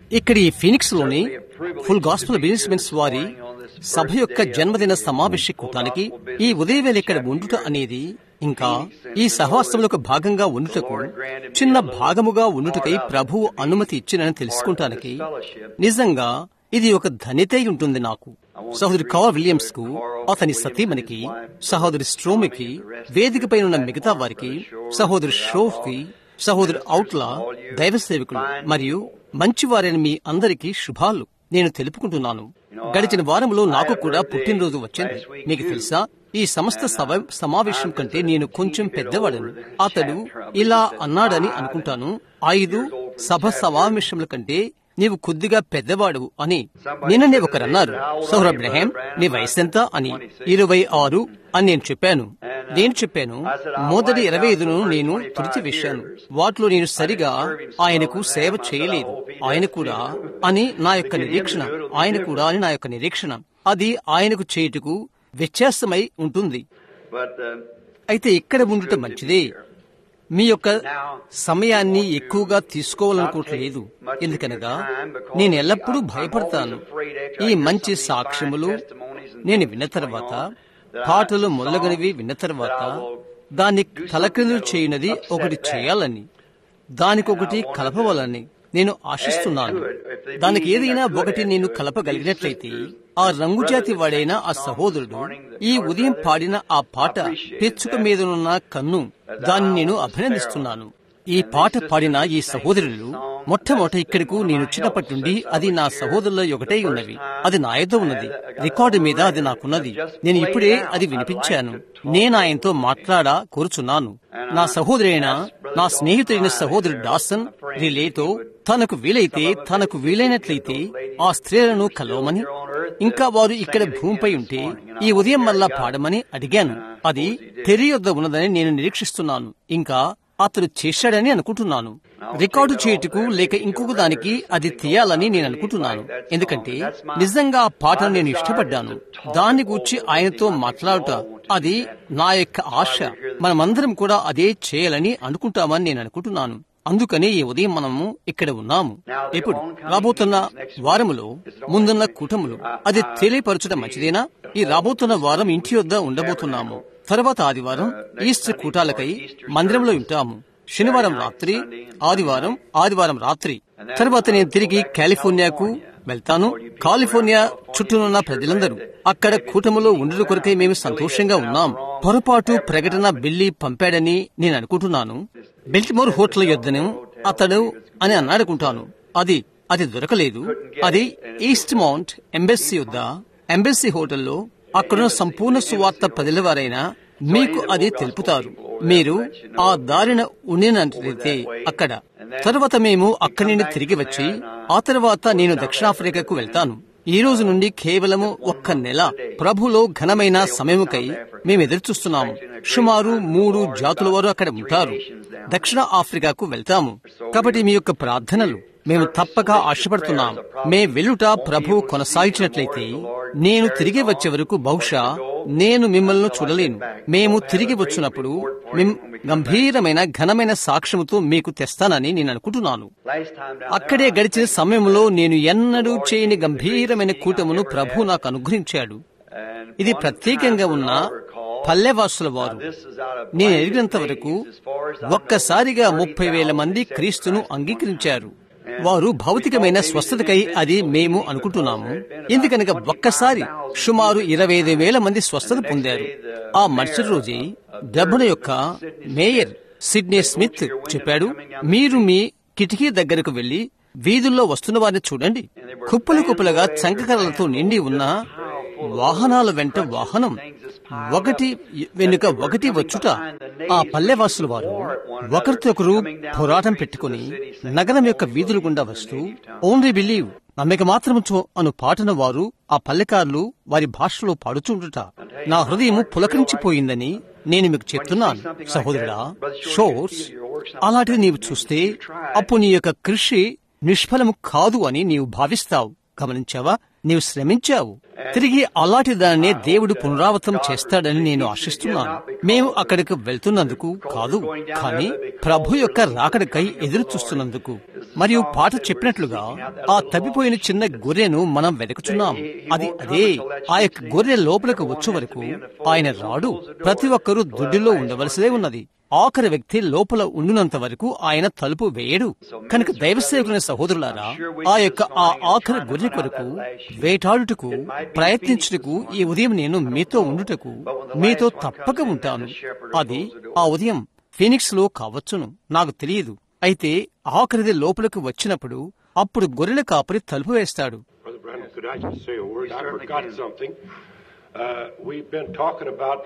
ఇక్కడ ఈ ఫీనిక్స్ లోని ఫుల్ గాస్పుల్ బిజినెస్ వారి సభ యొక్క జన్మదిన సమావేశ కూటానికి ఈ ఉదయవేళ ఇక్కడ ఉండుట అనేది ఇంకా ఈ సహవాసంలో భాగంగా ఉండుటకు చిన్న భాగముగా ఉండుటకై ప్రభువు అనుమతి ఇచ్చినని తెలుసుకుంటానికి నిజంగా ఇది ఒక ధనితై ఉంటుంది నాకు సహోదరి కార్ విలియమ్స్ కు అతని సతీమణికి సహోదరి స్ట్రోమికి వేదికపై ఉన్న మిగతా వారికి సహోదరి షోఫ్ కి సహోదరు అవుట్లా దైవ సేవకులు మరియు మంచివారైన మీ అందరికీ శుభాలు నేను తెలుపుకుంటున్నాను గడిచిన వారంలో నాకు కూడా పుట్టినరోజు వచ్చింది మీకు తెలుసా ఈ సమస్త సభ సమావేశం కంటే నేను కొంచెం పెద్దవాడను అతడు ఇలా అన్నాడని అనుకుంటాను ఐదు సభ సమావేశముల కంటే నీవు కొద్దిగా పెద్దవాడు అని నిన్ననే ఒకరన్నారు సౌరభ్ అబ్రహాం నీ వయసెంత అని ఇరవై ఆరు అని నేను చెప్పాను నేను చెప్పాను మొదటి ఇరవై ఐదును నేను తుడిచివేశాను వాటిలో నేను సరిగా ఆయనకు సేవ చేయలేదు ఆయన కూడా అని నా యొక్క నిరీక్షణ ఆయన కూడా అని నా యొక్క నిరీక్షణ అది ఆయనకు చేయుటకు వ్యత్యాసమై ఉంటుంది అయితే ఇక్కడ ఉండుట మంచిదే మీ యొక్క సమయాన్ని ఎక్కువగా తీసుకోవాలనుకోవట్లేదు ఎందుకనగా నేను ఎల్లప్పుడూ భయపడతాను ఈ మంచి సాక్ష్యములు నేను విన్న తర్వాత పాటలు మొదలగనివి విన్న తర్వాత దాన్ని తలకిందులు చేయనది ఒకటి చేయాలని దానికొకటి కలపవాలని నేను ఆశిస్తున్నాను దానికి ఏదైనా ఒకటి నేను కలపగలిగినట్లయితే ఆ రంగుజాతి వాడైన ఆ సహోదరుడు ఈ ఉదయం పాడిన ఆ పాట పెచ్చుక మీదనున్న కన్ను దాన్ని నేను అభినందిస్తున్నాను ఈ పాట పాడిన ఈ సహోదరులు మొట్టమొదట ఇక్కడకు నేను వచ్చినప్పటి నుండి అది నా సహోదరుల ఒకటే ఉన్నవి అది నా యొద్ద ఉన్నది రికార్డు మీద అది నాకున్నది నేను ఇప్పుడే అది వినిపించాను నేను ఆయనతో మాట్లాడా కోరుచున్నాను నా సహోదరైన నా స్నేహితుడైన సహోదరుడు డాసన్ రిలేతో తనకు వీలైతే తనకు వీలైనట్లయితే ఆ స్త్రీలను కలవమని ఇంకా వారు ఇక్కడ భూమిపై ఉంటే ఈ ఉదయం మళ్ళా పాడమని అడిగాను అది తెరి యొద్ద ఉన్నదని నేను నిరీక్షిస్తున్నాను ఇంకా అతడు చేశాడని అనుకుంటున్నాను రికార్డు చేయుటకు లేక ఇంకొక దానికి అది తీయాలని నేను అనుకుంటున్నాను ఎందుకంటే నిజంగా ఆ పాటను నేను ఇష్టపడ్డాను దాన్ని గూర్చి ఆయనతో మాట్లాడుట అది నా యొక్క ఆశ మనమందరం కూడా అదే చేయాలని అనుకుంటామని నేను అనుకుంటున్నాను అందుకని ఈ ఉదయం మనము ఇక్కడ ఉన్నాము ఇప్పుడు రాబోతున్న వారములో ముందున్న కూటములు అది తెలియపరచడం మంచిదేనా ఈ రాబోతున్న వారం ఇంటి వద్ద ఉండబోతున్నాము తర్వాత ఆదివారం ఈస్టర్ కూటాలకై మందిరంలో ఉంటాము శనివారం రాత్రి ఆదివారం ఆదివారం రాత్రి తర్వాత నేను తిరిగి కాలిఫోర్నియాకు వెళ్తాను కాలిఫోర్నియా చుట్టూనున్న ప్రజలందరూ అక్కడ కూటములో ఉండుట కొరకై మేము సంతోషంగా ఉన్నాం పొరపాటు ప్రకటన బిల్లి పంపాడని నేను అనుకుంటున్నాను బెల్టిమోర్ హోటల్ యొద్దను అతడు అని అన్నాడుకుంటాను అది అది దొరకలేదు అది ఈస్ట్ మౌంట్ ఎంబెస్సీ వద్ద ఎంబెస్సీ హోటల్లో అక్కడున్న సంపూర్ణ సువార్త ప్రజల వారైనా మీకు అది తెలుపుతారు మీరు ఆ దారిన ఉండినట్లయితే అక్కడ తర్వాత మేము అక్కడి నుండి తిరిగి వచ్చి ఆ తర్వాత నేను దక్షిణాఫ్రికాకు వెళ్తాను ఈ రోజు నుండి కేవలము ఒక్క నెల ప్రభులో ఘనమైన సమయముకై మేము ఎదురుచూస్తున్నాము సుమారు మూడు జాతుల వారు అక్కడ ఉంటారు దక్షిణ ఆఫ్రికాకు వెళ్తాము కాబట్టి మీ యొక్క ప్రార్థనలు మేము తప్పక ఆశపడుతున్నాం మే వెలుట ప్రభు కొనసాగించినట్లయితే నేను తిరిగి వచ్చే వరకు బహుశా నేను మిమ్మల్ని చూడలేను మేము తిరిగి వచ్చినప్పుడు గంభీరమైన ఘనమైన సాక్ష్యముతో మీకు తెస్తానని నేను అనుకుంటున్నాను అక్కడే గడిచిన సమయంలో నేను ఎన్నడూ చేయని గంభీరమైన కూటమును ప్రభు నాకు అనుగ్రహించాడు ఇది ప్రత్యేకంగా ఉన్న పల్లెవాసుల వారు నేను ఎరిగినంత వరకు ఒక్కసారిగా ముప్పై వేల మంది క్రీస్తును అంగీకరించారు వారు భౌతికమైన స్వస్థతకై అది మేము అనుకుంటున్నాము ఎందుకనగా ఒక్కసారి సుమారు ఇరవై ఐదు వేల మంది స్వస్థత పొందారు ఆ మరుసటి రోజే డబ్బుల యొక్క మేయర్ సిడ్నీ స్మిత్ చెప్పాడు మీరు మీ కిటికీ దగ్గరకు వెళ్లి వీధుల్లో వస్తున్న వారిని చూడండి కుప్పలు కుప్పలుగా చంకకరలతో నిండి ఉన్న వాహనాల వెంట వాహనం ఒకటి వెనుక ఒకటి వచ్చుట ఆ పల్లెవాసుల వారు ఒకరితో ఒకరు పోరాటం పెట్టుకుని నగరం యొక్క వీధుల గుండా వస్తూ ఓన్లీ బిలీవ్ నమ్మక మాత్రం అను పాటను వారు ఆ పల్లెకారులు వారి భాషలో పాడుతుండుట నా హృదయం పులకరించిపోయిందని నేను మీకు చెప్తున్నాను సహోదరుడా షోర్స్ అలాంటిది నీవు చూస్తే అప్పుడు నీ యొక్క కృషి నిష్ఫలము కాదు అని నీవు భావిస్తావు గమనించావా నీవు శ్రమించావు తిరిగి అలాంటి దాన్ని దేవుడు పునరావృతం చేస్తాడని నేను ఆశిస్తున్నాను మేము అక్కడికి వెళ్తున్నందుకు కాదు కానీ ప్రభు యొక్క రాకడకై ఎదురు చూస్తున్నందుకు మరియు పాట చెప్పినట్లుగా ఆ తప్పిపోయిన చిన్న గొర్రెను మనం వెతుకుచున్నాం అది అదే ఆ యొక్క గొర్రె లోపలికి వచ్చే వరకు ఆయన రాడు ప్రతి ఒక్కరూ దుడ్డిలో ఉండవలసిదే ఉన్నది ఆఖరి వ్యక్తి లోపల ఉండినంత వరకు ఆయన తలుపు వేయడు కనుక దైవసేవకుని సహోదరులారా ఆ యొక్క ఆ ఆఖరి గొర్రె కొరకు వేటాడుటకు ప్రయత్నించుటకు ఈ ఉదయం నేను మీతో ఉండుటకు మీతో తప్పక ఉంటాను అది ఆ ఉదయం ఫీనిక్స్ లో కావచ్చును నాకు తెలియదు అయితే ఆఖరిది లోపలికి వచ్చినప్పుడు అప్పుడు గొర్రెల కాపరి తలుపు వేస్తాడు Brother Branham, could I just say a word? I forgot something. Uh, we've been talking about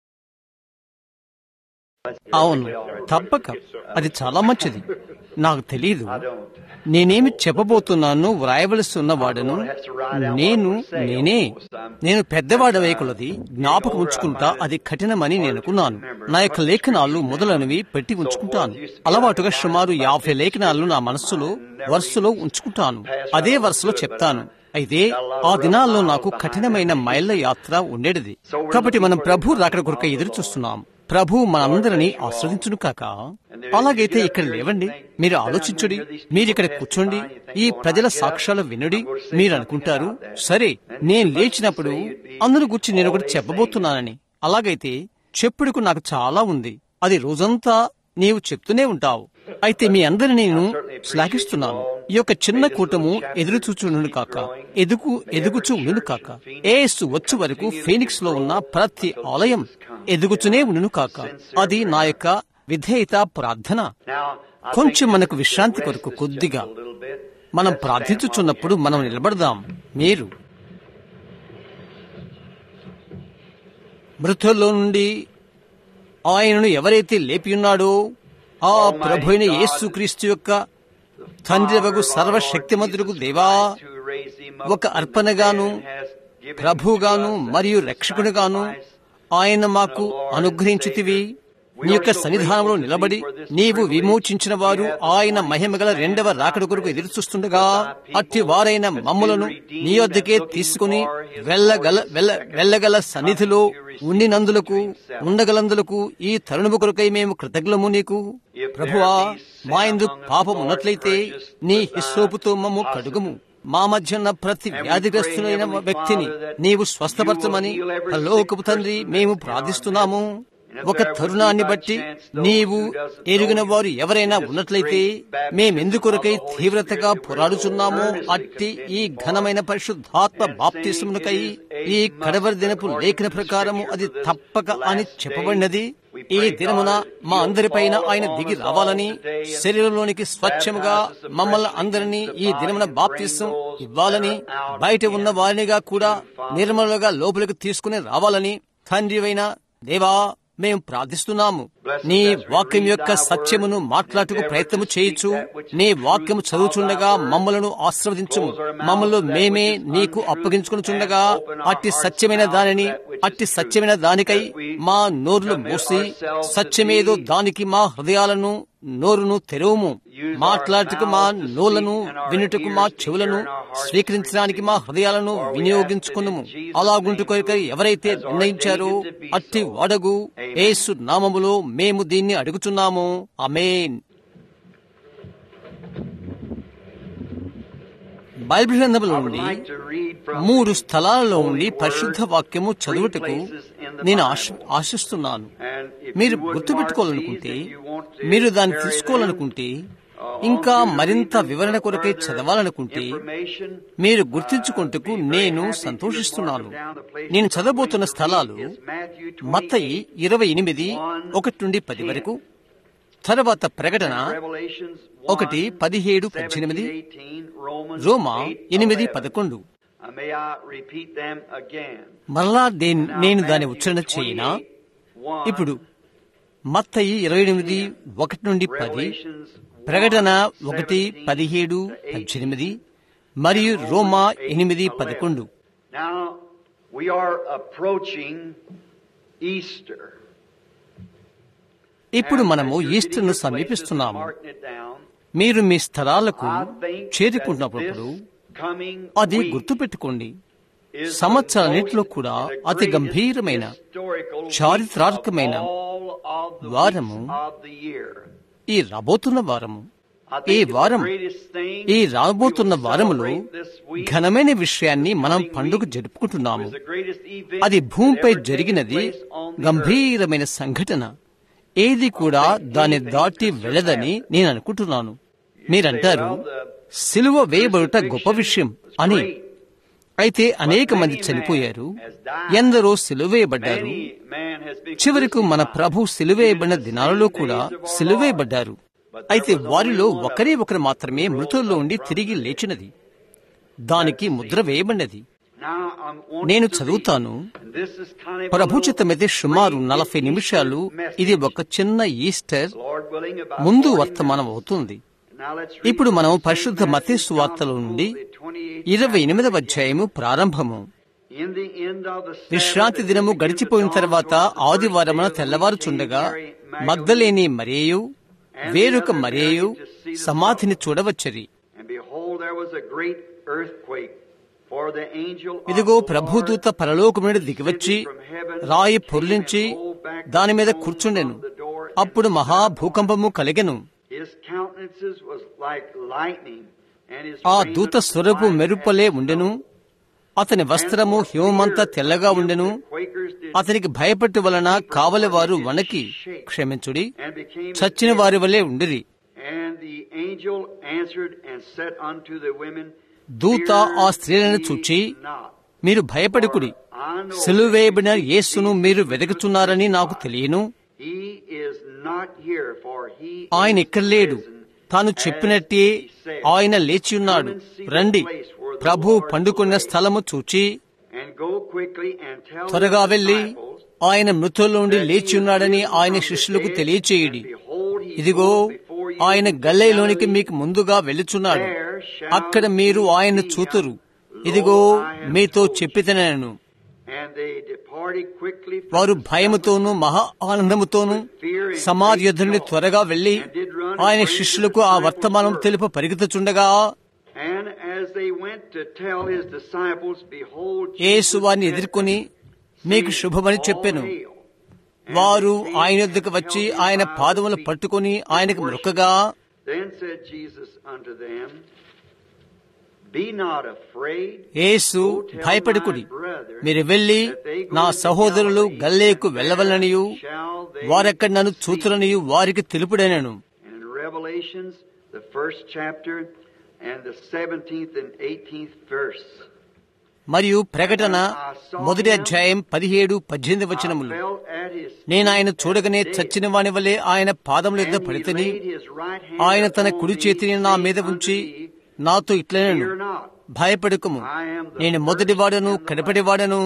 అవును తప్పక అది చాలా మంచిది నాకు తెలియదు నేనేమి చెప్పబోతున్నాను వ్రాయవలసి ఉన్నవాడను నేను నేనే నేను పెద్దవాడవే కొలది జ్ఞాపకం ఉంచుకుంటా అది కఠినమని నేను అనుకున్నాను నా యొక్క లేఖనాలు మొదలైనవి పెట్టి ఉంచుకుంటాను అలవాటుగా సుమారు యాభై లేఖనాలు నా మనస్సులో వరుసలో ఉంచుకుంటాను అదే వరుసలో చెప్తాను అయితే ఆ దినాల్లో నాకు కఠినమైన మైళ్ళ యాత్ర ఉండేది కాబట్టి మనం ప్రభు రాకడ కొరకు ఎదురు చూస్తున్నాం ప్రభు మనందరినీ ఆస్వాదించును కాక అలాగైతే ఇక్కడ లేవండి మీరు ఆలోచించుడి మీరు ఇక్కడ కూర్చోండి ఈ ప్రజల సాక్ష్యాలు వినుడి మీరు అనుకుంటారు సరే నేను లేచినప్పుడు అందరి గురించి నేను ఒకటి చెప్పబోతున్నానని అలాగైతే చెప్పుడుకు నాకు చాలా ఉంది అది రోజంతా నీవు చెప్తూనే ఉంటావు అయితే మీ అందరిని నేను శ్లాఘిస్తున్నాను ఈ యొక్క చిన్న కూటము ఎదురు చూచుండును కాక ఎదుగు ఎదుగుచూ ఉండును కాక ఏసు వచ్చు వరకు ఫీనిక్స్ లో ఉన్న ప్రతి ఆలయం ఎదుగుచునే ఉండును కాక అది నా యొక్క విధేయత ప్రార్థన కొంచెం మనకు విశ్రాంతి కొరకు కొద్దిగా మనం ప్రార్థించుచున్నప్పుడు మనం నిలబడదాం మీరు మృతుల్లో నుండి ఆయనను ఎవరైతే లేపియున్నాడో ఆ ప్రభు అయిన యేసుక్రీస్తు యొక్క తండ్రి సర్వశక్తిమంతుడుకు దేవా ఒక అర్పణగాను ప్రభుగాను మరియు రక్షకునిగాను ఆయన మాకు అనుగ్రహించితివి నీ యొక్క సన్నిధానంలో నిలబడి నీవు విమోచించిన వారు ఆయన మహిమగల రెండవ రాకడ కొరకు ఎదురుచూస్తుండగా అట్టి వారైన మమ్ములను నీ వద్దకే తీసుకుని వెళ్ళగల వెళ్ళ వెళ్ళగల సన్నిధిలో ఉండినందులకు ఉండగలందులకు ఈ తరుణము కొరకై మేము కృతజ్ఞము నీకు ప్రభువా మా ఎందు పాపం ఉన్నట్లయితే నీ హిస్సోపుతో మమ్ము కడుగుము మా మధ్యన్న ప్రతి వ్యాధిగ్రస్తులైన వ్యక్తిని నీవు స్వస్థపరచమని లోకపు తండ్రి మేము ప్రార్థిస్తున్నాము ఒక తరుణాన్ని బట్టి నీవు ఎరిగిన వారు ఎవరైనా ఉన్నట్లయితే మేమెందుకొరకై తీవ్రతగా పోరాడుచున్నామో అట్టి ఈ ఘనమైన పరిశుద్ధాత్మ బాప్తిసమునకై ఈ కడవరి దినపు లేఖన ప్రకారము అది తప్పక అని చెప్పబడినది ఈ దినమున మా అందరిపైన ఆయన దిగి రావాలని శరీరంలోనికి స్వచ్ఛముగా మమ్మల్ని అందరినీ ఈ దినమున బాప్తిసం ఇవ్వాలని బయట ఉన్న వారినిగా కూడా నిర్మలుగా లోపలికి తీసుకుని రావాలని తండ్రివైన దేవా మేము ప్రార్థిస్తున్నాము నీ వాక్యం యొక్క సత్యమును మాట్లాడుటకు ప్రయత్నము చేయొచ్చు నీ వాక్యము చదువుచుండగా మమ్మలను ఆశ్రవదించుము మమ్మల్ని మేమే నీకు అప్పగించుకునిచుండగా అట్టి సత్యమైన దానిని అట్టి సత్యమైన దానికై మా నోరులు మూసి సత్యమేదో దానికి మా హృదయాలను నోరును తెరవుము మాట్లాడుటకు మా నోళ్లను వినుటకు మా చెవులను స్వీకరించడానికి మా హృదయాలను వినియోగించుకున్నాము అలాగుంటు కొరకై ఎవరైతే నిర్ణయించారో అట్టి వాడగు ఏసు నామములో మేము దీన్ని అడుగుచున్నాము అమేన్ బైబిల్ గ్రంథముల నుండి మూడు స్థలాలలో ఉండి పరిశుద్ధ వాక్యము చదువుటకు నేను ఆశ ఆశిస్తున్నాను మీరు గుర్తుపెట్టుకోవాలనుకుంటే మీరు దాన్ని తీసుకోవాలనుకుంటే ఇంకా మరింత వివరణ కొరకై చదవాలనుకుంటే మీరు గుర్తించుకుంటకు నేను సంతోషిస్తున్నాను నేను చదవబోతున్న స్థలాలు మత్తయి ఇరవై ఎనిమిది ఒకటి నుండి పది వరకు తర్వాత ప్రకటన ఒకటి పదిహేడు పద్దెనిమిది రోమా ఎనిమిది పదకొండు మరలా నేను దాని ఉచ్చరణ చేయనా ఇప్పుడు మత్తయి ఇరవై ఎనిమిది ఒకటి నుండి పది ప్రకటన ఒకటి పదిహేడు పద్దెనిమిది మరియు రోమా ఎనిమిది పదకొండు ఇప్పుడు మనము ఈస్టర్ను సమీపిస్తున్నాము మీరు మీ స్థలాలకు చేరుకున్నప్పుడు అది గుర్తుపెట్టుకోండి సంవత్సరాలన్నింటిలో కూడా అతి గంభీరమైన చారిత్రాత్మకమైన వారము ఈ రాబోతున్న వారము ఈ వారం ఈ రాబోతున్న వారములో ఘనమైన విషయాన్ని మనం పండుగ జరుపుకుంటున్నాము అది భూమిపై జరిగినది గంభీరమైన సంఘటన ఏది కూడా దాన్ని దాటి వెళ్ళదని నేను అనుకుంటున్నాను మీరంటారు సిలువ వేయబడుట గొప్ప విషయం అని అయితే అనేక మంది చనిపోయారు ఎందరో సిలువేయబడ్డారు చివరకు మన ప్రభు సిలువేయబడిన దినాలలో కూడా సిలువేయబడ్డారు అయితే వారిలో ఒకరే ఒకరు మాత్రమే మృతుల్లో ఉండి తిరిగి లేచినది దానికి ముద్ర వేయబడినది నేను చదువుతాను ప్రభుచితమైతే సుమారు నలభై నిమిషాలు ఇది ఒక చిన్న ఈస్టర్ ముందు వర్తమానం అవుతుంది ఇప్పుడు మనం పరిశుద్ధ మతేసు వార్తల నుండి ఇరవై ఎనిమిదవ అధ్యాయము ప్రారంభము విశ్రాంతి దినము గడిచిపోయిన తర్వాత ఆదివారమున తెల్లవారుచుండగా మగ్ధలేని మరేయు వేరొక మరేయు సమాధిని చూడవచ్చరి ఇదిగో ప్రభుదూత పరలోకం నుండి దిగివచ్చి రాయి పొర్లించి దాని మీద కూర్చుండెను అప్పుడు మహా భూకంపము కలిగెను ఆ దూత స్వరపు మెరుపలే ఉండెను అతని వస్త్రము హిమమంతా తెల్లగా ఉండెను అతనికి భయపట్టు వలన కావలి వారు వణకి క్షమించుడి చచ్చిన వారి వలె ఉండిరి దూత ఆ స్త్రీలను చూచి మీరు భయపడుకుడి సిలువేయబడిన యేసును మీరు వెదకుచున్నారని నాకు తెలియను ఆయన ఇక్కడ లేడు తాను చెప్పినట్టే ఆయన లేచి ఉన్నాడు రండి ప్రభు పండుకున్న స్థలము చూచి త్వరగా వెళ్లి ఆయన మృతుల్లో నుండి లేచి ఉన్నాడని ఆయన శిష్యులకు తెలియచేయడి ఇదిగో ఆయన గల్లైలోనికి మీకు ముందుగా వెళ్ళుచున్నాడు అక్కడ మీరు ఆయన చూతురు ఇదిగో మీతో చెప్పితేనను వారు భయముతోనూ మహా ఆనందముతోనూ సమాధి యుద్ధుని త్వరగా వెళ్లి ఆయన శిష్యులకు ఆ వర్తమానం తెలుపు పరిగెత్తుచుండగా యేసు వారిని ఎదుర్కొని మీకు శుభమని చెప్పాను వారు ఆయన యొద్దకు వచ్చి ఆయన పాదములు పట్టుకొని ఆయనకు మొక్కగా యేసు భయపడుకుడి మీరు వెళ్లి నా సహోదరులు గల్లేకు వెళ్ళవలనియు వారెక్కడ నన్ను చూతులనియు వారికి తెలుపుడనను మరియు ప్రకటన మొదటి అధ్యాయం పదిహేడు పద్దెనిమిది వచనములు నేను ఆయన చూడగానే చచ్చిన వాని వలె ఆయన పాదముల యొద్ద పడితేని ఆయన తన కుడి చేతిని నా మీద ఉంచి నాతో ఇట్లనను భయపడకము నేను మొదటివాడను కడపటివాడను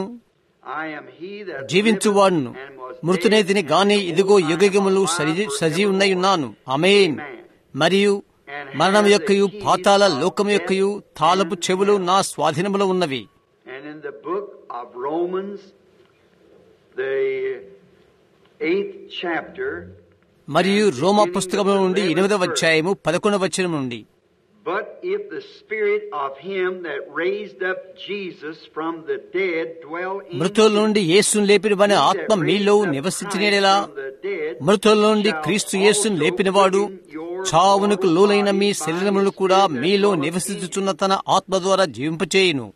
జీవించువాడును మృతునేతిని గాని ఇదిగో యుగములు సజీ ఉన్నై ఉన్నాను అమేన్ మరియు మరణం యొక్కయు పాతాల లోకము యొక్కయు తాలపు చెవులు నా స్వాధీనములో ఉన్నవి And in the book of Romans, the eighth chapter, మరియు రోమా పుస్తకముల నుండి ఎనిమిదవ అధ్యాయము పదకొండవ వచనం నుండి But if the spirit of him that raised up Jesus from the dead dwell in మృతుల నుండి యేసును లేపిన వాని ఆత్మ మీలో నివసించినలా మృతుల నుండి క్రీస్తు యేసును లేపినవాడు చావునకు లోలైన మీ శరీరములు కూడా మీలో నివసించుచున్న తన ఆత్మ ద్వారా జీవింపచేయును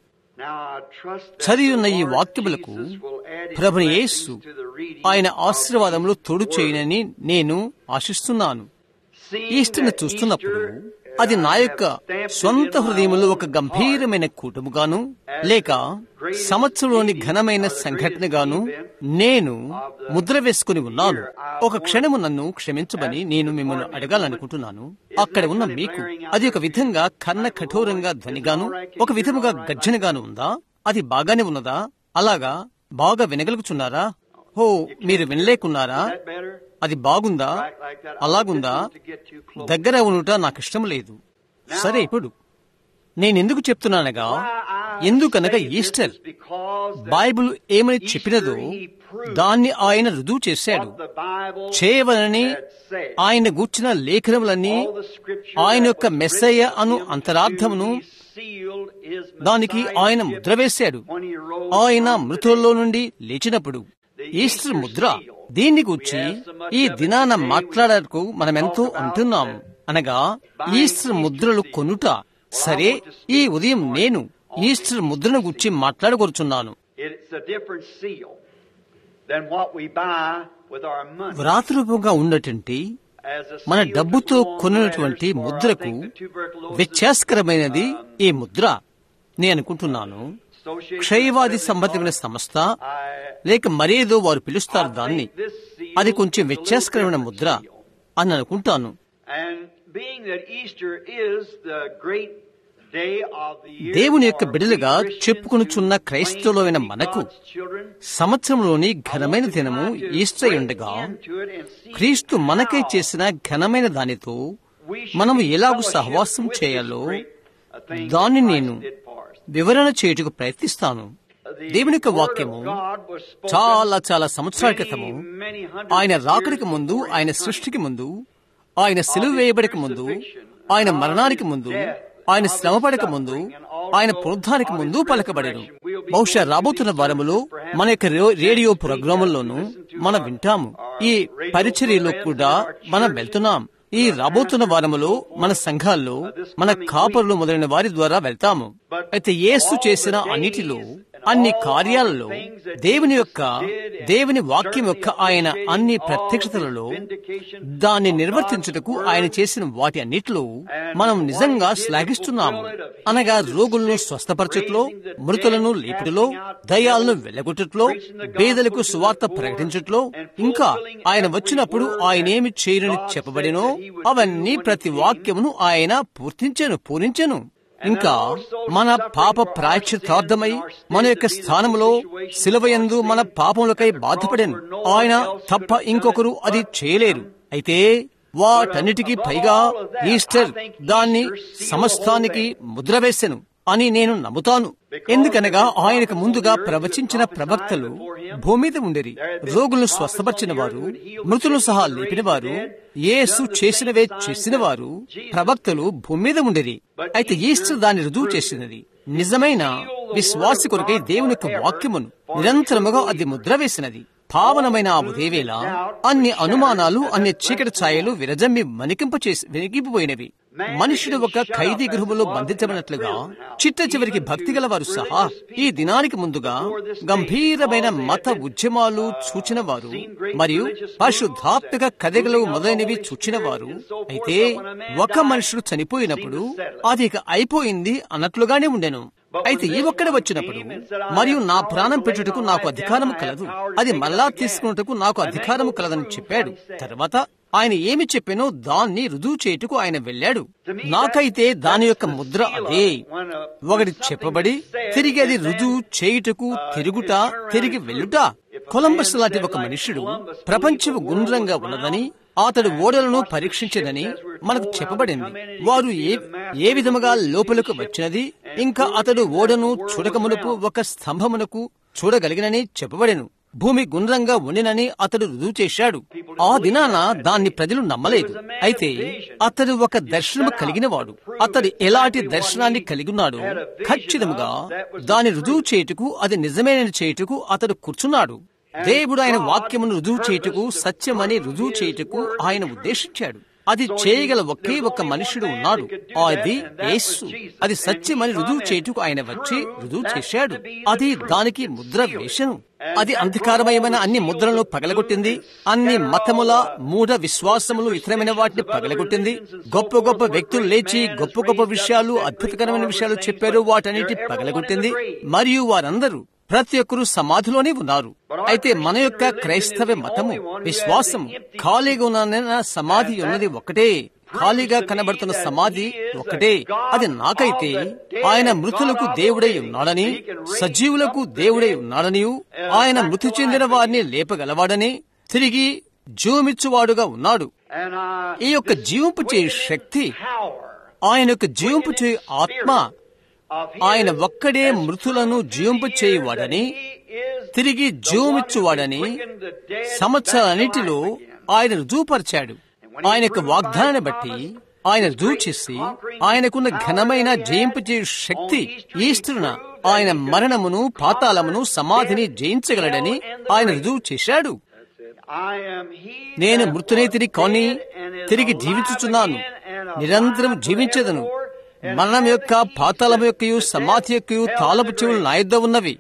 చదివిన ఈ వాక్యములకు ప్రభు యేసు ఆయన ఆశీర్వాదములు తోడు చేయనని నేను ఆశిస్తున్నాను ఈస్టర్ను చూస్తున్నప్పుడు అది నా యొక్క సొంత హృదయములో ఒక గంభీరమైన కూటముగాను లేక సంవత్సరంలోని ఘనమైన సంఘటనగాను నేను ముద్ర వేసుకుని ఉన్నాను ఒక క్షణము నన్ను క్షమించమని నేను మిమ్మల్ని అడగాలనుకుంటున్నాను అక్కడ ఉన్న మీకు అది ఒక విధంగా కన్న కఠోరంగా ధ్వనిగాను ఒక విధముగా గర్జనగాను ఉందా అది బాగానే ఉన్నదా అలాగా బాగా వినగలుగుచున్నారా హో మీరు వినలేకున్నారా అది బాగుందా అలాగుందా దగ్గర ఉండుట నాకు ఇష్టం లేదు సరే ఇప్పుడు నేనెందుకు చెప్తున్నానగా ఎందుకనగా ఈస్టర్ బైబిల్ ఏమని చెప్పినదో దాన్ని ఆయన రుజువు చేశాడు చేయవలని ఆయన గూర్చిన లేఖనములన్నీ ఆయన యొక్క మెస్సయ్య అను అంతరార్థమును sealed his దానికి ఆయన ముద్ర వేశాడు when he rose ఆయన from the మృతుల్లో నుండి లేచినప్పుడు ఈస్టర్ ముద్ర దీన్ని గురించి ఈ దినాన మాట్లాడకు మనమెంతో అంటున్నాము అనగా ఈస్టర్ ముద్రలు కొనుట సరే ఈ ఉదయం నేను ఈస్టర్ ముద్రను గురించి మాట్లాడగొరుచున్నాను It's a different seal than what we buy with our money. వ్రాతరూపంగా ఉన్నటువంటి As a మన seal డబ్బుతో to go on కొన్నటువంటి letters for, I ముద్రకు think, the tuberculosis, వ్యత్యాసకరమైనది ఈ ముద్ర నేను అనుకుంటున్నాను Association క్షయవాది of సంబంధమైన సంస్థ I- లేక మరేదో వారు పిలుస్తారు దాన్ని I think this seal అది కొంచెం is a little వ్యత్యాసకరమైన different ముద్ర seal. అని అనుకుంటాను And being that Easter is the great day of the year దేవుని యొక్క for బిడ్డలుగా we Christians చెప్పుకొనుచున్న who క్రైస్తవులైన claim to be మనకు God's children, సంవత్సరంలోని I ఘనమైన want to దినము try to ఈస్టర్ break ఉండగా into it and see క్రీస్తు మనకై how చేసిన ఘనమైన దానితో we should మనము be ఎలాగూ fellowship సహవాసం with this చేయాలో great, uh, thing దాన్ని Christ నేను did for us. వివరణ చేయుటకు ప్రయత్నిస్తాను The దేవుని యొక్క word వాక్యము of God was spoken చాలా చాలా సంవత్సరాల many, క్రితము many hundreds ఆయన of రాకడికి years ముందు before ఆయన his సృష్టికి coming. ముందు ఆయన సిలువ వేయబడక ముందు ఆయన మరణానికి ముందు ఆయన శ్రమపడక ముందు ఆయన పునరుద్ధానికి ముందు పలకబడను బహుశా రాబోతున్న వారములో మన యొక్క రే- రేడియో ప్రోగ్రాముల్లోనూ మనం వింటాము ఈ పరిచర్యలో కూడా మనం వెళ్తున్నాం ఈ రాబోతున్న వారములో మన సంఘాల్లో మన కాపరులు మొదలైన వారి ద్వారా వెళ్తాము అయితే యేసు చేసిన అన్నిటిలో అన్ని కార్యాలలో దేవుని యొక్క దేవుని వాక్యం యొక్క ఆయన అన్ని ప్రత్యక్షతలలో దాన్ని నిర్వర్తించుటకు ఆయన చేసిన వాటి అన్నిటిలో మనం నిజంగా శ్లాఘిస్తున్నాము అనగా రోగులను స్వస్థపరచుట్లో మృతులను లేపుడులో దయాలను వెళ్ళగొట్టుట్లో పేదలకు సువార్త ప్రకటించుట్లో ఇంకా ఆయన వచ్చినప్పుడు ఆయనేమి చేయనని చెప్పబడినో అవన్నీ ప్రతి వాక్యమును ఆయన పూర్తించెను పూరించెను ఇంకా మన పాప ప్రాయశ్చితార్థమై మన యొక్క స్థానంలో శిలవయందు మన పాపములకై బాధపడాను ఆయన తప్ప ఇంకొకరు అది చేయలేరు అయితే వాటన్నిటికీ పైగా ఈస్టర్ దాన్ని సమస్తానికి ముద్ర వేసెను అని నేను నమ్ముతాను ఎందుకనగా ఆయనకు ముందుగా ప్రవచించిన ప్రవక్తలు భూమి మీద ఉండేరి రోగులను స్వస్థపరిచిన వారు మృతులను సహా లేపిన వారు యేసు చేసినవే చేసిన వారు ప్రవక్తలు భూమి మీద ఉండేరి అయితే ఈస్టర్ దాన్ని రుజువు చేసినది నిజమైన విశ్వాసి కొరకై దేవుని యొక్క వాక్యమును నిరంతరముగా అది ముద్ర వేసినది పావనమైన ఆ ఉదయవేళ అన్ని అనుమానాలు అన్ని చీకటి ఛాయలు విరజమ్మి మణికింప చేసి వెనికిపోయినవి మనుషుడు ఒక ఖైదీ గృహములో బంధించబడినట్లుగా చిట్ట చివరికి భక్తి గల వారు సహా ఈ దినానికి ముందుగా గంభీరమైన మత ఉద్యమాలు చూచిన వారు మరియు పరిశుద్ధాత్మక కథగలు మొదలైనవి చూచిన వారు అయితే ఒక మనుషుడు చనిపోయినప్పుడు అది ఇక అయిపోయింది అన్నట్లుగానే ఉండెను అయితే ఈ ఒక్కడ వచ్చినప్పుడు మరియు నా ప్రాణం పెట్టుటకు నాకు అధికారం కలదు అది మళ్ళా తీసుకున్నటకు నాకు అధికారం కలదని చెప్పాడు తర్వాత ఆయన ఏమి చెప్పానో దాన్ని రుజువు చేయుటకు ఆయన వెళ్ళాడు నాకైతే దాని యొక్క ముద్ర అదే ఒకటి చెప్పబడి తిరిగి అది రుజువు చేయుటకు తిరుగుట తిరిగి వెళ్ళుట కొలంబస్ లాంటి ఒక మనుషుడు ప్రపంచము గుండ్రంగా ఉన్నదని అతడు ఓడలను పరీక్షించదని మనకు చెప్పబడింది వారు ఏ ఏ విధముగా లోపలకు వచ్చినది ఇంకా అతడు ఓడను చూడకమునుపు ఒక స్తంభమునకు చూడగలిగినని చెప్పబడెను భూమి గుండ్రంగా ఉండినని అతడు రుజువు చేశాడు ఆ దినాన దాన్ని ప్రజలు నమ్మలేదు అయితే అతడు ఒక దర్శనము కలిగినవాడు అతడు ఎలాంటి దర్శనాన్ని కలిగి ఉన్నాడు ఖచ్చితంగా దాని రుజువు చేయుటకు అది నిజమేనని చేయుటకు అతడు కూర్చున్నాడు దేవుడు ఆయన వాక్యమును రుజువు చేయుటకు సత్యమని రుజువు చేయుటకు ఆయన ఉద్దేశించాడు అది చేయగల ఒకే ఒక్క మనుషుడు ఉన్నాడు అది యేసు అది సత్యమని రుజువు చేయుటకు ఆయన వచ్చి రుజువు చేశాడు అది దానికి ముద్ర వేషను అది అంధకారమయమైన అన్ని ముద్రలను పగలగొట్టింది అన్ని మతముల మూఢ విశ్వాసములు ఇతరమైన వాటిని పగలగొట్టింది గొప్ప గొప్ప వ్యక్తులు లేచి గొప్ప గొప్ప విషయాలు అద్భుతకరమైన విషయాలు చెప్పారు వాటన్నిటి పగలగొట్టింది మరియు వారందరూ ప్రతి ఒక్కరూ సమాధిలోనే ఉన్నారు అయితే మన యొక్క క్రైస్తవ మతము విశ్వాసము ఖాళీగా ఉన్న సమాధి ఉన్నది ఒకటే ఖాళీగా కనబడుతున్న సమాధి ఒకటే అది నాకైతే ఆయన మృతులకు దేవుడై ఉన్నాడని సజీవులకు దేవుడై ఉన్నాడని ఆయన మృతి చెందిన వారిని లేపగలవాడని తిరిగి జీవమిచ్చువాడుగా ఉన్నాడు And, uh, ఈ యొక్క జీవింపు చేయు శక్తి ఆయన యొక్క జీవింపు చేయు ఆత్మ of his ఆయన ఒక్కడే మృతులను జీవింపు చేయువాడని తిరిగి జీవమిచ్చువాడని సంవత్సరాలన్నిటిలో ఆయన రుజువుపరిచాడు ఆయన యొక్క వాగ్దానాన్ని బట్టి ఆయన రుజువు చేసి ఆయనకున్న ఘనమైన జయింపు చేయు శక్తి ఈస్టున ఆయన మరణమును పాతాళమును సమాధిని జయించగలడని ఆయన రుజువు చేశాడు నేను మృతునే తిరిగి కొని తిరిగి జీవించుచున్నాను నిరంతరం జీవించదను మరణం యొక్క పాతాళం యొక్కయు సమాధి యొక్కయు తాళపు చెవులు నా యుద్ధ ఉన్నవి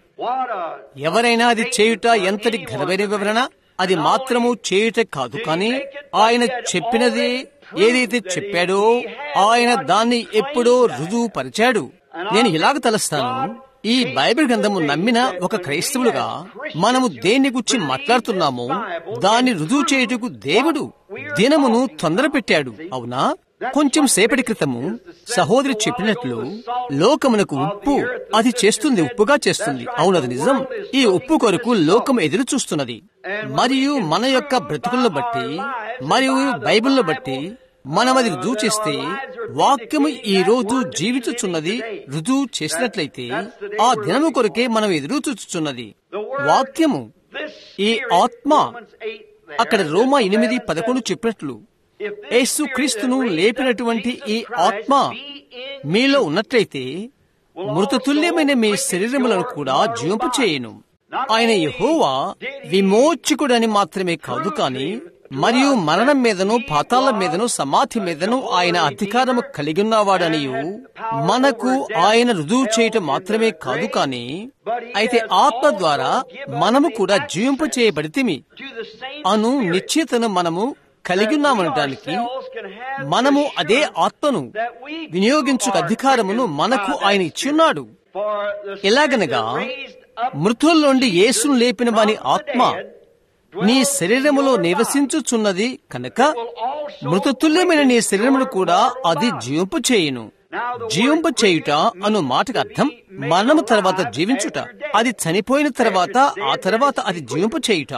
ఎవరైనా అది చేయుట ఎంతటి ఘనమైన వివరణ అది మాత్రము చేయుట కాదు కానీ ఆయన చెప్పినది ఏదైతే చెప్పాడో ఆయన దాన్ని ఎప్పుడో రుజువు పరిచాడు నేను ఇలాగ తలస్తాను ఈ బైబిల్ గ్రంథము నమ్మిన ఒక క్రైస్తవులుగా మనము దేన్ని గురించి మాట్లాడుతున్నామో దాన్ని రుజువు చేయుటకు దేవుడు దినమును తొందర పెట్టాడు అవునా కొంచెం సేపటి క్రితము సహోదరి చెప్పినట్లు లోకమునకు ఉప్పు అది చేస్తుంది ఉప్పుగా చేస్తుంది అవునది నిజం ఈ ఉప్పు కొరకు లోకం ఎదురు చూస్తున్నది మరియు మన యొక్క బ్రతుకులను బట్టి మరియు బైబిల్ను బట్టి మనం అది రుజువు చేస్తే వాక్యము ఈ రోజు జీవించుచున్నది రుజువు చేసినట్లయితే ఆ దినము కొరకే మనం ఎదురు చూచుచున్నది వాక్యము ఈ ఆత్మ అక్కడ రోమా ఎనిమిది పదకొండు చెప్పినట్లు యేసు క్రీస్తును లేపినటువంటి ఈ ఆత్మ మీలో ఉన్నట్లయితే మృతతుల్యమైన మీ శరీరములను కూడా జీవింపు చేయను ఆయన యహోవా విమోచకుడని మాత్రమే కాదు కాని మరియు మరణం మీదను పాతాళం మీదను సమాధి మీదను ఆయన అధికారము కలిగి ఉన్నవాడనియు మనకు ఆయన రుజువు చేయటం మాత్రమే కాదు కాని అయితే ఆత్మ ద్వారా మనము కూడా జీవింప చేయబడితిమి అను నిశ్చితను మనము కలిగి ఉన్నామనటానికి మనము అదే ఆత్మను వినియోగించుకు అధికారమును మనకు ఆయన ఇచ్చిన్నాడు ఎలాగనగా మృతుల్లోండి యేసును లేపిన వాని ఆత్మ నీ శరీరములో నివసించుచున్నది కనుక మృతతుల్యమైన నీ శరీరమును కూడా అది జీవింపు చేయును జీవింప చేయుట అను మాటకు అర్థం మరణము తర్వాత జీవించుట అది చనిపోయిన తర్వాత ఆ తర్వాత అది జీవింపు చేయుట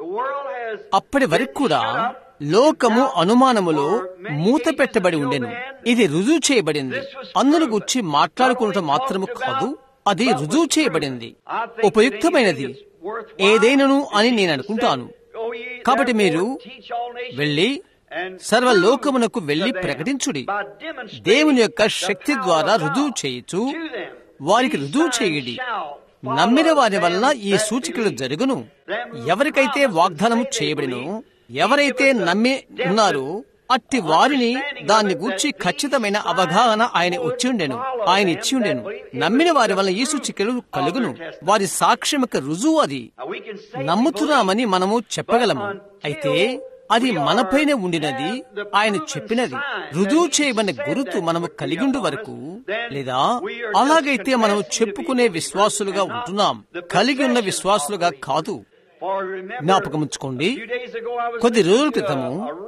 అప్పటి వరకు కూడా లోకము అనుమానములో మూత పెట్టబడి ఉండెను ఇది రుజువు చేయబడింది అందును గుర్చి మాట్లాడుకున్నట మాత్రము కాదు అది రుజువు చేయబడింది ఉపయుక్తమైనది ఏదైనను అని నేను అనుకుంటాను కాబట్టి మీరు వెళ్ళి సర్వలోకమునకు వెళ్లి ప్రకటించుడి దేవుని యొక్క శక్తి ద్వారా రుజువు చేయుచు వారికి రుజువు చేయుడి నమ్మిన వారి వలన ఈ సూచికలు జరుగును ఎవరికైతే వాగ్దానము చేయబడినో ఎవరైతే నమ్మి ఉన్నారో అట్టి వారిని దాన్ని గూర్చి ఖచ్చితమైన అవగాహన ఆయన వచ్చిండెను ఆయన ఇచ్చి ఉండెను నమ్మిన వారి వల్ల ఈ సూచికలు కలుగును వారి సాక్ష్యం యొక్క రుజువు అది నమ్ముతున్నామని మనము చెప్పగలము అయితే అది మనపైనే ఉండినది ఆయన చెప్పినది రుజువు చేయబడిన గురుతు మనము కలిగిండు వరకు లేదా అలాగైతే మనము చెప్పుకునే విశ్వాసులుగా ఉంటున్నాం కలిగి ఉన్న విశ్వాసులుగా కాదు జ్ఞాపకం ఉంచుకోండి కొద్ది రోజుల క్రితము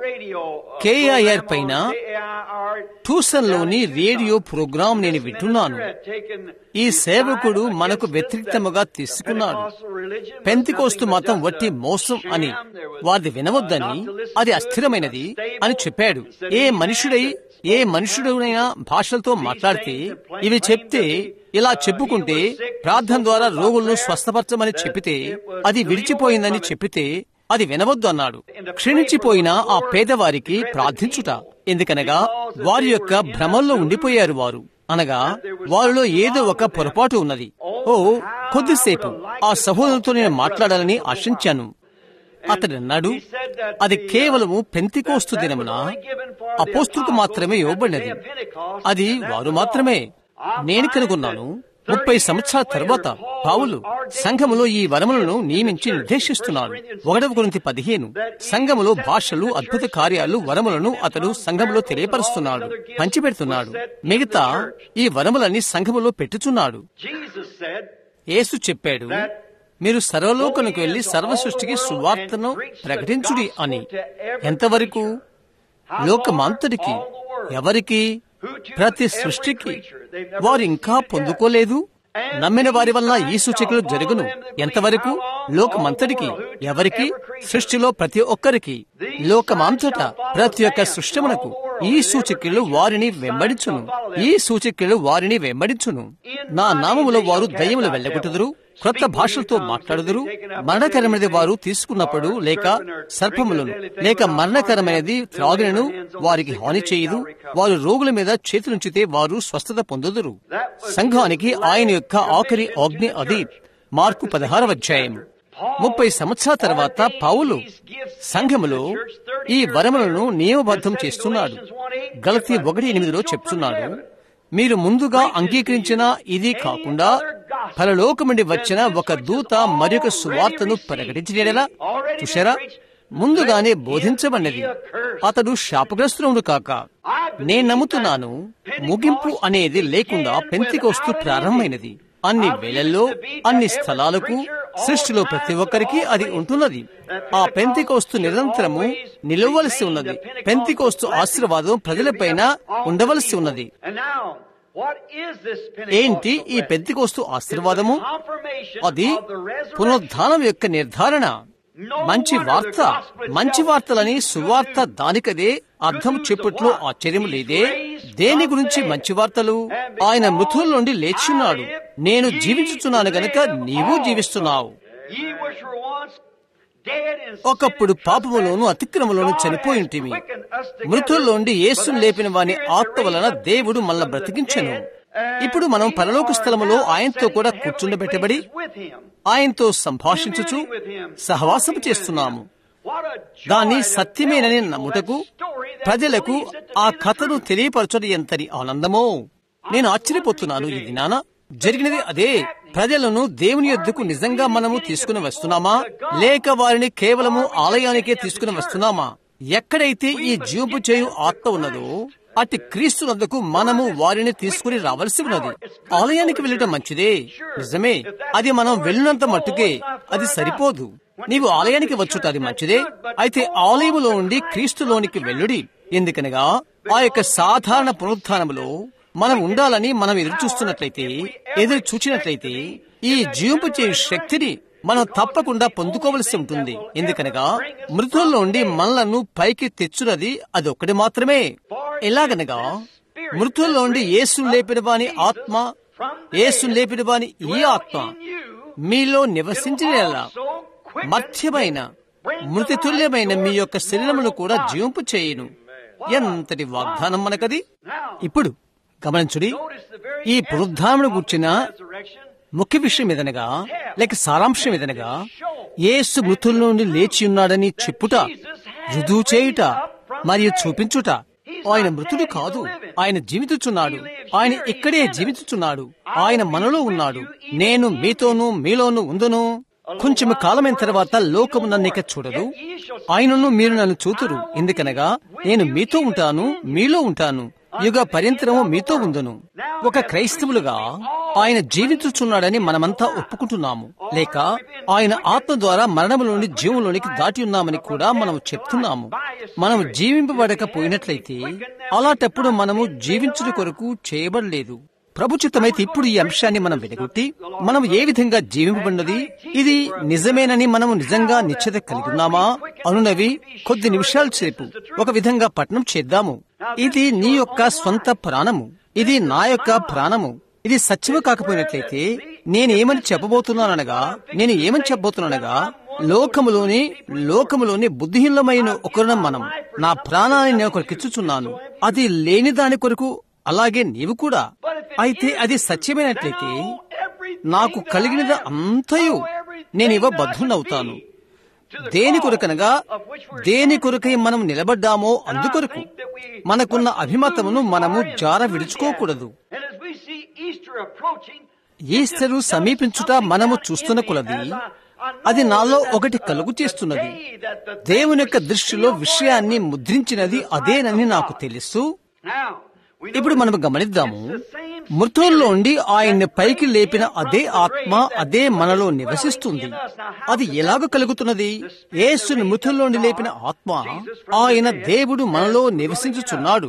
కేఐఆర్ పైన ట్యూషన్ లోని రేడియో ప్రోగ్రాం నేను వింటున్నాను ఈ సేవకుడు మనకు వ్యతిరేక్తముగా తీసుకున్నాడు పెంతికోస్తు మతం వట్టి మోసం అని వారిది వినవద్దని అది అస్థిరమైనది అని చెప్పాడు ఏ మనుషుడై ఏ మనుషుడైనా భాషలతో మాట్లాడితే ఇవి చెప్తే ఇలా చెప్పుకుంటే ప్రార్థన ద్వారా రోగులను స్వస్థపరచమని చెప్పితే అది విడిచిపోయిందని చెప్పితే అది వినవద్దు అన్నాడు క్షీణించిపోయిన ఆ పేదవారికి ప్రార్థించుట ఎందుకనగా వారి యొక్క భ్రమంలో ఉండిపోయారు వారు అనగా వారిలో ఏదో ఒక పొరపాటు ఉన్నది ఓ కొద్దిసేపు ఆ సహోదరుతో నేను మాట్లాడాలని ఆశించాను అతడు అన్నాడు అది కేవలము పెంతికోస్తు దినమున అపోస్తులకు మాత్రమే ఇవ్వబడినది అది వారు మాత్రమే నేను కనుగొన్నాను ముప్పై సంవత్సరాల తర్వాత పావులు సంఘములో ఈ వరములను నియమించి నిర్దేశిస్తున్నాడు ఒకటవ గురించి పదిహేను సంఘములో భాషలు అద్భుత కార్యాలు వరములను అతడు సంఘములో తెలియపరుస్తున్నాడు పంచిపెడుతున్నాడు మిగతా ఈ వరములన్నీ సంఘములో పెట్టుచున్నాడు యేసు చెప్పాడు మీరు సర్వలోకనికి వెళ్లి సర్వ సృష్టికి సువార్తను ప్రకటించుడి అని ఎంతవరకు లోకమంతటికి ఎవరికి ప్రతి సృష్టికి వారు ఇంకా పొందుకోలేదు నమ్మిన వారి వలన ఈ సూచికలు జరుగును ఎంతవరకు లోకమంతటికి ఎవరికి సృష్టిలో ప్రతి ఒక్కరికి లోకమంతట ప్రతి ఒక్క సృష్టమునకు ఈ సూచక్రియలు వారిని వెంబడించును ఈ సూచక్రియలు వారిని వెంబడించును నా నామములో వారు దయ్యములు వెళ్ళగొట్టుదురు క్రొత్త భాషలతో మాట్లాడుదురు మరణకరమైనది వారు తీసుకున్నప్పుడు లేక సర్పములను లేక మరణకరమైనది త్రాగులను వారికి హాని చేయదు వారు రోగుల మీద చేతులుంచితే వారు స్వస్థత పొందుదురు సంఘానికి ఆయన యొక్క ఆఖరి ఆజ్ఞ అది మార్కు పదహారవ అధ్యాయం ముప్పై సంవత్సరాల తర్వాత పౌలు సంఘములో ఈ వరములను నియమబద్ధం చేస్తున్నాడు గలతి ఒకటి ఎనిమిదిలో చెప్తున్నాడు మీరు ముందుగా అంగీకరించిన ఇది కాకుండా పరలోకముండి వచ్చిన ఒక దూత మరొక సువార్తను ప్రకటించలేలా చూశారా ముందుగానే బోధించబడినది అతడు శాపగ్రస్తుడు కాక నేను నమ్ముతున్నాను ముగింపు అనేది లేకుండా పెంతికోస్తు ప్రారంభమైనది అన్ని వేళల్లో అన్ని స్థలాలకు సృష్టిలో ప్రతి ఒక్కరికి అది ఉంటున్నది ఆ పెంతికోస్తు నిరంతరము నిలవలసి ఉన్నది పెంతికోస్తు ఆశీర్వాదం ప్రజలపైన ఉండవలసి ఉన్నది ఏంటి ఈ పెంతికోస్తు ఆశీర్వాదము అది పునరుద్ధానం యొక్క నిర్ధారణ మంచి వార్త మంచి వార్తలని సువార్త దానికదే అర్థం చెప్పుట్లో ఆశ్చర్యం లేదే దేని గురించి మంచి వార్తలు ఆయన మృతుల నుండి లేచున్నాడు నేను జీవించుచున్నాను గనక నీవు జీవిస్తున్నావు ఒకప్పుడు పాపములోను అతిక్రమలోను చనిపోయి ఉంటిమి మృతుల్లోండి యేసును లేపిన వాని ఆత్మ వలన దేవుడు మళ్ళా బ్రతికించను ఇప్పుడు మనం పరలోక స్థలములో ఆయనతో కూడా కూర్చుండబెట్టబడి ఆయనతో సంభాషించుచు సహవాసం చేస్తున్నాము దాన్ని సత్యమేనని నమ్ముటకు ప్రజలకు ఆ కథను తెలియపరచడం ఎంతని ఆనందమో నేను ఆశ్చర్యపోతున్నాను ఈ దినాన జరిగినది అదే ప్రజలను దేవుని యొద్దకు నిజంగా మనము తీసుకుని వస్తున్నామా లేక వారిని కేవలము ఆలయానికే తీసుకుని వస్తున్నామా ఎక్కడైతే ఈ జీవపు చేయు ఆత్మ ఉన్నదో అటు క్రీస్తునందుకు మనము వారిని తీసుకుని రావాల్సి ఉన్నది ఆలయానికి వెళ్ళటం మంచిదే నిజమే అది మనం వెళ్ళినంత మట్టుకే అది సరిపోదు నీవు ఆలయానికి వచ్చుట అది మంచిదే అయితే ఆలయములో ఉండి క్రీస్తులోనికి వెళ్ళుడి ఎందుకనగా ఆ యొక్క సాధారణ పునరుత్నములో మనం ఉండాలని మనం ఎదురు చూస్తున్నట్లయితే ఎదురు చూచినట్లయితే ఈ జీవపు చేయు శక్తిని మనం తప్పకుండా పొందుకోవలసి ఉంటుంది ఎందుకనగా మృతుల్లో ఉండి మనలను పైకి తెచ్చున్నది అది ఒక్కటి మాత్రమే ఎలాగనగా మృతుల్లో ఉండి యేసును లేపిన వాని ఆత్మ యేసును లేపిన వాని ఈ ఆత్మ మీలో నివసించిన మధ్యమైన మృతి తుల్యమైన మీ యొక్క శరీరమును కూడా జీవింపు చేయును ఎంతటి వాగ్దానం మనకది ఇప్పుడు గమనించుడి ఈ పునరుద్ధానమును కూర్చిన ముఖ్య విషయం ఏదనగా లేక సారాంశం ఏదనగా ఏసు మృతుల నుండి లేచి ఉన్నాడని చెప్పుట రుజువు చేయుట మరియు చూపించుట ఆయన మృతుడు కాదు ఆయన జీవితుచున్నాడు ఆయన ఇక్కడే జీవితుచున్నాడు ఆయన మనలో ఉన్నాడు నేను మీతోనూ మీలోనూ ఉందును కొంచెం కాలమైన తర్వాత లోకము నన్ను ఇక చూడదు ఆయనను మీరు నన్ను చూతురు ఎందుకనగా నేను మీతో ఉంటాను మీలో ఉంటాను యుగ పర్యంతరము మీతో ఉందును ఒక క్రైస్తవులుగా ఆయన జీవించుచున్నాడని మనమంతా ఒప్పుకుంటున్నాము లేక ఆయన ఆత్మ ద్వారా మరణములోని జీవంలోనికి దాటి ఉన్నామని కూడా మనం చెప్తున్నాము మనం జీవింపబడకపోయినట్లయితే అలాంటప్పుడు మనము జీవించుట కొరకు చేయబడలేదు ప్రభుచితమైతే ఇప్పుడు ఈ అంశాన్ని మనం వెనగొట్టి మనం ఏ విధంగా జీవింపబడినది ఇది నిజమేనని మనము నిజంగా నిశ్చత కలిగి ఉన్నామా అనునవి కొద్ది నిమిషాల సేపు ఒక విధంగా పట్నం చేద్దాము ఇది నీ యొక్క స్వంత ప్రాణము ఇది నా యొక్క ప్రాణము ఇది సత్యము కాకపోయినట్లయితే నేనేమని చెప్పబోతున్నాననగా నేను ఏమని చెప్పబోతున్నానగా లోకములోని లోకములోని బుద్ధిహీనమైన ఒకరిన మనం నా ప్రాణాన్ని నేను ఒకరికిచ్చుచున్నాను అది లేని దాని కొరకు అలాగే నీవు కూడా అయితే అది సత్యమైనట్లయితే నాకు కలిగినది అంతయు నేను ఇవ్వబద్ధునవుతాను దేని కొరకనగా దేని కొరకై మనం నిలబడ్డామో అందుకొరకు మనకున్న అభిమతమును మనము జార విడుచుకోకూడదు ఈస్టరు సమీపించుట మనము చూస్తున్న కొలది అది నాలో ఒకటి కలుగు చేస్తున్నది దేవుని యొక్క దృష్టిలో విషయాన్ని ముద్రించినది అదేనని నాకు తెలుసు ఇప్పుడు మనం గమనిద్దాము మృతుల్లో ఉండి ఆయన్ని పైకి లేపిన అదే ఆత్మ అదే మనలో నివసిస్తుంది అది ఎలాగ కలుగుతున్నది యేసుని మృతుల్లోండి లేపిన ఆత్మ ఆయన దేవుడు మనలో నివసించుచున్నాడు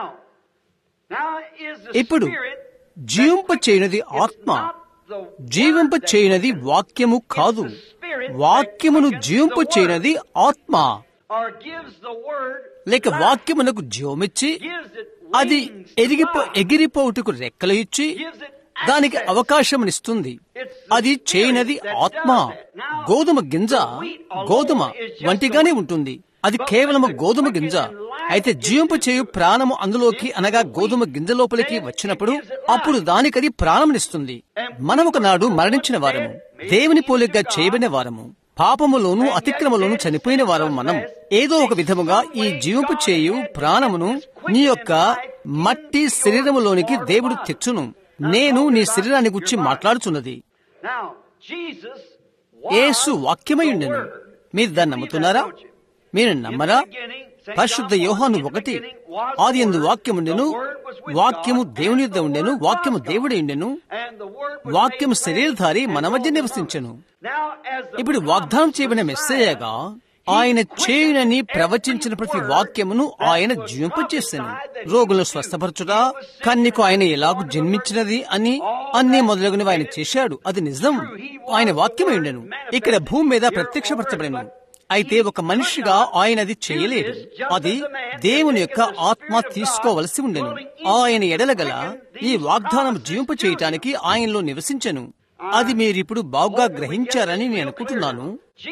ఇప్పుడు జీవింప చేయనది ఆత్మ జీవింప చేయనది వాక్యము కాదు వాక్యమును జీవింప చేయనది ఆత్మ or gives the word లేక వాక్యమునకు జీవమిచ్చి gives it అది wings ఎరిగిపో ఎగిరిపోవుటకు రెక్కలు ఇచ్చి gives it దానికి అవకాశమునిస్తుంది అది చేయనది ఆత్మ గోధుమ గింజ గోధుమ వంటిగానే ఉంటుంది అది కేవలము గోధుమ గింజ అయితే జీవింప చేయు ప్రాణము అందులోకి అనగా గోధుమ గింజ లోపలికి వచ్చినప్పుడు అప్పుడు దానికది ప్రాణమునిస్తుంది మనం ఒకనాడు మరణించిన వారము దేవుని పోలికగా చేయబడిన వారము పాపములోను అతిక్రమలోను చనిపోయిన వారం మనం ఏదో ఒక విధముగా ఈ జీవింపు చేయు ప్రాణమును నీ యొక్క మట్టి శరీరములోనికి దేవుడు తెచ్చును నేను నీ శరీరాన్ని గురించి మాట్లాడుచున్నది Now, Jesus యేసు వాక్యమై ఉండెను మీరు దాన్ని నమ్ముతున్నారా మీరు నమ్మరా పరిశుద్ధ యోహాను ఒకటి ఆది ఎందు వాక్యముండెను వాక్యము దేవుని యొద్ద ఉండెను వాక్యము దేవుడే ఉండెను వాక్యము శరీరధారి మన మధ్య నివసించెను ఇప్పుడు వాగ్దానం చేయబడిన మెస్సయ్యగా ఆయన చేయునని ప్రవచించిన ప్రతి వాక్యమును ఆయన జీవింపచేశాను రోగులను స్వస్థపరచుట కన్యకు ఆయన ఎలాగూ జన్మించినది అని అన్ని మొదలగునవి ఆయన చేశాడు అది నిజం ఆయన వాక్యమై ఉండెను ఇక్కడ భూమి మీద ప్రత్యక్షపరచబడెను అయితే ఒక మనిషిగా ఆయన అది చేయలేడు అది దేవుని యొక్క ఆత్మ తీసుకోవలసి ఉండెను ఆయన ఎడలగల ఈ వాగ్దానం జీవింప చేయటానికి ఆయనలో నివసించెను అది మీరిప్పుడు బాగుగా గ్రహించారని నేను అనుకుంటున్నాను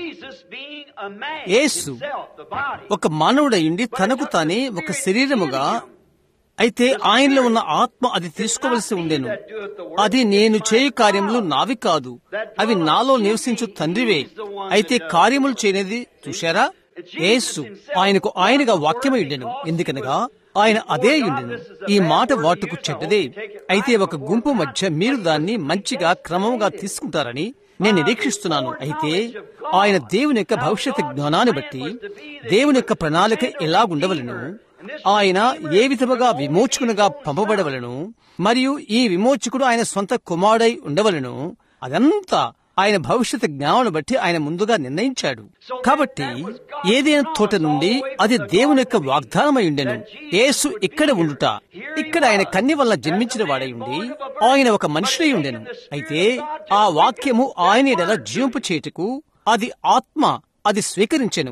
యేసు ఒక మానవుడయుండి తనకు తానే ఒక శరీరముగా అయితే ఆయనలో ఉన్న ఆత్మ అది తీసుకోవలసి ఉండెను అది నేను చేయు కార్యములు నావి కాదు అవి నాలో నివసించు తండ్రివే అయితే కార్యములు చేయనేది చూశారా యేసు ఆయనకు ఆయనగా వాక్యమై ఉండెను ఎందుకనగా ఆయన అదే ఉండెను ఈ మాట వాటుకు చెడ్డదే అయితే ఒక గుంపు మధ్య మీరు దాన్ని మంచిగా క్రమంగా తీసుకుంటారని నేను నిరీక్షిస్తున్నాను అయితే ఆయన దేవుని యొక్క భవిష్యత్ జ్ఞానాన్ని బట్టి దేవుని యొక్క ప్రణాళిక ఎలాగుండవలను ఆయన ఏ విధముగా విమోచకునిగా పంపబడవలను మరియు ఈ విమోచకుడు ఆయన సొంత కుమారుడై ఉండవలను అదంతా ఆయన భవిష్యత్ జ్ఞానం బట్టి ఆయన ముందుగా నిర్ణయించాడు కాబట్టి ఏదైనా తోట నుండి అది దేవుని యొక్క వాగ్దానమై ఉండెను యేసు ఇక్కడ ఉండుట ఇక్కడ ఆయన కన్య వల్ల జన్మించిన వాడై ఉండి ఆయన ఒక మనుషుడై ఉండెను అయితే ఆ వాక్యము ఆయన ఎడల జీవింపు చేటుకు అది ఆత్మ అది స్వీకరించెను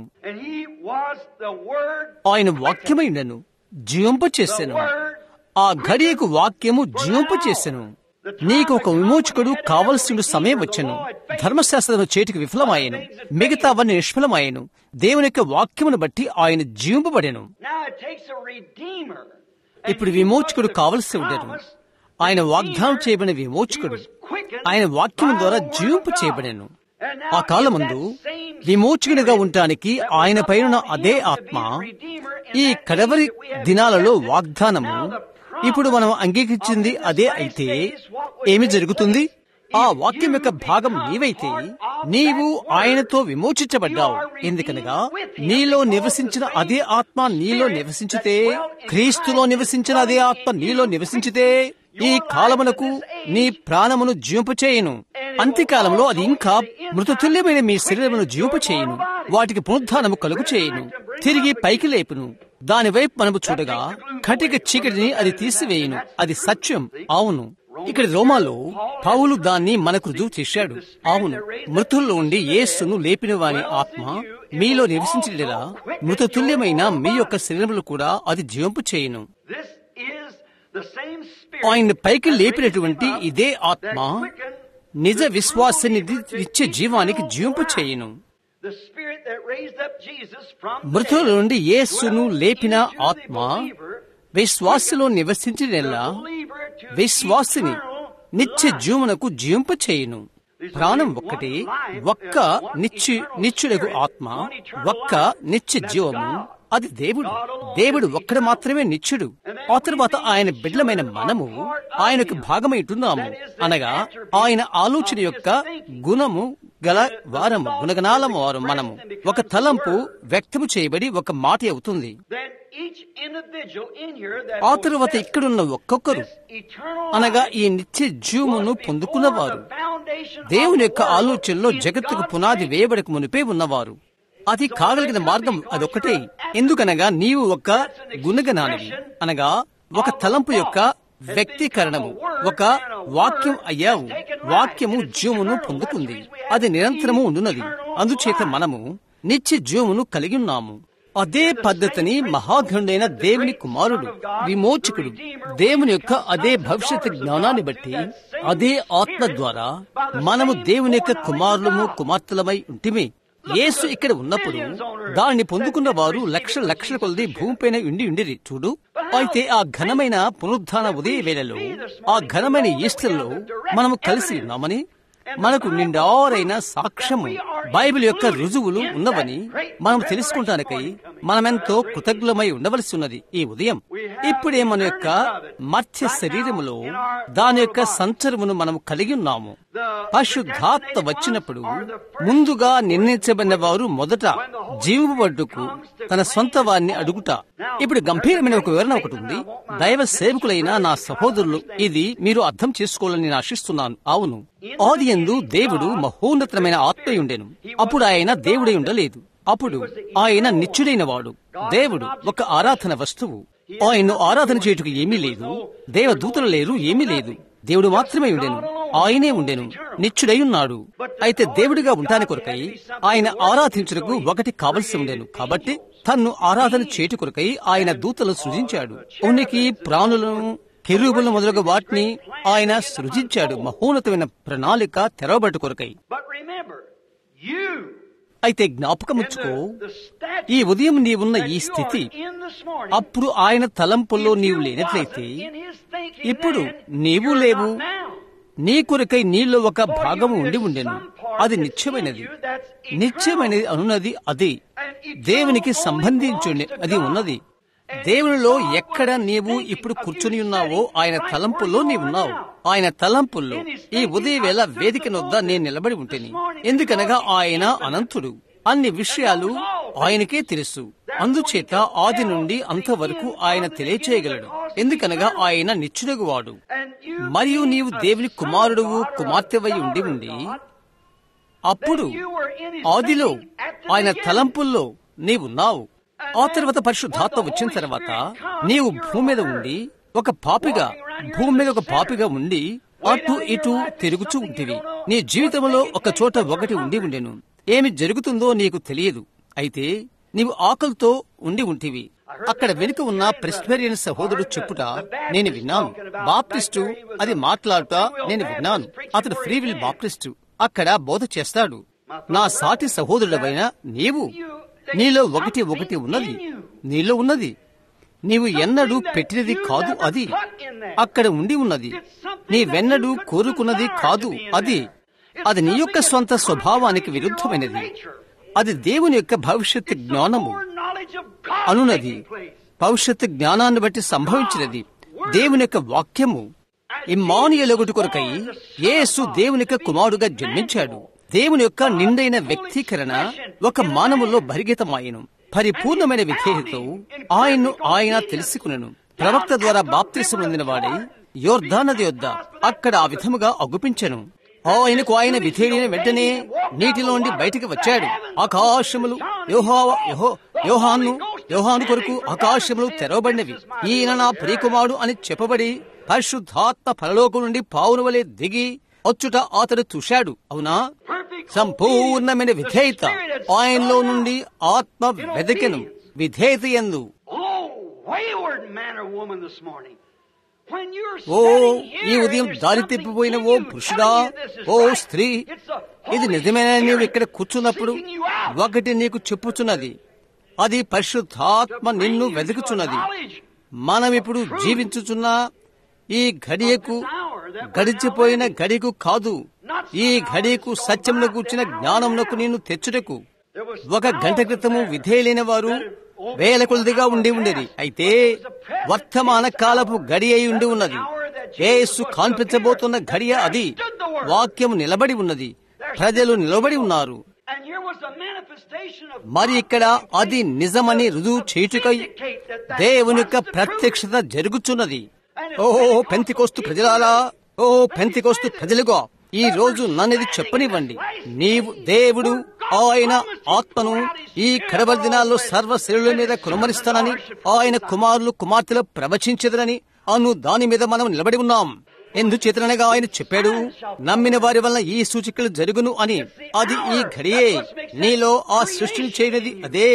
ఆయన వాక్యమై ఉండెను జీవింప చేసెను ఆ ఘడియకు వాక్యము జీవింప చేసెను నీకు ఒక విమోచకుడు కావలసిన సమయం వచ్చెను ధర్మశాస్త్రం చేతికి విఫలమాయను మిగతావన్నీ నిష్ఫలమాయను దేవుని యొక్క వాక్యమును బట్టి ఆయన జీవింపబడెను ఇప్పుడు విమోచకుడు కావలసి ఉండెను ఆయన వాగ్దానం చేయబడిన విమోచకుడు ఆయన వాక్యం ద్వారా జీవింపు చేయబడెను ఆ కాలమందు విమోచకునిగా ఉండటానికి ఆయన పైన అదే ఆత్మ ఈ కడవరి దినాలలో వాగ్దానము ఇప్పుడు మనం అంగీకరించింది అదే అయితే ఏమి జరుగుతుంది ఆ వాక్యం యొక్క భాగం నీవైతే నీవు ఆయనతో విమోచించబడ్డావు ఎందుకనగా నీలో నివసించిన అదే ఆత్మ నీలో నివసించితే క్రీస్తులో నివసించిన అదే ఆత్మ నీలో నివసించితే ఈ కాలమునకు నీ ప్రాణమును జీవింపచేయను అంత్యకాలంలో అది ఇంకా మృతతుల్యమైన మీ శరీరమును జీవింపచేయను వాటికి పునరుద్ధానము కలుగు చేయను తిరిగి పైకి లేపును దాని వైపు మనము చూడగా కటిక చీకటిని అది తీసివేయును అది సత్యం అవును ఇక్కడ రోమాలో పౌలు దాన్ని మనకు రుజువు చేశాడు అవును మృతుల్లో ఉండి యేసును లేపిన వాని ఆత్మ మీలో నివసించలేదా మృతతుల్యమైన మీ యొక్క శరీరములు కూడా అది జీవింపు చేయను ఆయన పైకి లేపినటువంటి ఇదే ఆత్మ నిజ విశ్వాసాన్ని ఇచ్చే జీవానికి జీవింపు చేయను మృతుల నుండి యేసును లేపిన ఆత్మ విశ్వాసలో నివసించినలా విశ్వాసిని నిత్య జీవనకు జీవింప చేయను ప్రాణం ఒక్కటి ఒక్క నిత్య నిత్యుడకు ఆత్మ ఒక్క నిత్య జీవము అది దేవుడు దేవుడు ఒక్కడ మాత్రమే నిత్యుడు ఆ తర్వాత ఆయన బిడ్డలమైన మనము ఆయనకు భాగమైతున్నాము అనగా ఆయన ఆలోచన యొక్క గుణము గల వారము గుణగణాల వారు మనము ఒక తలంపు వ్యక్తము చేయబడి ఒక మాట అవుతుంది ఆ తరువాత ఇక్కడున్న ఒక్కొక్కరు అనగా ఈ నిత్య జీవమును పొందుకున్నవారు దేవుని యొక్క ఆలోచనలో జగత్తుకు పునాది వేయబడక మునిపే ఉన్నవారు అది కాగలిగిన మార్గం అదొక్కటే ఎందుకనగా నీవు ఒక గుణగణానివి అనగా ఒక తలంపు యొక్క వ్యక్తీకరణము ఒక వాక్యం అయ్యావు వాక్యము జీవమును పొందుకుంది అది నిరంతరము ఉండున్నది అందుచేత మనము నిత్య జీవమును కలిగి ఉన్నాము అదే పద్ధతిని మహాఘనుడైన దేవుని కుమారుడు విమోచకుడు దేవుని యొక్క అదే భవిష్యత్ జ్ఞానాన్ని బట్టి అదే ఆత్మ ద్వారా మనము దేవుని యొక్క కుమారులము కుమార్తెలమై ఉంటిమి యేసు ఇక్కడ ఉన్నప్పుడు దానిని పొందుకున్న వారు లక్షల లక్షల కొలది భూమిపైన ఉండి ఉండిరి చూడు అయితే ఆ ఘనమైన పునరుద్ధాన ఉదయ వేళలో ఆ ఘనమైన ఈస్టర్లో మనము కలిసి ఉన్నామని మనకు నిండారైన సాక్ష్యము బైబిల్ యొక్క రుజువులు ఉన్నవని మనం తెలుసుకుంటానికై మనమెంతో కృతజ్ఞమై ఉండవలసి ఉన్నది ఈ ఉదయం ఇప్పుడే మన యొక్క మత్స్య శరీరములో దాని యొక్క సంచరమును మనం కలిగి ఉన్నాము పరిశుద్ధాత్మ వచ్చినప్పుడు ముందుగా నిర్ణయించబడిన వారు మొదట జీవబడ్డుకు తన సొంత వారిని అడుగుట ఇప్పుడు గంభీరమైన ఒక వివరణ ఒకటి ఉంది దైవ సేవకులైన నా సహోదరులు ఇది మీరు అర్థం చేసుకోవాలని నేను ఆశిస్తున్నాను అవును ఆది ఎందు దేవుడు మహోన్నతమైన ఆత్మయుండెను అప్పుడు ఆయన దేవుడై ఉండలేదు అప్పుడు ఆయన నిత్యుడైన వాడు దేవుడు ఒక ఆరాధన వస్తువు ఆయన్ను ఆరాధన చేయుటకు ఏమీ లేదు దేవదూతలు లేరు ఏమీ లేదు దేవుడు మాత్రమే ఉండెను ఆయనే ఉండెను నిత్యుడై ఉన్నాడు అయితే దేవుడిగా ఉంటాని కొరకై ఆయన ఆరాధించుటకు ఒకటి కావలసి ఉండెను కాబట్టి తన్ను ఆరాధన చేటు కొరకై ఆయన దూతలు సృజించాడు ఉనికి ప్రాణులను కెరూబులను మొదలగు వాటిని ఆయన సృజించాడు మహోన్నతమైన ప్రణాళిక తెరవబట్టు కొరకై But remember, you అయితే జ్ఞాపకముచ్చుకో the statue ఈ ఉదయం నీవున్న that ఈ you స్థితి are in this morning, అప్పుడు ఆయన తలంపుల్లో if నీవు you లేనట్లయితే wasn't in his thinking ఇప్పుడు then, నీవు you're లేవు not now. నీ కొరకై నీలో ఒక For భాగము you ఉండి is ఉండెను some part అది that's నిత్యమైనది in you that's eternal. నిత్యమైనది అనున్నది అది And eternal దేవునికి only సంబంధించుండి belongs to అది God. ఉన్నది And దేవునిలో God was ఎక్కడ నీవు thinking ఇప్పుడు of you కూర్చుని ఉన్నావో sitting ఆయన right తలంపుల్లో where you నీవున్నావు are now. ఆయన తలంపుల్లో In his ఈ thinking, ఉదయ వేళ I stood వేదిక before నొద్ద this నేను నిలబడి ఉంటేని morning ఎందుకనగా because he ఆయన is infinite. అనంతుడు అన్ని విషయాలు ఆయనకే తెలుసు అందుచేత ఆది నుండి అంతవరకు ఆయన తెలియచేయగలడు ఎందుకనగా ఆయన నిచ్చునగు వాడు And you మరియు being నీవు a దేవుని son కుమారుడువు of God or a కుమార్తెవై ఉండి daughter of ఉండి God, అప్పుడు then you were in his ఆదిలో thinking at the ఆయన beginning. తలంపుల్లో నీవున్నావు ఆ తర్వాత పరిశుద్ధాత్మ వచ్చిన తర్వాత నీవు భూమి మీద ఉండి ఒక పాపిగా భూమి మీద ఒక పాపిగా ఉండి అటు ఇటు తిరుగుచూ ఉంటివి నీ జీవితంలో ఒక చోట ఒకటి ఉండి ఉండెను ఏమి జరుగుతుందో నీకు తెలియదు అయితే నీవు ఆకలితో ఉండి ఉంటివి అక్కడ వెనుక ఉన్న ప్రెస్బెరియన్ సహోదరుడు చెప్పుట నేను విన్నాను బాప్టిస్టు అది మాట్లాడుట నేను విన్నాను అతడు ఫ్రీ విల్ బాప్టిస్టు అక్కడ బోధ చేస్తాడు నా సాటి సహోదరుడవైన నీవు నీలో ఒకటి ఒకటి ఉన్నది నీలో ఉన్నది నీవు ఎన్నడూ పెట్టినది కాదు అది అక్కడ ఉండి ఉన్నది నీవెన్నడూ కోరుకున్నది కాదు అది అది నీ యొక్క స్వంత స్వభావానికి విరుద్ధమైనది అది దేవుని యొక్క భవిష్యత్ జ్ఞానము అనున్నది భవిష్యత్ జ్ఞానాన్ని బట్టి సంభవించినది దేవుని యొక్క వాక్యము ఇమ్మానుయలొకటి కొరకై యేసు దేవుని యొక్క కుమారుడుగా జన్మించాడు దేవుని యొక్క నిండైన వ్యక్తీకరణ ఒక మానవుల్లో బరిగితమాయను పరిపూర్ణమైన విధేయతతో ఆయన్ను ఆయన తెలుసుకునను ప్రవక్త ద్వారా బాప్తిసం పొందిన వాడై యోర్ధానది యొద్ద అక్కడ ఆ విధముగా అగుపించెను ఆయనకు ఆయన విధేయుడైన వెంటనే నీటిలోండి బయటికి వచ్చాడు ఆకాశములు యోహావ- యెహో యోహాను యోహాను కొరకు ఆకాశములు తెరవబడినవి ఈయన నా ప్రియకుమారుడు అని చెప్పబడి పరిశుద్ధాత్మ పరలోకం నుండి పావును వలె దిగి వచ్చుట అతడు చూశాడు అవునా సంపూర్ణమైన విధేయత ఆయనలో నుండి ఆత్మ వెదకెను విధేయత ఎందు Oh, wayward man or woman this morning. When you're oh sitting ఈ here, ఉదయం there's దారి something తిప్పిపోయిన in oh you పురుషుడా telling you this is oh right. స్త్రీ It's the ఇది Holy నిజమైన నీవు Spirit ఇక్కడ కూర్చున్నప్పుడు seeking you out. ఒకటి నీకు చెప్పుచున్నది అది పరిశుద్ధాత్మ నిన్ను వెతుకుచున్నది మనం ఇప్పుడు జీవించుచున్న ఈ ఘడియకు గడిచిపోయిన గడికు కాదు ఈ ఘడియకు సత్యమును కూర్చిన జ్ఞానమునకు నిన్ను తెచ్చుటకు ఒక గంట క్రితము విధేయులైన వారు వేల కొలదిగా ఉండి ఉండేది అయితే వర్తమాన కాలపు గడి అయి ఉండి ఉన్నది యేసు కాన్పించబోతున్న గడియ అది వాక్యము నిలబడి ఉన్నది ప్రజలు నిలబడి ఉన్నారు And here was a manifestation of మరి ఇక్కడ అది నిజమని రుజువు చేయుటకై దేవుని యొక్క ప్రత్యక్షత జరుగుచున్నది ఓ పెంతికోస్తు ప్రజలారా ఓ పెంతికోస్తు ప్రజలుగా ఈ రోజు నన్నది చెప్పనివ్వండి నీవు దేవుడు ఆయన ఆత్మను ఈ కడవరి దినాల్లో సర్వ శరీరుల మీద కురమరిస్తానని ఆయన కుమారులు కుమార్తెలు ప్రవచించదరని అను దాని మీద మనం నిలబడి ఉన్నాం ఎందుచేతనగా ఆయన చెప్పాడు నమ్మిన వారి వలన ఈ సూచికలు జరుగును అని అది ఈ ఘడియే నీలో ఆ సృష్టిని చేయనిది అదే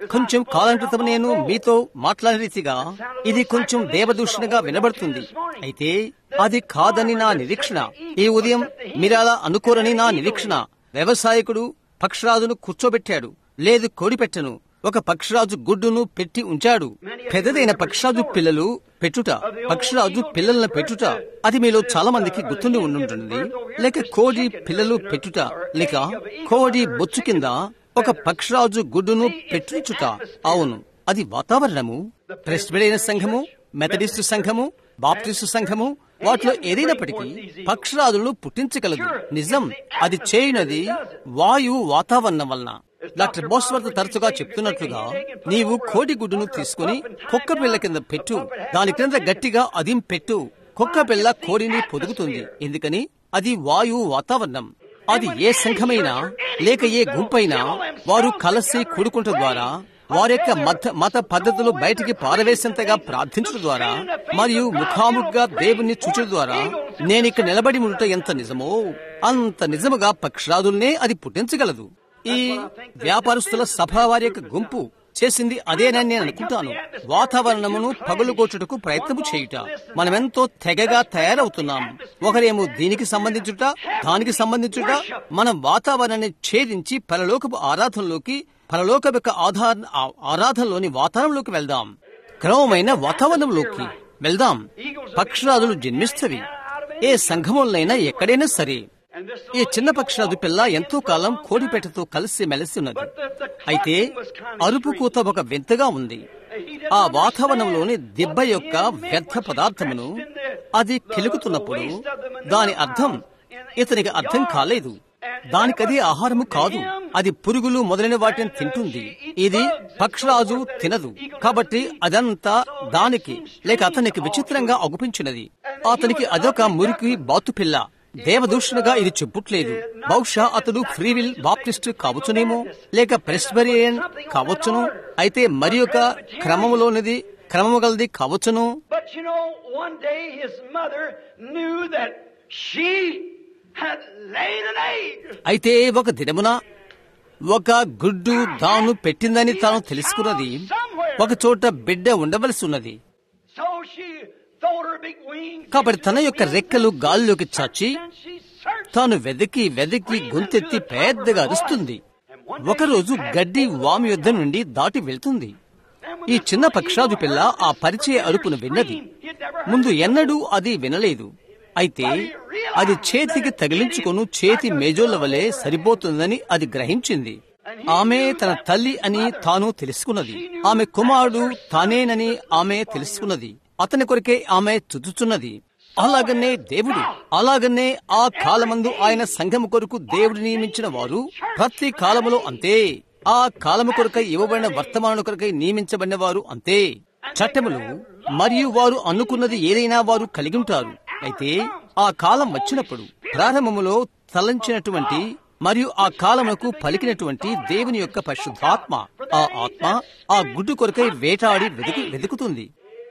కొంచెం కాలం క్రితం నేను మీతో మాట్లాడే రీతిగా ఇది కొంచెం దేవదూషణగా వినబడుతుంది అయితే అది కాదని నా నిరీక్షణ ఈ ఉదయం మీరలా అనుకోరని నా నిరీక్షణ వ్యవసాయకుడు పక్షరాజును కూర్చోబెట్టాడు లేదు కోడి పెట్టను ఒక పక్షిరాజు గుడ్డును పెట్టి ఉంచాడు పెద్దదైన పక్షిరాజు పిల్లలు పెట్టుట పక్షిరాజు పిల్లలను పెట్టుట అది మీలో చాలా మందికి గుర్తుండి ఉండుంటుంది లేక కోడి పిల్లలు పెట్టుట లేక కోడి బొచ్చు కింద ఒక పక్షిరాజు గుడ్డును పెట్టుచుట అవును అది వాతావరణము ప్రెస్బిడైన సంఘము మెథడిస్టు సంఘము బాప్టిస్టు సంఘము వాటిలో ఏదైనప్పటికీ పక్షరాజులను పుట్టించగలదు నిజం అది చేయనది వాయువు వాతావరణం వలన డాక్టర్ బోస్వర్త్ తరచుగా చెప్తున్నట్లుగా నీవు కోడి గుడ్డును తీసుకుని కుక్క పిల్ల కింద పెట్టు దాని కింద గట్టిగా అదిం పెట్టు కుక్క పిల్ల కోడిని పొదుగుతుంది ఎందుకని అది వాయువు వాతావరణం అది ఏ సంఘమైనా లేక ఏ గుంపైనా వారు కలిసి కూడుకుంట ద్వారా వారి యొక్క మత మత పద్ధతులు బయటికి పారవేసేంతగా ప్రార్థించడం ద్వారా మరియు ముఖాముఖిగా దేవుణ్ణి చూచడం ద్వారా నేను ఇక్కడ నిలబడి ఉంట ఎంత నిజమో అంత నిజముగా పక్షరాదుల్నే అది పుట్టించగలదు ఈ వ్యాపారస్తుల సభ వారి యొక్క గుంపు చేసింది అదేనని నేను అనుకుంటాను వాతావరణమును పగులుగొట్టుటకు ప్రయత్నము చేయుట మనమెంతో తెగగా తయారవుతున్నాం ఒకరేమో దీనికి సంబంధించుట దానికి సంబంధించుట మనం వాతావరణాన్ని ఛేదించి పరలోకపు ఆరాధనలోకి పరలోక యొక్క ఆధార ఆరాధనలోని వాతావరణంలోకి వెళ్దాం క్రమమైన వాతావరణంలోకి వెళ్దాం పక్షరాదులు జన్మిస్తవి ఏ సంఘములైనా ఎక్కడైనా సరే ఈ చిన్న పక్షరాజు పిల్ల ఎంతో కాలం కోడిపెట్టతో కలిసి మెలిసి ఉన్నది అయితే అరుపు కూత ఒక వింతగా ఉంది ఆ వాతావరణంలోని దిబ్బ యొక్క వ్యర్థ పదార్థమును అది కెలుకుతున్నప్పుడు దాని అర్థం ఇతనికి అర్థం కాలేదు దానికది ఆహారము కాదు అది పురుగులు మొదలైన వాటిని తింటుంది ఇది పక్షరాజు తినదు కాబట్టి అదంతా దానికి లేక అతనికి విచిత్రంగా అగుపించినది అతనికి అదొక మురికి బాతు పిల్ల దేవదూషణగా ఇది చెప్పుట్లేదు బహుశా అతడు ఫ్రీవిల్ బాప్టిస్ట్ కావచ్చునేమో లేక ప్రెస్బరియన్ కావచ్చును అయితే మరి ఒక క్రమములోనిది క్రమము గలది కావచ్చును But you know, one day his mother knew that she had laid an egg. అయితే ఒక దినమున ఒక గుడ్డు తాను పెట్టిందని తాను తెలుసుకున్నది ఒక చోట బిడ్డ ఉండవలసి ఉన్నది So she throwed her big wings. కాబట్టి తన యొక్క రెక్కలు గాల్లోకి చాచి And she searched. తాను వెదకి వెదకి గొంతెత్తి పెద్దగా అరుస్తుంది ఒకరోజు గడ్డి వామి యుద్ధ నుండి దాటి వెళ్తుంది ఈ చిన్న పక్షాదు పిల్ల ఆ పరిచయ అరుపును విన్నది ముందు ఎన్నడూ అది వినలేదు అయితే అది చేతికి తగిలించుకొను చేతి మేజోళ్ల వలె సరిపోతుందని అది గ్రహించింది ఆమె తన తల్లి అని తాను తెలుసుకున్నది ఆమె కుమారుడు తానేనని ఆమె తెలుసుకున్నది అతని కొరకే ఆమె చుచ్చుచున్నది అలాగనే దేవుడు అలాగనే ఆ కాలమందు ఆయన సంఘము కొరకు దేవుడు నియమించిన వారు ప్రతి కాలములో అంతే ఆ కాలము కొరకై ఇవ్వబడిన వర్తమానం కొరకై నియమించబడిన వారు అంతే చట్టములు మరియు వారు అనుకున్నది ఏదైనా వారు కలిగి ఉంటారు అయితే ఆ కాలం వచ్చినప్పుడు ప్రారంభములో తలంచినటువంటి మరియు ఆ కాలమునకు పలికినటువంటి దేవుని యొక్క పరిశుద్ధాత్మ ఆ ఆత్మ ఆ గుడ్డు కొరకై వేటాడి వెతుకు వెతుకుతుంది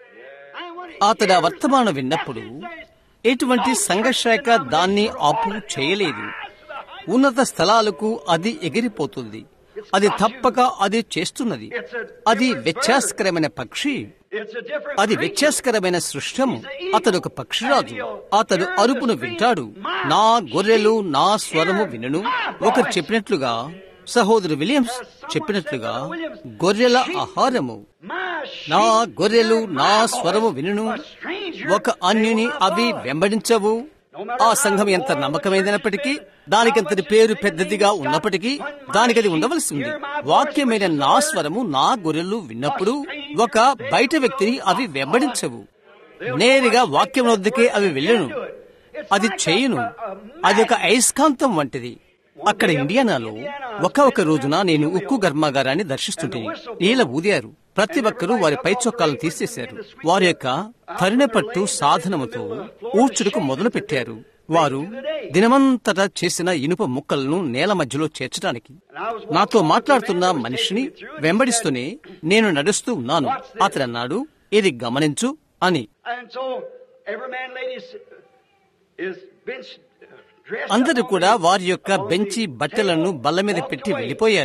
అతడు ఆ వర్తమానం విన్నప్పుడు ఎటువంటి సంఘర్షక దాన్ని ఆపు చేయలేదు ఉన్నత స్థలాలకు అది ఎగిరిపోతుంది అది తప్పక అది చేస్తున్నది అది వ్యత్యాసకరమైన పక్షి It's a different అది creature. వ్యత్యాసకరమైన సృష్టము అతడు ఒక పక్షిరాజు అతడు అరుపును వింటాడు నా గొర్రెలు నా స్వరము వినను ఒకరు చెప్పినట్లుగా సహోదరు విలియమ్స్ చెప్పినట్లుగా గొర్రెల ఆహారము My నా sheep గొర్రెలు hear నా my స్వరము voice. వినును A stranger ఒక అన్యుని they will అవి avoid. వెంబడించవు ఆ సంఘం ఎంత నమ్మకమైనప్పటికీ దానికంతటి పేరు పెద్దదిగా ఉన్నప్పటికీ దానికది ఉండవలసి ఉంది వాక్యమైన నా స్వరము నా గొర్రెలు విన్నప్పుడు ఒక బయట వ్యక్తిని అవి వెంబడించవు నేరుగా వాక్యం వద్దకే అవి వెళ్ళును అది చేయును అది ఒక అయస్కాంతం వంటిది అక్కడ ఇండియానాలో ఒక ఒక రోజున నేను ఉక్కు కర్మాగారాన్ని దర్శిస్తుంటే నీల ఊదారు ప్రతి ఒక్కరూ వారి పై చొక్కాలను తీసేశారు వారి యొక్క తరినపట్టు సాధనముతో ఊడ్చుడుకు మొదలు పెట్టారు వారు దినమంతటా చేసిన ఇనుప ముక్కలను నేల మధ్యలో చేర్చడానికి నాతో మాట్లాడుతున్న మనిషిని వెంబడిస్తూనే నేను నడుస్తూ ఉన్నాను అతడు అన్నాడు ఇది గమనించు అని And so every man laid his, his bench uh, dress అందరూ up కూడా on వారి యొక్క the- బెంచి బట్టలను బల్ల మీద పెట్టి వెళ్లిపోయారు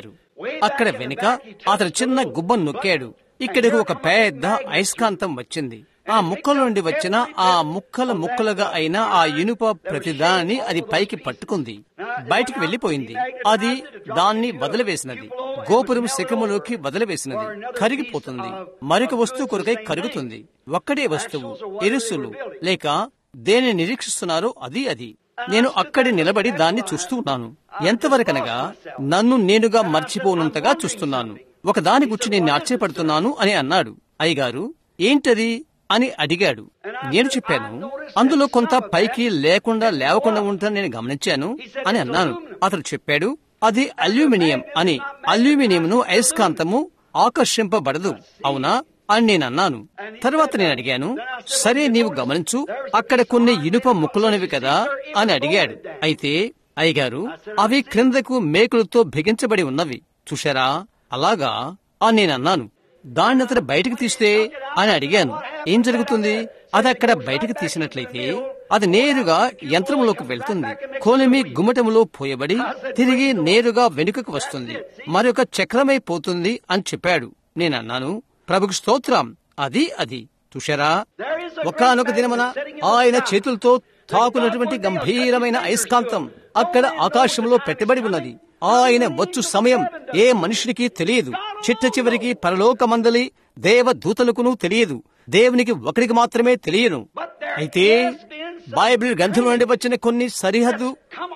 అక్కడ వెనుక అతను చిన్న గుబ్బను నొక్కాడు ఇక్కడికి ఒక పెద్ద అయస్కాంతం వచ్చింది ఆ ముక్కల నుండి వచ్చిన ఆ ముక్కల ముక్కలుగా అయిన ఆ ఇనుప ప్రతిదాన్ని అది పైకి పట్టుకుంది బయటికి వెళ్లిపోయింది అది దాన్ని వదిలివేసినది గోపురం శిఖములోకి వదిలివేసినది కరిగిపోతుంది మరొక వస్తువు కొరకై కరుగుతుంది ఒక్కడే వస్తువు ఇరుసులు లేక దేని నిరీక్షిస్తున్నారో అది అది నేను అక్కడి నిలబడి దాన్ని చూస్తూ ఉన్నాను ఎంతవరకనగా నన్ను నేనుగా మర్చిపోనంతగా చూస్తున్నాను ఒక దాని గురించి నేను ఆశ్చర్యపడుతున్నాను అని అన్నాడు అయ్యగారు ఏంటది అని అడిగాడు నేను చెప్పాను అందులో కొంత పైకి లేకుండా లేవకుండా ఉంటుందని నేను గమనించాను అని అన్నాను అతడు చెప్పాడు అది అల్యూమినియం అని అల్యూమినియంను అయస్కాంతము ఆకర్షింపబడదు అవునా అని నేను అన్నాను తర్వాత నేను అడిగాను సరే నీవు గమనించు అక్కడ కొన్ని ఇనుప ముక్కలోనివి కదా అని అడిగాడు అయితే అయ్యగారు అవి క్రిందకు మేకులతో బిగించబడి ఉన్నవి చూశారా అలాగా అని నేను అన్నాను దాన్ని అతను బయటకు తీస్తే అని అడిగాను ఏం జరుగుతుంది అది అక్కడ బయటకు తీసినట్లయితే అది నేరుగా యంత్రములోకి వెళ్తుంది కోలిమి గుమ్మటములో పోయబడి తిరిగి నేరుగా వెనుకకు వస్తుంది మరొక చక్రమై పోతుంది అని చెప్పాడు నేను అన్నాను ప్రభుకు స్తోత్రం అది అది చూశారా ఒకనొక దినమున ఆయన చేతులతో తాకున్నటువంటి గంభీరమైన అయస్కాంతం అక్కడ ఆకాశంలో పెట్టబడి ఉన్నది ఆయన వచ్చు సమయం ఏ మనుషునికి తెలియదు చిట్ట చివరికి పరలోకమందలి దేవదూతలకును తెలియదు దేవునికి ఒకరికి మాత్రమే తెలియను అయితే బైబిల్ గ్రంథం నుండి వచ్చిన కొన్ని సరిహద్దు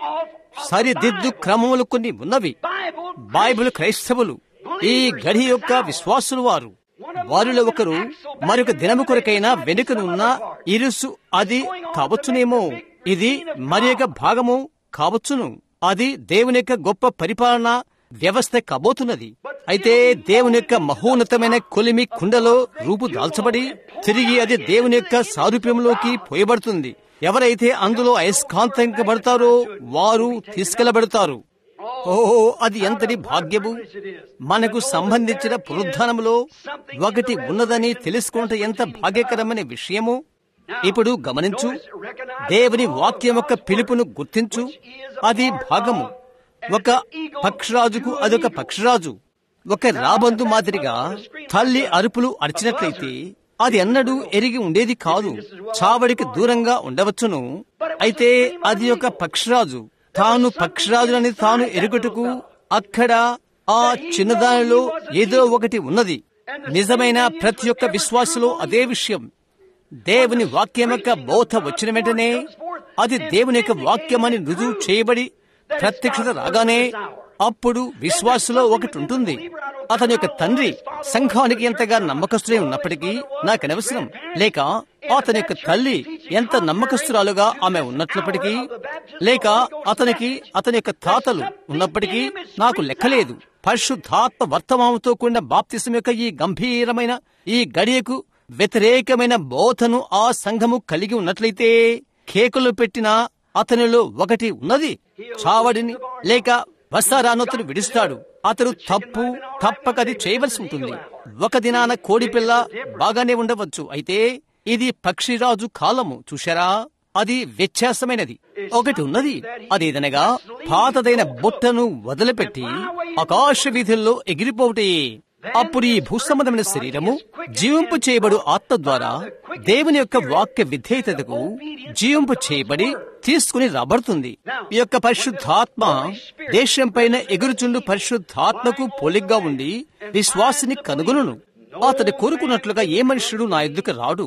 సరిదిద్దు క్రమములు కొన్ని ఉన్నవి బైబిల్ క్రైస్తవులు ఈ గడి యొక్క విశ్వాసులు వారు వారిలో ఒకరు మరొక దినము కొరకైనా వెనుకనున్న ఇరుసు అది కావచ్చునేమో ఇది మరి యొక్క భాగము కావచ్చును అది దేవుని యొక్క గొప్ప పరిపాలన వ్యవస్థ కాబోతున్నది అయితే దేవుని యొక్క మహోన్నతమైన కొలిమి కుండలో రూపు దాల్చబడి తిరిగి అది దేవుని యొక్క సారూప్యంలోకి పోయబడుతుంది ఎవరైతే అందులో అయస్కాంతించబడతారో వారు తీసుకెళ్లబడతారు ఓహో అది ఎంతటి భాగ్యము మనకు సంబంధించిన పునరుద్ధానములో ఒకటి ఉన్నదని తెలుసుకుంటే ఎంత భాగ్యకరమైన విషయము ఇప్పుడు గమనించు దేవుని వాక్యం యొక్క పిలుపును గుర్తించు అది భాగము ఒక పక్షరాజుకు అదొక పక్షరాజు ఒక రాబందు మాదిరిగా తల్లి అరుపులు అరిచినట్లయితే అది ఎన్నడూ ఎరిగి ఉండేది కాదు చావడికి దూరంగా ఉండవచ్చును అయితే అది ఒక పక్షరాజు తాను పక్షరాజులని తాను ఎరుగుటకు అక్కడ ఆ చిన్నదానిలో ఏదో ఒకటి ఉన్నది నిజమైన ప్రతి ఒక్క విశ్వాసులో అదే విషయం దేవుని వాక్యం యొక్క బోధ వచ్చిన వెంటనే అది దేవుని యొక్క వాక్యమని రుజువు చేయబడి ప్రత్యక్షత రాగానే అప్పుడు విశ్వాసులో ఒకటి ఉంటుంది అతని యొక్క తండ్రి సంఘానికి ఎంతగా నమ్మకస్తులే ఉన్నప్పటికీ నాకు అనవసరం లేక అతని యొక్క తల్లి ఎంత నమ్మకస్తురాలుగా ఆమె ఉన్నట్లప్పటికీ లేక అతనికి అతని యొక్క తాతలు ఉన్నప్పటికీ నాకు లెక్కలేదు పరిశుద్ధాత్మ వర్తమానంతో కూడిన బాప్తిసం యొక్క ఈ గంభీరమైన ఈ గడియకు వ్యతిరేకమైన బోధను ఆ సంఘము కలిగి ఉన్నట్లయితే కేకులు పెట్టిన అతనిలో ఒకటి ఉన్నది చావడిని లేక వస్తారానొత్తును విడుస్తాడు అతడు తప్పు తప్పకది చేయవలసి ఉంటుంది ఒక దినాన కోడిపిల్ల బాగానే ఉండవచ్చు అయితే ఇది పక్షిరాజు కాలము చూశారా అది వ్యత్యాసమైనది ఒకటి ఉన్నది అదేదనగా పాతదైన బుట్టను వదిలిపెట్టి ఆకాశ వీధుల్లో ఎగిరిపోవటే అప్పుడు ఈ భూసంబంధమైన శరీరము జీవింపు చేయబడు ఆత్మ ద్వారా దేవుని యొక్క వాక్య విధేయతకు జీవింపు చేయబడి తీసుకుని రాబడుతుంది ఈ యొక్క పరిశుద్ధాత్మ దేశం పైన ఎగురుచుండు పరిశుద్ధాత్మకు పోలిగ్గా ఉండి విశ్వాసిని కనుగొనును అతడు కోరుకున్నట్లుగా ఏ మనుషుడు నా ఎద్దుకు రాడు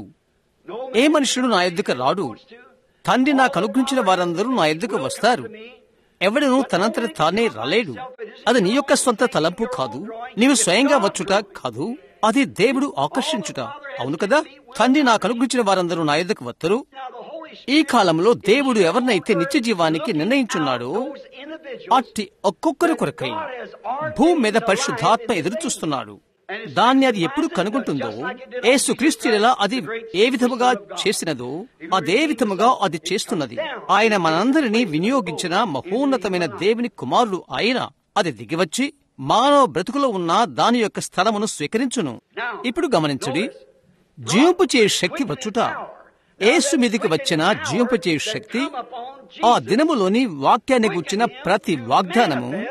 ఏ మనుషుడు నా ఎద్దుకు రాడు తండ్రి నాకు అనుగ్రహించిన వారందరూ నా ఎద్దుకు వస్తారు ఎవడను తనంతట తానే రాలేడు అది నీ యొక్క సొంత తలంపు కాదు నీవు స్వయంగా వచ్చుట కాదు అది దేవుడు ఆకర్షించుట అవును కదా తండ్రి నాకు అనుగ్రహించిన వారందరూ నా ఎద్దుకు వత్తరు ఈ కాలంలో దేవుడు ఎవరినైతే నిత్య జీవానికి నిర్ణయించున్నాడో అట్టి ఒక్కొక్కరి కొరకై భూమి మీద పరిశుద్ధాత్మ ఎదురు చూస్తున్నాడు దాన్ని అది ఎప్పుడు కనుగొంటుందో ఏసుక్రీస్తు ఎలా అది ఏ విధముగా చేసినదో అదే విధముగా అది చేస్తున్నది ఆయన మనందరినీ వినియోగించిన మహోన్నతమైన దేవుని కుమారుడు ఆయన అది దిగివచ్చి మానవ బ్రతుకులో ఉన్న దాని యొక్క స్థలమును స్వీకరించును ఇప్పుడు గమనించడి జీవింపు చే శక్తి వచ్చుట ఏసు మీదికి వచ్చిన జీవింపు చే శక్తి ఆ దినములోని వాక్యాన్ని గుర్చిన ప్రతి వాగ్దానము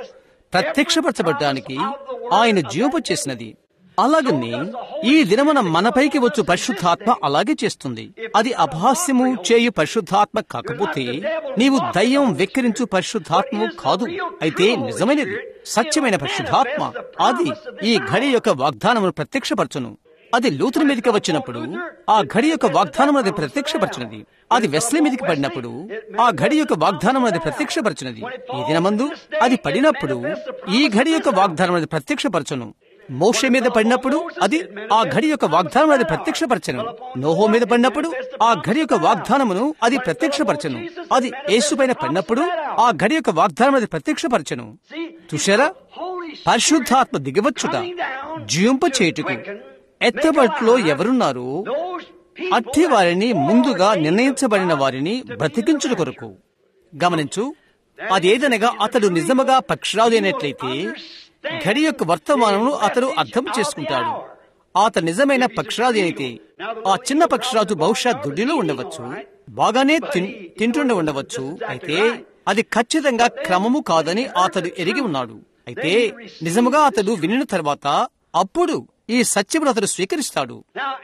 ప్రత్యక్షపరచబడ్డానికి ఆయన జీవపు చేసినది అలాగని ఈ దినమున మనపైకి వచ్చు పరిశుద్ధాత్మ అలాగే చేస్తుంది అది అభాస్యము చేయు పరిశుద్ధాత్మ కాకపోతే నీవు దయ్యం వెక్కిరించు పరిశుద్ధాత్మము కాదు అయితే నిజమైనది సత్యమైన పరిశుద్ధాత్మ అది ఈ ఘడి యొక్క వాగ్దానమును ప్రత్యక్షపరచును అది లూతుని మీదకి వచ్చినప్పుడు ఆ ఘడి యొక్క వాగ్దానం అది ప్రత్యక్షపరచినది అది వెస్లీ మీదకి పడినప్పుడు ఆ ఘడి యొక్క వాగ్దానం అది ప్రత్యక్షపరచినది ఈ దినమందు అది పడినప్పుడు ఈ ఘడి యొక్క వాగ్దానం అది ప్రత్యక్షపరచును మోషే మీద పడినప్పుడు అది ఆ ఘడి యొక్క వాగ్దానం అది ప్రత్యక్షపరచను నోహో మీద పడినప్పుడు ఆ ఘడి యొక్క వాగ్దానమును అది ప్రత్యక్షపరచను అది యేసు పైన పడినప్పుడు ఆ ఘడి యొక్క వాగ్దానం అది ప్రత్యక్షపరచను చూశారా పరిశుద్ధాత్మ దిగవచ్చుట జీవింప చేయుటకు ఎత్తబట్లో ఎవరున్నారు అట్టి వారిని ముందుగా నిర్ణయించబడిన వారిని బ్రతికించుట కొరకు గమనించు అదేదనగా అతడు నిజముగా పక్షరాలైనట్లయితే ఘడి యొక్క వర్తమానమును అతడు అర్థం చేసుకుంటాడు అతను నిజమైన పక్షరాజు అయితే ఆ చిన్న పక్షరాజు బహుశా దుడ్డిలో ఉండవచ్చు బాగానే తింటుండి ఉండవచ్చు అయితే అది ఖచ్చితంగా క్రమము కాదని అతడు ఎరిగి ఉన్నాడు అయితే నిజముగా అతడు వినిన తర్వాత అప్పుడు ఈ సత్యమును అతడు స్వీకరిస్తాడు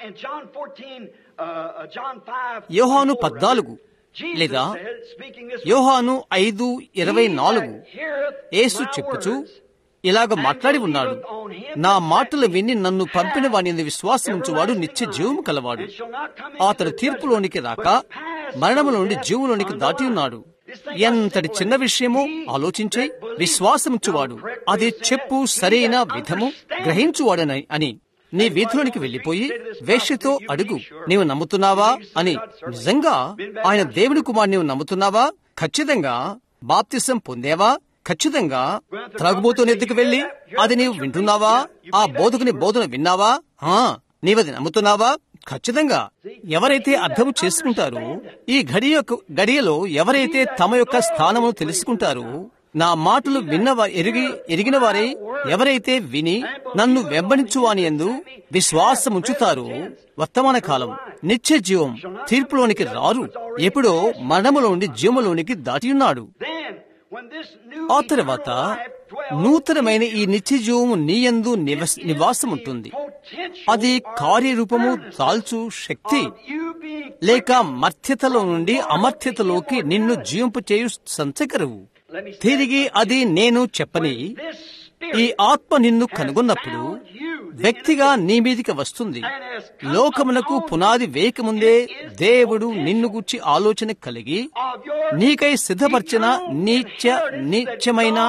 యోహాను పద్నాలుగు లేదా యోహాను ఐదు ఇరవై నాలుగు యేసు చెప్పుచు ఇలాగ మాట్లాడి ఉన్నాడు నా మాటలు విని నన్ను పంపిన వాని విశ్వాసముంచువాడు నిత్య జీవము కలవాడు అతడు తీర్పులోనికి రాక మరణముల నుండి జీవులోనికి దాటి ఉన్నాడు ఎంతటి చిన్న విషయమో ఆలోచించే విశ్వాసముంచువాడు అది చెప్పు సరైన విధము గ్రహించువాడని అని నీ వీధిలోనికి వెళ్లిపోయి వేష్యతో అడుగు నీవు నమ్ముతున్నావా అని నిజంగా ఆయన దేవుని కుమార్ నీవు నమ్ముతున్నావా ఖచ్చితంగా బాప్తిసం పొందేవా ఖచ్చితంగా త్రాగుబోతున్న ఎద్దుకు వెళ్లి అది నీవు వింటున్నావా ఆ బోధకుని బోధన విన్నావా ఆ నీవది నమ్ముతున్నావా ఖచ్చితంగా ఎవరైతే అర్థం చేసుకుంటారో ఈ గడి యొక్క గడియలో ఎవరైతే తమ యొక్క స్థానమును తెలుసుకుంటారో నా మాటలు విన్న ఎరిగి ఎరిగిన వారే ఎవరైతే విని నన్ను వెంబడించువాని ఎందు విశ్వాసముంచుతారో వర్తమాన కాలం నిత్య జీవం తీర్పులోనికి రారు ఎప్పుడో మరణములో నుండి జీవములోనికి దాటియున్నాడు ఆ తర్వాత నూతనమైన ఈ నిత్య జీవము నీయందు నివాసముంటుంది అది కార్యరూపము దాల్చు శక్తి లేక మర్త్యతలో నుండి అమర్త్యతలోకి నిన్ను జీవింపు చేయు సంచకరువు తిరిగి అది నేను చెప్పని ఈ ఆత్మ నిన్ను కనుగొన్నప్పుడు వ్యక్తిగా నీ మీదికి వస్తుంది లోకమునకు పునాది వేయకముందే దేవుడు నిన్ను గుర్చి ఆలోచన కలిగి నీకై సిద్ధపరిచిన నీత్య నీత్యమైన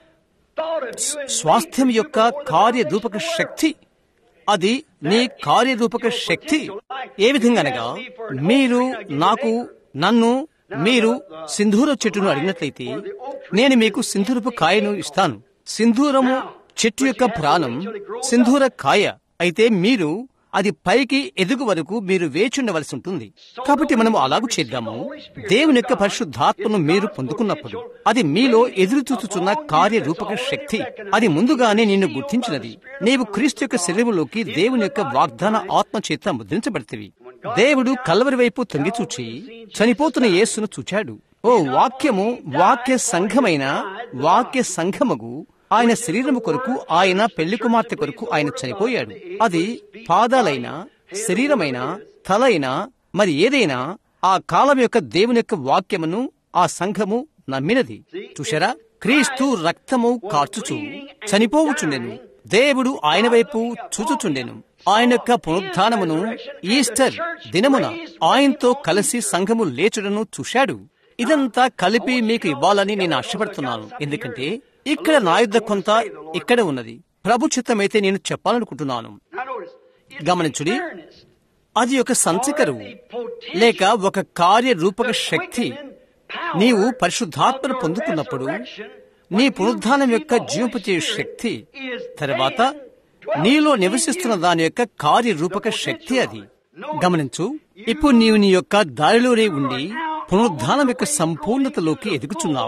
స్వాస్థ్యం యొక్క కార్యరూపక శక్తి అది నీ కార్యరూపక శక్తి ఏ విధంగా అనగా మీరు నాకు నన్ను మీరు సింధూర చెట్టును అడిగినట్లయితే నేను మీకు సింధూరపు కాయను ఇస్తాను సింధూరము చెట్టు యొక్క ప్రాణం సింధూర కాయ అయితే మీరు అది పైకి ఎదుగు వరకు మీరు వేచుండవలసి ఉంటుంది కాబట్టి మనము అలాగూ చేద్దాము దేవుని యొక్క పరిశుద్ధాత్మను మీరు పొందుకున్నప్పుడు అది మీలో ఎదురు చూచుచున్న కార్యరూపక శక్తి అది ముందుగానే నిన్ను గుర్తించినది నీవు క్రీస్తు యొక్క శరీరంలోకి దేవుని యొక్క వాగ్దాన ఆత్మ చేత ముద్రించబడితివి దేవుడు కలవరి వైపు తొంగిచూచి చనిపోతున్న యేసును చూచాడు ఓ వాక్యము వాక్య సంఘమైన వాక్య సంఘముగు ఆయన శరీరము కొరకు ఆయన పెళ్లి కుమార్తె కొరకు ఆయన చనిపోయాడు అది పాదాలైన శరీరమైన తలైన మరి ఏదైనా ఆ కాలం యొక్క దేవుని యొక్క వాక్యమును ఆ సంఘము నమ్మినది చూశారా క్రీస్తు రక్తము కార్చుచు చనిపోవుచుండెను దేవుడు ఆయన వైపు చూచుచుండెను ఆయన యొక్క పునరుద్ధానమును ఈస్టర్ దినమున ఆయనతో కలిసి సంఘము లేచుడను చూశాడు ఇదంతా కలిపి మీకు ఇవ్వాలని నేను ఆశపడుతున్నాను ఎందుకంటే ఇక్కడ నా యుద్ధ కొంత ఇక్కడ ఉన్నది ప్రభు చిత్తమైతే నేను చెప్పాలనుకుంటున్నాను గమనించుడి అది ఒక సంచకరువు లేక ఒక కార్యరూపక శక్తి నీవు పరిశుద్ధాత్మను పొందుకున్నప్పుడు నీ పునరుద్ధానం యొక్క జీవింపచే శక్తి తర్వాత నీలో నివసిస్తున్న దాని యొక్క కార్యరూపక శక్తి అది గమనించు ఇప్పుడు నీవు నీ యొక్క దారిలోనే ఉండి పునరుద్ధానం యొక్క సంపూర్ణతలోకి ఎదుగుచున్నావు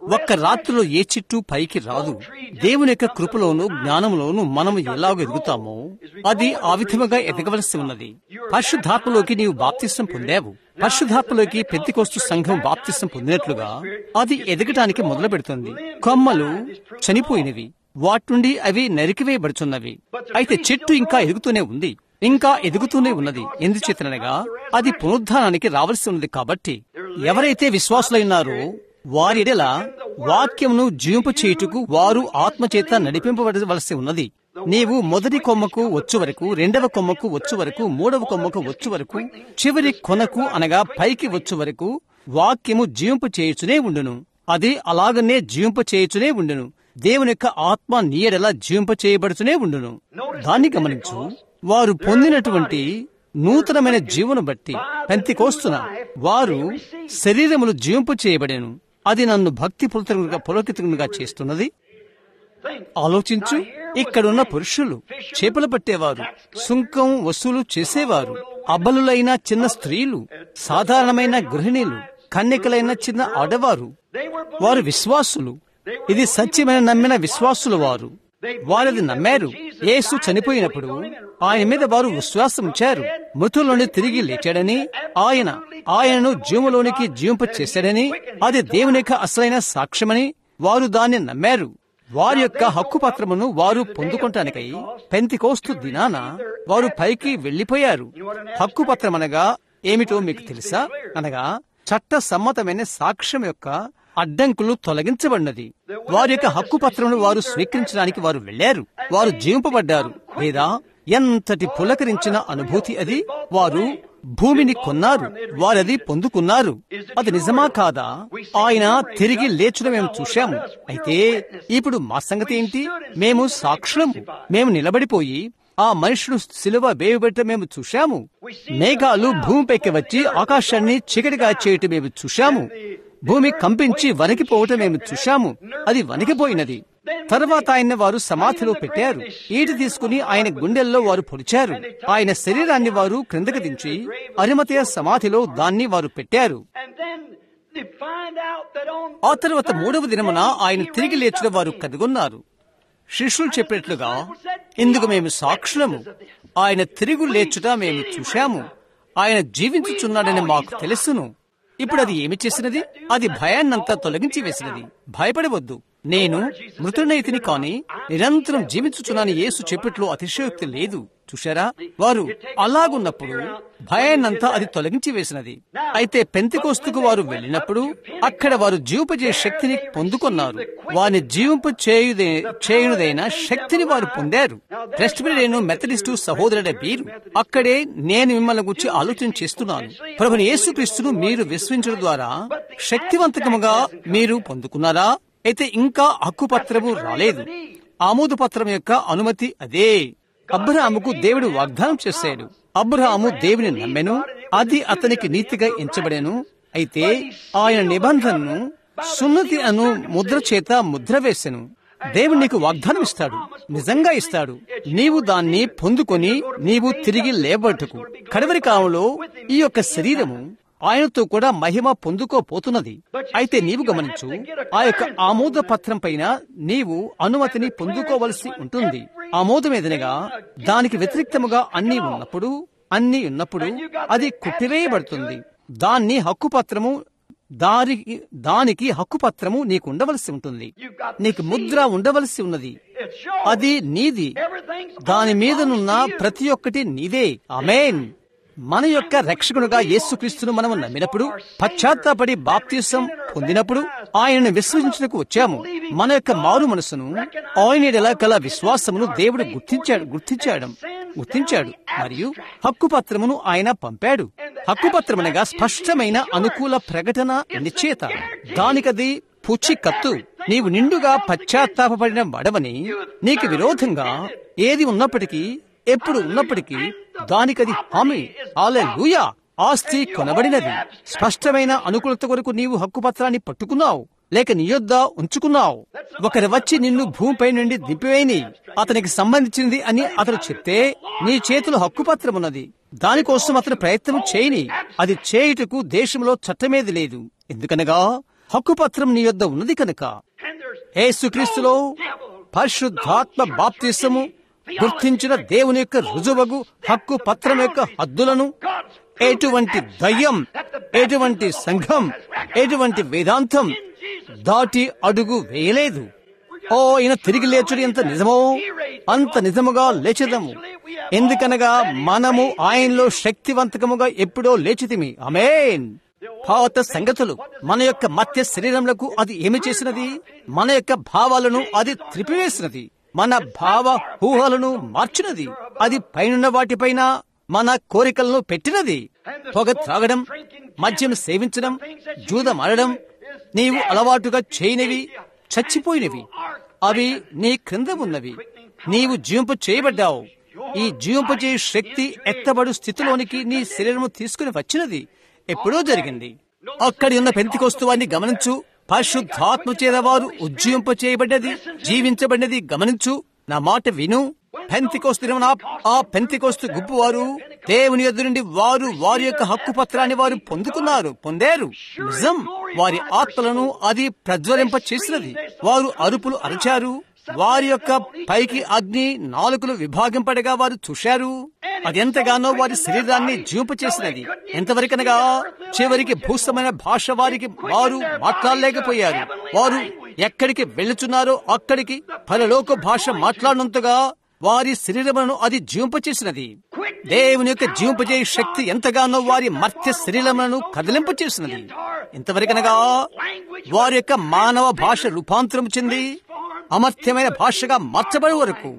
ఒక్క రాత్రిలో ఏ చెట్టు పైకి రాదు దేవుని యొక్క కృపలోను జ్ఞానంలోను మనం ఎలాగో ఎదుగుతామో అది ఆ విధముగా ఎదగవలసి ఉన్నది పరిశుద్ధాత్మలోకి నీవు బాప్తిష్టం పొందావు పరిశుద్ధాత్మలోకి పెద్దికోస్తు సంఘం బాప్తిష్టం పొందినట్లుగా అది ఎదగటానికి మొదలు పెడుతుంది కొమ్మలు చనిపోయినవి వాటి నుండి అవి నరికివేయబడుచున్నవి అయితే చెట్టు ఇంకా ఎదుగుతూనే ఉంది ఇంకా ఎదుగుతూనే ఉన్నది ఎందుచేతనగా అది పునరుద్ధానానికి రావాల్సి ఉన్నది కాబట్టి ఎవరైతే విశ్వాసులైనారో వారిడల వాక్యమును జీవింప చేయుటకు వారు ఆత్మచేత నడిపింపబడవలసి ఉన్నది నీవు మొదటి కొమ్మకు వచ్చు వరకు రెండవ కొమ్మకు వచ్చు వరకు మూడవ కొమ్మకు వచ్చు వరకు చివరి కొనకు అనగా పైకి వచ్చు వరకు వాక్యము జీవింప చేయుచునే ఉండును అది అలాగనే జీవింప చేయుచునే ఉండును దేవుని యొక్క ఆత్మ నీయడలా జీవింప చేయబడుతూనే ఉండును దాన్ని గమనించు వారు పొందినటువంటి నూతనమైన జీవన బట్టి పెంతి కోస్తున్న వారు శరీరములు జీవింపు చేయబడేను అది నన్ను భక్తి పులకితముగా పులకితముగా చేస్తున్నది ఆలోచించు ఇక్కడున్న పురుషులు చేపలు పట్టేవారు సుంకం వసూలు చేసేవారు అబ్బలులైన చిన్న స్త్రీలు సాధారణమైన గృహిణీలు కన్యకలైన చిన్న ఆడవారు వారు విశ్వాసులు ఇది సత్యమైన నమ్మిన విశ్వాసులు వారు వారిది నమ్మారు యేసు చనిపోయినప్పుడు ఆయన మీద వారు విశ్వాసం ఉంచారు మృతుల నుండి తిరిగి లేచాడని ఆయన ఆయనను జీవములోనికి జీవింప చేశాడని అది దేవుని యొక్క అసలైన సాక్ష్యమని వారు దాన్ని నమ్మారు వారి యొక్క హక్కు పత్రమును వారు పొందుకుంటానికై పెంతికోస్తు దినాన వారు పైకి వెళ్లిపోయారు హక్కు పత్రం అనగా ఏమిటో మీకు తెలుసా అనగా చట్ట సమ్మతమైన సాక్ష్యం యొక్క అడ్డంకులు తొలగించబడినది వారి యొక్క హక్కు పత్రమును వారు స్వీకరించడానికి వారు వెళ్లారు వారు జీవింపబడ్డారు లేదా ఎంతటి పులకరించిన అనుభూతి అది వారు భూమిని కొన్నారు వారది పొందుకున్నారు అది నిజమా కాదా ఆయన తిరిగి లేచడం మేము చూశాము అయితే ఇప్పుడు మా సంగతి ఏంటి మేము సాక్షులము మేము నిలబడిపోయి ఆ మనుషుడు సిలువ వేయబెట్ట మేము చూశాము మేఘాలు భూమిపైకి వచ్చి ఆకాశాన్ని చీకటిగా చేయటం మేము చూశాము భూమి కంపించి వణికిపోవటం మేము చూశాము అది వణికిపోయినది తర్వాత ఆయన వారు సమాధిలో పెట్టారు ఈటి తీసుకుని ఆయన గుండెల్లో వారు పొడిచారు ఆయన శరీరాన్ని వారు క్రిందకి దించి అరిమతయ సమాధిలో దాన్ని వారు పెట్టారు ఆ తర్వాత మూడవ దినమున ఆయన తిరిగి లేచిన వారు కనుగొన్నారు శిష్యులు చెప్పినట్లుగా ఇందుకు మేము సాక్షులము ఆయన తిరుగు లేచుట మేము చూశాము ఆయన జీవించుచున్నాడని మాకు తెలుసును ఇప్పుడు అది ఏమి చేసినది అది భయాన్నంతా తొలగించి వేసినది భయపడవద్దు నేను మృతునైతిని కాని నిరంతరం జీవించుచున్నాను యేసు చెప్పిట్లో అతిశయోక్తి లేదు చూశారా వారు అలాగున్నప్పుడు భయాన్నంతా అది తొలగించి వేసినది అయితే పెంతికోస్తుకు వారు వెళ్ళినప్పుడు అక్కడ వారు జీవింపజే శక్తిని పొందుకున్నారు వారిని జీవింప చేయుదే చేయునదైన శక్తిని వారు పొందారు ప్రెస్టబిరియను మెథడిస్టు సహోదరుడ వీరు అక్కడే నేను మిమ్మల్ని గురించి ఆలోచన చేస్తున్నాను ప్రభుని యేసుక్రీస్తును మీరు విశ్వించడం ద్వారా శక్తివంతకముగా మీరు పొందుకున్నారా అయితే ఇంకా హక్కుపత్రము రాలేదు ఆమోద పత్రం యొక్క అనుమతి అదే అబ్రహాముకు దేవుడు వాగ్దానం చేశాడు అబ్రహాము దేవుని నమ్మెను అది అతనికి నీతిగా ఎంచబడెను అయితే ఆయన నిబంధనను సున్నతి అను ముద్ర చేత ముద్ర వేసెను దేవుడు నీకు వాగ్దానం ఇస్తాడు నిజంగా ఇస్తాడు నీవు దాన్ని పొందుకొని నీవు తిరిగి లేబట్టుకు కడవరి కాలంలో ఈ యొక్క శరీరము ఆయనతో కూడా మహిమ పొందుకోపోతున్నది అయితే నీవు గమనించు ఆ యొక్క ఆమోద పత్రం పైన నీవు అనుమతిని పొందుకోవలసి ఉంటుంది ఆమోదమేదనగా దానికి వ్యతిరేక్తముగా అన్ని ఉన్నప్పుడు అన్ని ఉన్నప్పుడు అది కుట్టివేయబడుతుంది దాన్ని హక్కుపత్రము దానికి దానికి హక్కుపత్రము నీకు ఉండవలసి ఉంటుంది నీకు ముద్ర ఉండవలసి ఉన్నది అది నీది దాని మీదనున్న ప్రతి ఒక్కటి నీదే అమేన్ మన యొక్క రక్షకుడుగా యేసుక్రీస్తును మనం నమ్మినప్పుడు పశ్చాత్తాపడి బాప్తీసం పొందినప్పుడు ఆయనను విశ్వసించడానికి వచ్చాము మన యొక్క మారు మనసును ఆయన గల విశ్వాసమును దేవుడు గుర్తించాడు గుర్తించాడు గుర్తించాడు మరియు హక్కుపత్రమును ఆయన పంపాడు హక్కుపత్రమనగా స్పష్టమైన అనుకూల ప్రకటన నిశ్చేత దానికది పుచ్చి కత్తు నీవు నిండుగా పశ్చాత్తాపడిన వడవని నీకు విరోధంగా ఏది ఉన్నప్పటికీ ఎప్పుడు ఉన్నప్పటికీ దానికది హామీ ఆలే లూయా ఆస్తి కొనబడినది స్పష్టమైన అనుకూలత కొరకు నీవు హక్కుపత్రాన్ని పట్టుకున్నావు లేక నీ యొద్ద ఉంచుకున్నావు ఒకరు వచ్చి నిన్ను భూమిపై నుండి దింపివేయని అతనికి సంబంధించినది అని అతను చెప్తే నీ చేతిలో హక్కుపత్రం ఉన్నది దానికోసం అతను ప్రయత్నం చేయని అది చేయుటకు దేశంలో చట్టమేది లేదు ఎందుకనగా హక్కుపత్రం నీ యొద్ద ఉన్నది కనుక యేసుక్రీస్తులో పరిశుద్ధాత్మ బాప్తిసము గుర్తించిన దేవుని యొక్క రుజువగు హక్కు పత్రం యొక్క హద్దులను ఎటువంటి దయ్యం ఎటువంటి సంఘం ఎటువంటి వేదాంతం దాటి అడుగు వేయలేదు ఓ ఈయన తిరిగి లేచుడు ఎంత నిజమో అంత నిజముగా లేచదము ఎందుకనగా మనము ఆయనలో శక్తివంతకముగా ఎప్పుడో లేచితిమి అమేన్ పాత సంగతులు మన యొక్క మత్య శరీరములకు అది ఏమి చేసినది మన యొక్క భావాలను అది త్రిపివేసినది మన భావ ఊహలను మార్చినది అది పైనున్న వాటిపైన మన కోరికలను పెట్టినది పొగ త్రాగడం మద్యం సేవించడం జూదమాడడం నీవు అలవాటుగా చేయనివి చచ్చిపోయినవి అవి నీ క్రింద ఉన్నవి నీవు జీవింప చేయబడ్డావు ఈ జీవింప చేయ శక్తి ఎత్తబడు స్థితిలోనికి నీ శరీరము తీసుకుని వచ్చినది ఎప్పుడో జరిగింది అక్కడి ఉన్న పెంతికొస్తువాన్ని గమనించు పరిశుద్ధాత్మ చేత వారు ఉజ్జీవింప చేయబడ్డది జీవించబడినది గమనించు నా మాట విను పెంతికోస్తున్న ఆ పెంతికోస్తు గుంపు వారు దేవుని ఎదురు నుండి వారు వారి యొక్క హక్కు పత్రాన్ని వారు పొందుకున్నారు పొందారు నిజం వారి ఆత్మలను అది ప్రజ్వలింప చేసినది వారు అరుపులు అరిచారు వారి యొక్క పైకి అగ్ని నాలుకలు విభాగింపడగా వారు చూశారు అది ఎంతగానో వారి శరీరాన్ని జీవింప చేసినది ఎంతవరకనగా చివరికి భూస్తమైన భాష వారికి వారు మాట్లాడలేకపోయారు వారు ఎక్కడికి వెళ్ళుచున్నారో అక్కడికి పరలోక భాష మాట్లాడినంతగా వారి శరీరములను అది జీవింపచేసినది దేవుని యొక్క జీవింపజేయ శక్తి ఎంతగానో వారి మర్త్య శరీరములను కదిలింపచేసినది ఇంతవరకనగా వారి యొక్క మానవ భాష రూపాంతరం చెంది అమర్త్యమైన భాషగా మార్చబడే వరకు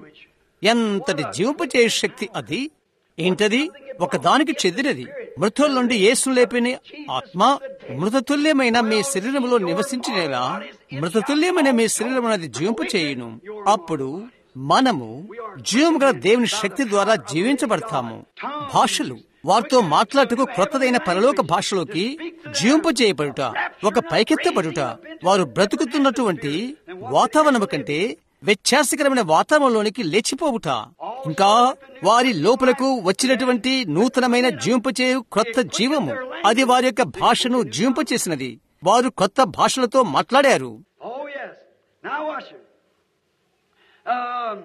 ఎంతటి జీవింపజేయ శక్తి అది ఏంటది ఒకదానికి చెందినది మృతుల నుండి యేసు లేపిన ఆత్మ మృతతుల్యమైన మీ శరీరంలో నివసించినేలా మృతతుల్యమైన మీ శరీరం అది జీవింపు చేయును అప్పుడు మనము జీవం గల దేవుని శక్తి ద్వారా జీవించబడతాము భాషలు వారితో మాట్లాడుటకు క్రొత్తదైన పరలోక భాషలోకి జీవింప చేయబడుట ఒక పైకెత్తబడుట వారు బ్రతుకుతున్నటువంటి వాతావరణం కంటే వ్యత్యాసకరమైన వాతావరణంలోనికి లేచిపోవుట ఇంకా వారి లోపలకు వచ్చినటువంటి నూతనమైన జీవింపచేయు క్రొత్త జీవము అది వారి యొక్క భాషను జీవింపచేసినది వారు కొత్త భాషలతో మాట్లాడారు Oh, yes. Now watch it. Um,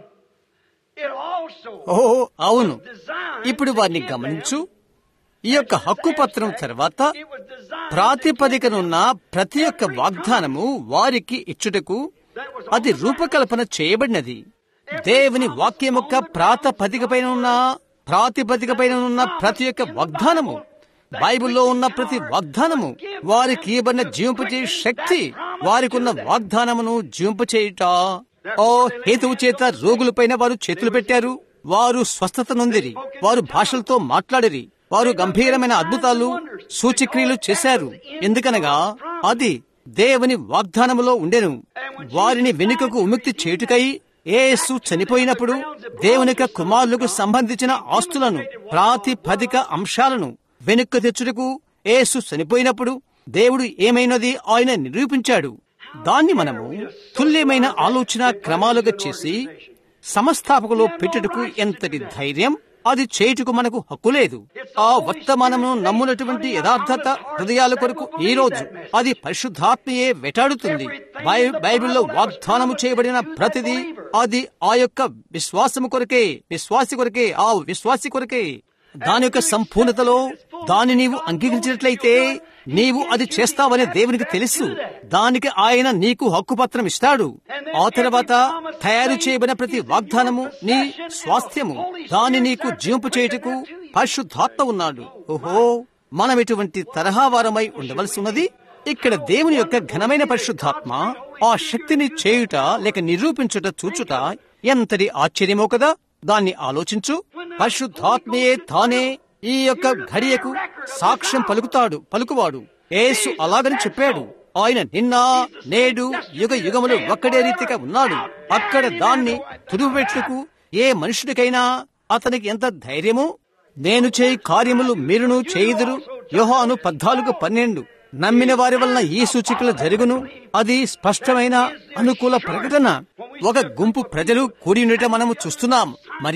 it also ఓ అవును was designed ఇప్పుడు to వారిని give గమనించు them- ఈ యొక్క హక్కు పత్రం తర్వాత It was designed ప్రాతిపదికనున్న ప్రతి ఒక్క వాగ్దానము వారికి ఇచ్చుటకు అది రూపకల్పన చేయబడినది దేవుని వాక్యం యొక్క ప్రాతపదికపైన ఉన్న ప్రాతిపదికపైన ఉన్న ప్రతి ఒక్క వాగ్దానము బైబిల్లో ఉన్న ప్రతి వాగ్దానము వారికి ఇవ్వబడిన జీవింపచే శక్తి వారికి ఉన్న వాగ్దానమును జీవింపచేయుట ఓ హేతువు చేత రోగులపైన వారు చేతులు పెట్టారు వారు స్వస్థత నొందిరి వారు భాషలతో మాట్లాడిరి వారు గంభీరమైన అద్భుతాలు సూచక్రియలు చేశారు ఎందుకనగా అది దేవుని వాగ్దానములో ఉండెను వారిని వెనుకకు విముక్తి చేయుటకై యేసు చనిపోయినప్పుడు దేవుని యొక్క కుమారులకు సంబంధించిన ఆస్తులను ప్రాతిపదిక అంశాలను వెనుక తెచ్చుటకు యేసు చనిపోయినప్పుడు దేవుడు ఏమైనది ఆయన నిరూపించాడు దాన్ని మనము తుల్యమైన ఆలోచన క్రమాలుగా చేసి సమస్థాపకులో పెట్టుటకు ఎంతటి ధైర్యం అది చేయుటకు మనకు హక్కు లేదు ఆ వర్తమానమును నమ్మునటువంటి యథార్థత హృదయాల కొరకు ఈ రోజు అది పరిశుద్ధాత్మయే వెటాడుతుంది బై- బైబిల్లో వాగ్దానము చేయబడిన ప్రతిదీ అది ఆ యొక్క విశ్వాసము కొరకే విశ్వాసి కొరకే ఆ విశ్వాసి కొరకే దాని యొక్క సంపూర్ణతలో దాన్ని నీవు అంగీకరించినట్లయితే నీవు అది చేస్తావని దేవునికి తెలుసు దానికి ఆయన నీకు హక్కుపత్రం ఇస్తాడు ఆ తర్వాత తయారు చేయబడిన ప్రతి వాగ్దానము నీ స్వాస్థ్యము దాన్ని నీకు జీవింపు చేయుటకు పరిశుద్ధాత్మ ఉన్నాడు ఓహో మనం ఎటువంటి తరహా వారమై ఉండవలసి ఉన్నది ఇక్కడ దేవుని యొక్క ఘనమైన పరిశుద్ధాత్మ ఆ శక్తిని చేయుట లేక నిరూపించుట చూచుట ఎంతటి ఆశ్చర్యమో కదా దాన్ని ఆలోచించు పరిశుద్ధాత్మయే తానే ఈ యొక్క ఘడియకు సాక్ష్యం పలుకుతాడు పలుకువాడు యేసు అలాగని చెప్పాడు ఆయన నిన్న నేడు యుగ యుగములు ఒక్కడే రీతిగా ఉన్నాడు అక్కడ దాన్ని తురుపెట్టుకు ఏ మనుషుడికైనా అతనికి ఎంత ధైర్యము నేను చేయి కార్యములు మీరును చేయుదురు యోహాను పద్నాలుగు పన్నెండు నమ్మిన వారి వలన ఈ సూచికలు జరుగును అది స్పష్టమైన అనుకూల ప్రకటన ఒక గుంపు ప్రజలు కూడి ఉండటం మనము చూస్తున్నాం మరియు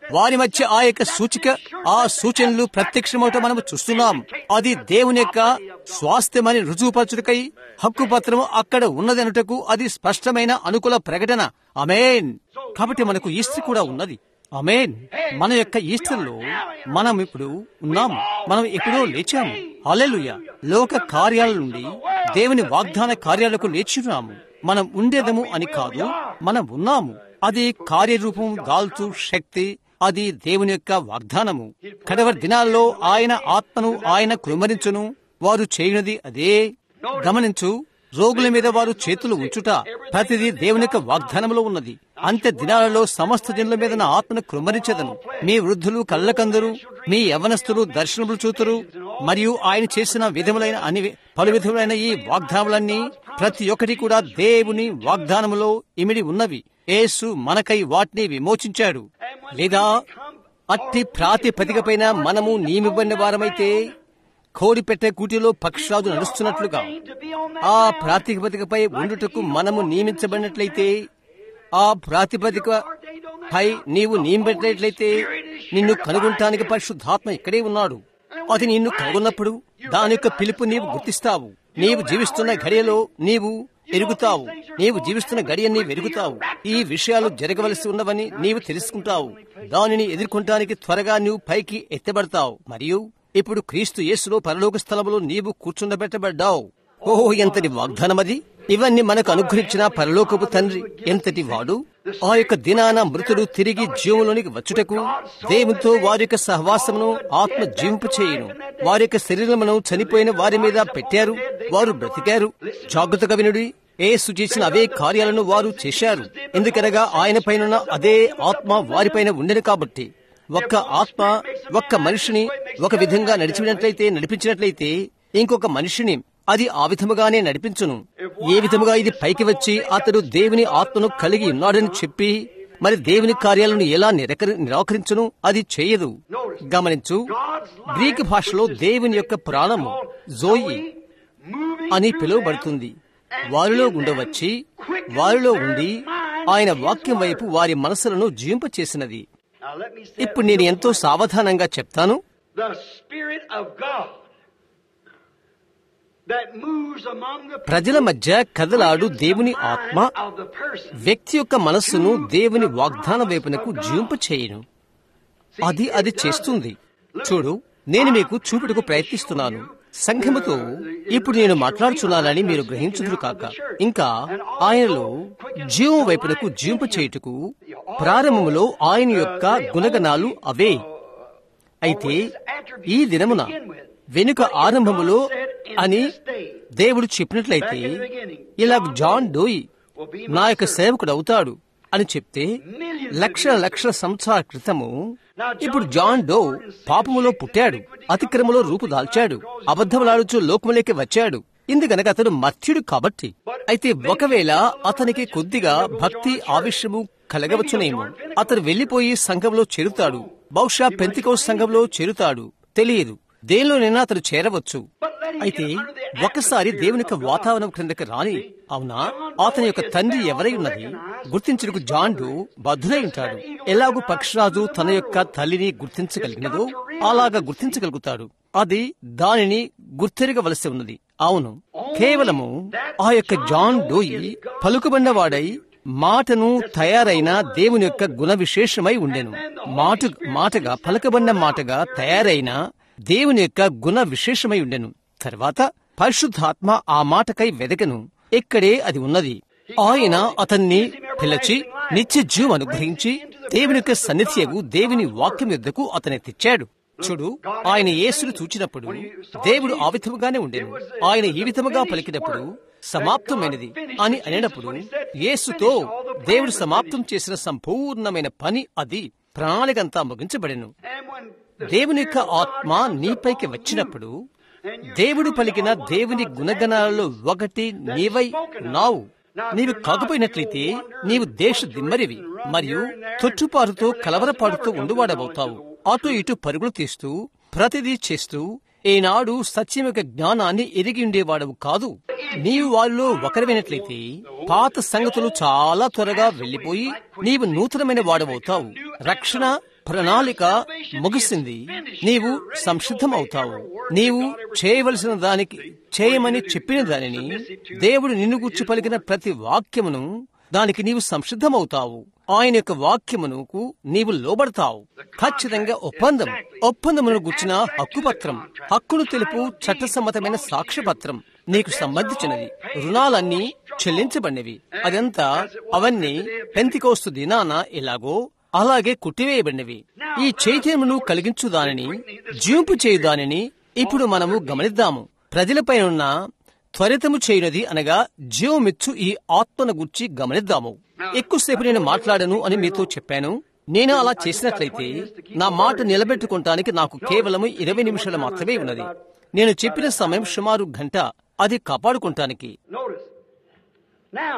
వారి మధ్య ఆ యొక్క సూచిక ఆ సూచనలు ప్రత్యక్షమవటం మనము చూస్తున్నాం అది దేవుని యొక్క స్వాస్థ్యమని రుజువుపరచుటకై హక్కు పత్రం అక్కడ ఉన్నదనుటకు అది స్పష్టమైన అనుకూల ప్రకటన అమేన్ కాబట్టి మనకు ఈస్టర్ కూడా ఉన్నది అమేన్ మన యొక్క ఈస్టర్లో మనం ఇప్పుడు ఉన్నాము మనం ఎప్పుడో లేచాము అలెలుయ లోక కార్యాల నుండి దేవుని వాగ్దాన కార్యాలకు లేచున్నాము మనం ఉండేదము అని కాదు మనం ఉన్నాము అది కార్యరూపం దాల్చు శక్తి అది దేవుని యొక్క వాగ్దానము కడవరి దినాల్లో ఆయన ఆత్మను ఆయన కృమరించును వారు చేయనది అదే గమనించు రోగుల మీద వారు చేతులు ఉంచుట ప్రతిదీ దేవుని యొక్క వాగ్దానంలో ఉన్నది అంత్య దినాలలో సమస్త జనుల మీద నా ఆత్మను కృమ్మరించదను మీ వృద్ధులు కళ్ళకందరు మీ యవనస్తులు దర్శనములు చూతురు మరియు ఆయన చేసిన విధములైన అన్ని పలు విధములైన ఈ వాగ్దానములన్నీ ప్రతి ఒక్కటి కూడా దేవుని వాగ్దానములో ఇమిడి ఉన్నవి యేసు మనకై వాటిని విమోచించాడు లేదా అట్టి ప్రాతిపదికపైన మనము నియమిబడిన వారమైతే కోడి పెట్టే కూటిలో పక్షిరాజు నడుస్తున్నట్లుగా ఆ ప్రాతిపదికపై ఉండుటకు మనము నియమించబడినట్లయితే ఆ ప్రాతిపదిక పై నీవు నియమించినట్లయితే నిన్ను కనుగొనటానికి పరిశుద్ధాత్మ ఇక్కడే ఉన్నాడు అది నిన్ను కనుగొన్నప్పుడు దాని యొక్క పిలుపు నీవు గుర్తిస్తావు నీవు జీవిస్తున్న గడియలో నీవు ఎరుగుతావు నీవు జీవిస్తున్న గడియ నీవు ఎరుగుతావు ఈ విషయాలు జరగవలసి ఉన్నవని నీవు తెలుసుకుంటావు దానిని ఎదుర్కొంటానికి త్వరగా నీవు పైకి ఎత్తబడతావు మరియు ఇప్పుడు క్రీస్తు యేసులో పరలోక స్థలములో నీవు కూర్చుండబెట్టబడ్డావు ఓహో ఎంతటి వాగ్దానమది ఇవన్నీ మనకు అనుగ్రహించిన పరలోకపు తండ్రి ఎంతటి వాడు ఆ యొక్క దినాన మృతుడు తిరిగి జీవంలోనికి వచ్చుటకు దేవునితో వారి యొక్క సహవాసమును ఆత్మ జీవింపు చేయను వారి యొక్క శరీరమును చనిపోయిన వారి మీద పెట్టారు వారు బ్రతికారు జాగ్రత్తగా వినుడి ఏసు చేసిన అవే కార్యాలను వారు చేశారు ఎందుకనగా ఆయన పైన అదే ఆత్మ వారిపైన ఉండేది కాబట్టి ఒక్క ఆత్మ ఒక్క మనిషిని ఒక విధంగా నడిచినట్లయితే నడిపించినట్లయితే ఇంకొక మనిషిని అది ఆ విధముగానే నడిపించును ఏ విధముగా ఇది పైకి వచ్చి అతడు దేవుని ఆత్మను కలిగి ఉన్నాడని చెప్పి మరి దేవుని కార్యాలను ఎలా నిరకరి నిరాకరించును అది చేయదు గమనించు గ్రీక్ భాషలో దేవుని యొక్క ప్రాణము జోయి అని పిలువబడుతుంది వారిలో ఉండవచ్చి వారిలో ఉండి ఆయన వాక్యం వైపు వారి మనసులను జీవింపచేసినది Now let me say ఇప్పుడు నేను ఎంతో సావధానంగా చెప్తాను the Spirit of God that moves among the ప్రజల మధ్య కదలాడు దేవుని ఆత్మ of the person. వ్యక్తి యొక్క మనస్సును దేవుని వాగ్దాన వైపునకు జీవింప చేయను అది అది చేస్తుంది చూడు నేను మీకు చూపుటకు ప్రయత్నిస్తున్నాను సంఘముతో ఇప్పుడు నేను మాట్లాడుచున్నానని మీరు గ్రహించుదురు కాక ఇంకా ఆయనలో జీవం వైపునకు జీవింప చేయుటకు ప్రారంభములో ఆయన యొక్క గుణగణాలు అవే అయితే ఈ దినమున వెనుక ఆరంభములో అని దేవుడు చెప్పినట్లయితే ఇలా జాన్ డోయి నా యొక్క సేవకుడు అవుతాడు అని చెప్తే లక్షల లక్షల సంవత్సరాల క్రితము ఇప్పుడు జాన్ డో పాపములో పుట్టాడు అతిక్రమలో రూపు దాల్చాడు అబద్ధములాడుచు లోకములోకి వచ్చాడు ఎందుకనగా అతడు మత్యుడు కాబట్టి అయితే ఒకవేళ అతనికి కొద్దిగా భక్తి ఆవిష్యము కలగవచ్చునేమో అతడు వెళ్లిపోయి సంఘంలో చేరుతాడు బహుశా పెంతికోస్ సంఘంలో చేరుతాడు తెలియదు దేనిలోనైనా అతడు చేరవచ్చు అయితే ఒకసారి దేవుని యొక్క వాతావరణం క్రిందకి రాని అవునా అతని యొక్క తండ్రి ఎవరై ఉన్నది గుర్తించుటకు జాండు బద్ధుడై ఉంటాడు ఎలాగూ పక్షరాజు తన యొక్క తల్లిని గుర్తించగలిగినదో అలాగా గుర్తించగలుగుతాడు అది దానిని గుర్తెరగవలసి ఉన్నది అవును కేవలము ఆ యొక్క జాన్ డోయి పలుకుబడినవాడై మాటను తయారైన దేవుని యొక్క గుణ విశేషమై ఉండెను మాట మాటగా పలకబడిన మాటగా తయారైన దేవుని యొక్క గుణ విశేషమై ఉండెను తర్వాత పరిశుద్ధాత్మ ఆ మాటకై వెదకను ఇక్కడే అది ఉన్నది ఆయన అతన్ని పిలిచి నిత్య జీవం అనుగ్రహించి దేవుని యొక్క సన్నిధ్యగు దేవుని వాక్యం యుద్ధకు అతని తెచ్చాడు చూడు ఆయన యేసును చూచినప్పుడు దేవుడు ఆ విధముగానే ఉండేను ఆయన ఈ విధముగా పలికినప్పుడు సమాప్తమైనది అని అనేటప్పుడు యేసుతో దేవుడు సమాప్తం చేసిన సంపూర్ణమైన పని అది ప్రణాళికంతా ముగించబడెను And when దేవుని యొక్క ఆత్మ నీపైకి వచ్చినప్పుడు దేవుడు పలికిన దేవుని గుణగణాలలో ఒకటి నీవై ఉన్నావు నీవు కాకపోయినట్లయితే నీవు దేశ దిమ్మరివి మరియు తొట్టుపాటుతో కలవరపాటుతో ఉండువాడబోతావు అటు ఇటు పరుగులు తీస్తూ ప్రతిదీ చేస్తూ ఈనాడు సత్యం యొక్క జ్ఞానాన్ని ఎరిగి ఉండేవాడవు కాదు నీవు వారిలో ఒకరివైనట్లయితే పాత సంగతులు చాలా త్వరగా వెళ్లిపోయి నీవు నూతనమైన వాడవవుతావు రక్షణ ప్రణాళిక ముగిసింది నీవు సంసిద్ధమవుతావు నీవు చేయవలసిన దానికి చేయమని చెప్పిన దానిని దేవుడు నిన్ను గుర్చి పలికిన ప్రతి వాక్యమును దానికి నీవు సంసిద్ధమవుతావు ఆయన యొక్క వాక్యమునకు నీవు లోబడతావు ఖచ్చితంగా ఒప్పందం ఒప్పందమును గుచ్చిన హక్కుపత్రం హక్కును తెలుపు చట్టసమ్మతమైన సాక్ష్యపత్రం నీకు సంబంధించినది రుణాలన్నీ చెల్లించబడినవి అదంతా అవన్నీ పెంతికోస్తు దినాన ఎలాగో అలాగే కుట్టివేయబడినవి ఈ చైతన్యమును కలిగించు దానిని జీంపు చేయు దానిని ఇప్పుడు మనము గమనిద్దాము ప్రజలపై ఉన్న త్వరితము చేయనది అనగా జీవమిచ్చు ఈ ఆత్మను గుర్చి గమనిద్దాము ఎక్కువసేపు నేను మాట్లాడను అని మీతో చెప్పాను నేను అలా చేసినట్లయితే నా మాట నిలబెట్టుకుంటానికి నాకు కేవలం ఇరవై నిమిషాలు మాత్రమే ఉన్నది నేను చెప్పిన సమయం సుమారు గంట అది కాపాడుకుంటానికి Notice. Now,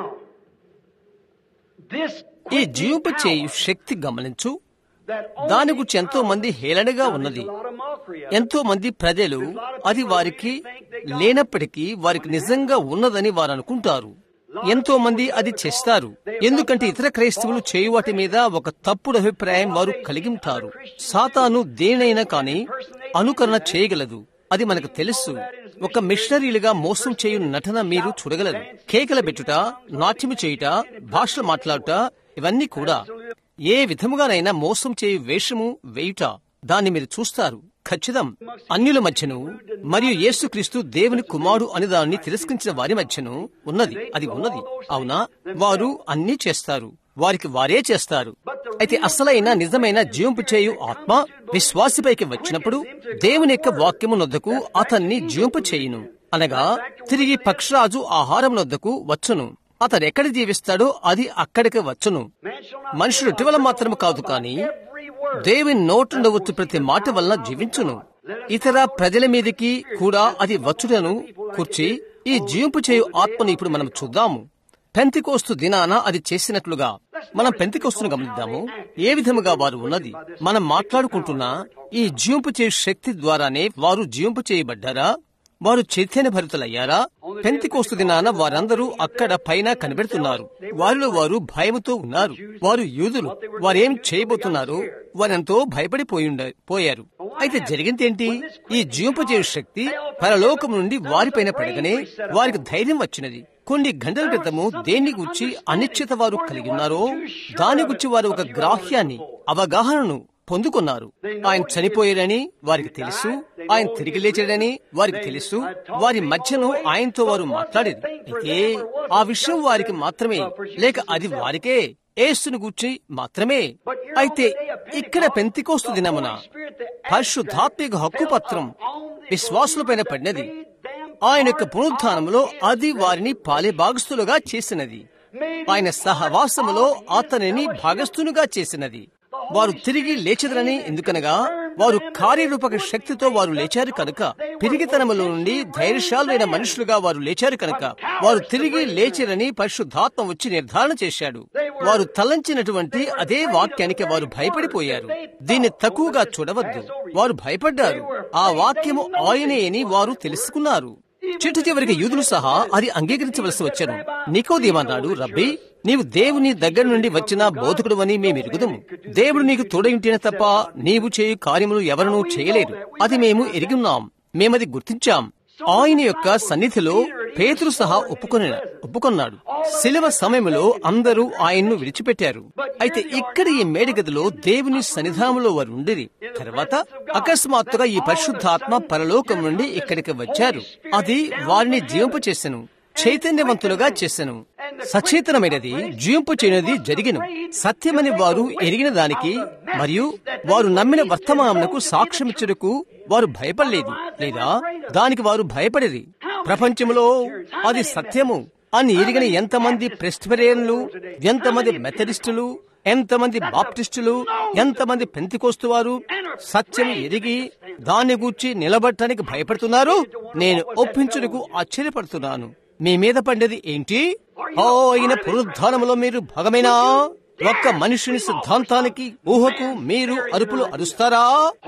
this ఈ జీవింప చేయు శక్తి గమనించు that దాని గురించి ఎంతో మంది హేళనగా ఉన్నది a lot of mockery of it. ఎంతో మంది ప్రజలు అది వారికి లేనప్పటికీ వారికి నిజంగా ఉన్నదని వారు అనుకుంటారు ఎంతో మంది అది చేస్తారు ఎందుకంటే ఇతర క్రైస్తవులు చేయు వాటి మీద ఒక తప్పుడు అభిప్రాయం వారు కలిగి ఉంటారు సాతాను దేనైనా కాని అనుకరణ చేయగలదు అది మనకు తెలుసు ఒక మిషనరీలుగా మోసం చేయు నటన మీరు చూడగలరు కేకల పెట్టుట నాట్యము చేయుట భాషలు మాట్లాడుట ఇవన్నీ కూడా ఏ విధముగానైనా మోసం చేయు వేషము వేయుట దాన్ని మీరు చూస్తారు ఖచ్చితం అన్యుల మధ్యను మరియు యేసుక్రీస్తు దేవుని కుమారుడు అని దాన్ని తిరస్కరించిన వారి మధ్యను ఉన్నది అది ఉన్నది అవునా వారు అన్నీ చేస్తారు వారికి వారే చేస్తారు అయితే అసలైన నిజమైన జీవింపు చేయు ఆత్మ విశ్వాసిపైకి వచ్చినప్పుడు దేవుని యొక్క వాక్యము నొద్దకు అతన్ని జీవింపు చేయును అనగా తిరిగి పక్షరాజు ఆహారం నొద్దకు వచ్చును అతడు ఎక్కడ జీవిస్తాడో అది అక్కడికి వచ్చును Man shall not మనుషులు ఇటీవల మాత్రము కాదు కానీ every word. దేవుని నోటుండ వచ్చు ప్రతి మాట వలన జీవించును ఇతర ప్రజల మీదకి కూడా అది వచ్చుటను కూర్చి ఈ జీవింపు చేయు ఆత్మను ఇప్పుడు మనం చూద్దాము పెంతికోస్తు దినాన అది చేసినట్లుగా మనం పెంతికోస్తును గమనిద్దాము ఏ విధముగా వారు ఉన్నది మనం మాట్లాడుకుంటున్న ఈ జీవింపు చేయు శక్తి ద్వారానే వారు జీవింపు చేయబడ్డారా వారు చైతన్య భరితులయ్యారా పెంతికోస్తు దినాన వారందరూ అక్కడ పైన కనిపెడుతున్నారు వారిలో వారు భయముతో ఉన్నారు వారు యూదులు వారేం చేయబోతున్నారో వారెంతో భయపడిపోయి ఉండ- పోయారు అయితే జరిగిందేంటి ఈ జీవింపజేయ శక్తి పరలోకం నుండి వారిపైన పడగానే వారికి ధైర్యం వచ్చినది కొన్ని గంటల క్రితము దేన్ని గురించి అనిశ్చిత వారు కలిగి ఉన్నారో దాని గురించి వారు ఒక గ్రాహ్యాన్ని అవగాహనను పొందుకున్నారు ఆయన చనిపోయారని వారికి తెలుసు ఆయన తిరిగి లేచాడని వారికి తెలుసు వారి మధ్యను ఆయనతో వారు మాట్లాడేది అయితే ఆ విషయం వారికి మాత్రమే లేక అది వారికే ఏసును గూర్చి మాత్రమే అయితే ఇక్కడ పెంతికోస్తు దినమున పరిశుద్ధాత్మిక హక్కు పత్రం విశ్వాసులపైన పడినది ఆయన యొక్క పునరుద్ధానములో అది వారిని పాలే భాగస్థులుగా చేసినది ఆయన సహవాసములో అతనిని భాగస్థునుగా చేసినది వారు తిరిగి లేచెదరని ఎందుకనగా వారు కార్యరూపక శక్తితో వారు లేచారు కనుక పిరిగితనములో నుండి ధైర్యశాలైన మనుషులుగా వారు లేచారు కనుక వారు తిరిగి లేచిరని పరిశుద్ధాత్మ వచ్చి నిర్ధారణ చేశాడు వారు తలంచినటువంటి అదే వాక్యానికి వారు భయపడిపోయారు దీన్ని తక్కువగా చూడవద్దు వారు భయపడ్డారు ఆ వాక్యము ఆయనే అని వారు తెలుసుకున్నారు చిట్టు చివరికి యూదులు సహా అది అంగీకరించవలసి వచ్చాను నికోదేమన్నాడు రబ్బీ నీవు దేవుని దగ్గర నుండి వచ్చిన బోధకుడు అని మేము ఎరుగుదము దేవుడు నీకు తోడయుంటేనే తప్ప నీవు చేయు కార్యములు ఎవరనూ చేయలేరు అది మేము ఎరిగిన్నాం మేమది గుర్తించాం ఆయన యొక్క సన్నిధిలో పేతురు సహా ఒప్పుకొని ఒప్పుకొన్నాడు శిలువ సమయంలో అందరూ ఆయన్ను విడిచిపెట్టారు అయితే ఇక్కడ ఈ మేడగదిలో దేవుని సన్నిధానంలో వారు ఉండిరి తర్వాత అకస్మాత్తుగా ఈ పరిశుద్ధాత్మ పరలోకం నుండి ఇక్కడికి వచ్చారు అది వారిని జీవింపచేసెను చైతన్యవంతులుగా చేసెను సచేతనమైనది జీవింపు చేయనది జరిగిన సత్యమని వారు ఎరిగిన దానికి మరియు వారు నమ్మిన వర్తమానమునకు సాక్ష్యమిచ్చుటకు వారు భయపడలేదు లేదా దానికి వారు భయపడేది ప్రపంచంలో అది సత్యము అని ఎరిగిన ఎంతమంది ప్రెస్టరేన్లు ఎంతమంది మెథడిస్టులు ఎంతమంది బాప్టిస్టులు ఎంతమంది పెంతికోస్తు వారు సత్యం ఎరిగి దాన్ని గూర్చి నిలబడటానికి భయపడుతున్నారు నేను ఒప్పించుటకు ఆశ్చర్యపడుతున్నాను మీ మీద పడ్డది ఏంటి ఓ అయిన పునరుద్ధానములో మీరు భాగమేనా ఒక్క మనుషుని సిద్ధాంతానికి ఊహకు మీరు అరుపులు అరుస్తారా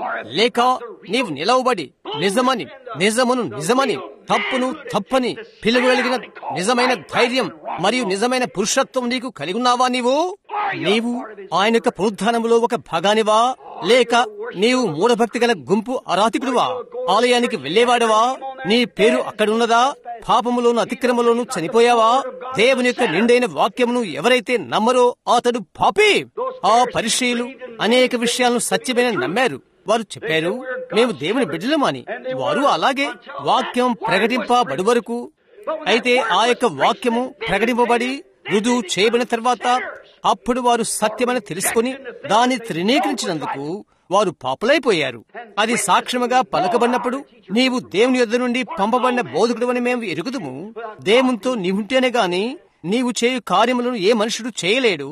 లేక నీవు నిలవబడి నిజమని నిజమును నిజమని తప్పును తప్పని పిలువగలిగిన నిజమైన ధైర్యం మరియు నిజమైన పురుషత్వం నీకు కలిగి ఉన్నావా నీవు నీవు ఆయన యొక్క పునరుద్ధానములో ఒక భాగానివా లేక నీవు మూఢభక్తి గల గుంపు అరాతికుడువా ఆలయానికి వెళ్లేవాడవా నీ పేరు అక్కడున్నదా పాపములోను అతిక్రమలోను చనిపోయావా దేవుని యొక్క నిండైన వాక్యమును ఎవరైతే నమ్మరో అతడు పాపి ఆ పరిశీలు అనేక విషయాలను సత్యమైన నమ్మారు వారు చెప్పారు మేము దేవుని బిడ్డలమని వారు అలాగే వాక్యం ప్రకటింపబడి వరకు అయితే ఆ యొక్క వాక్యము ప్రకటింపబడి రుజువు చేయబడిన తర్వాత అప్పుడు వారు సత్యమని తెలుసుకుని దాన్ని త్రినీకరించినందుకు వారు పాపులైపోయారు అది సాక్ష్యముగా పలకబడినప్పుడు నీవు దేవుని యొద్ద నుండి పంపబడిన బోధకుడు అని మేము ఎరుగుదుము దేవునితో నీవుంటేనే గాని నీవు చేయు కార్యములను ఏ మనుషుడు చేయలేడు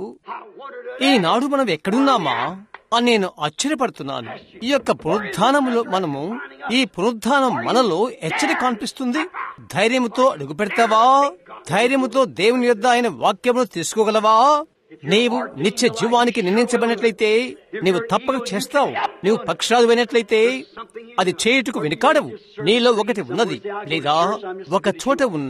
ఈనాడు మనం ఎక్కడున్నామా అని నేను ఆశ్చర్యపడుతున్నాను ఈ యొక్క పునరుద్ధానములో మనము ఈ పునరుద్ధానం మనలో ఎచ్చడి కనిపిస్తుంది ధైర్యముతో అడుగు పెడతావా ధైర్యముతో దేవుని యొద్ద ఆయన వాక్యమును తీసుకోగలవా నీవు నిత్య జీవానికి నిర్ణయించబడినట్లయితే నీవు తప్పక చేస్తావు నీవు పక్షాలు అయినట్లయితే అది చేయుటకు వెనుకాడవు నీలో ఒకటి ఉన్నది లేదా ఒక చోట ఉన్న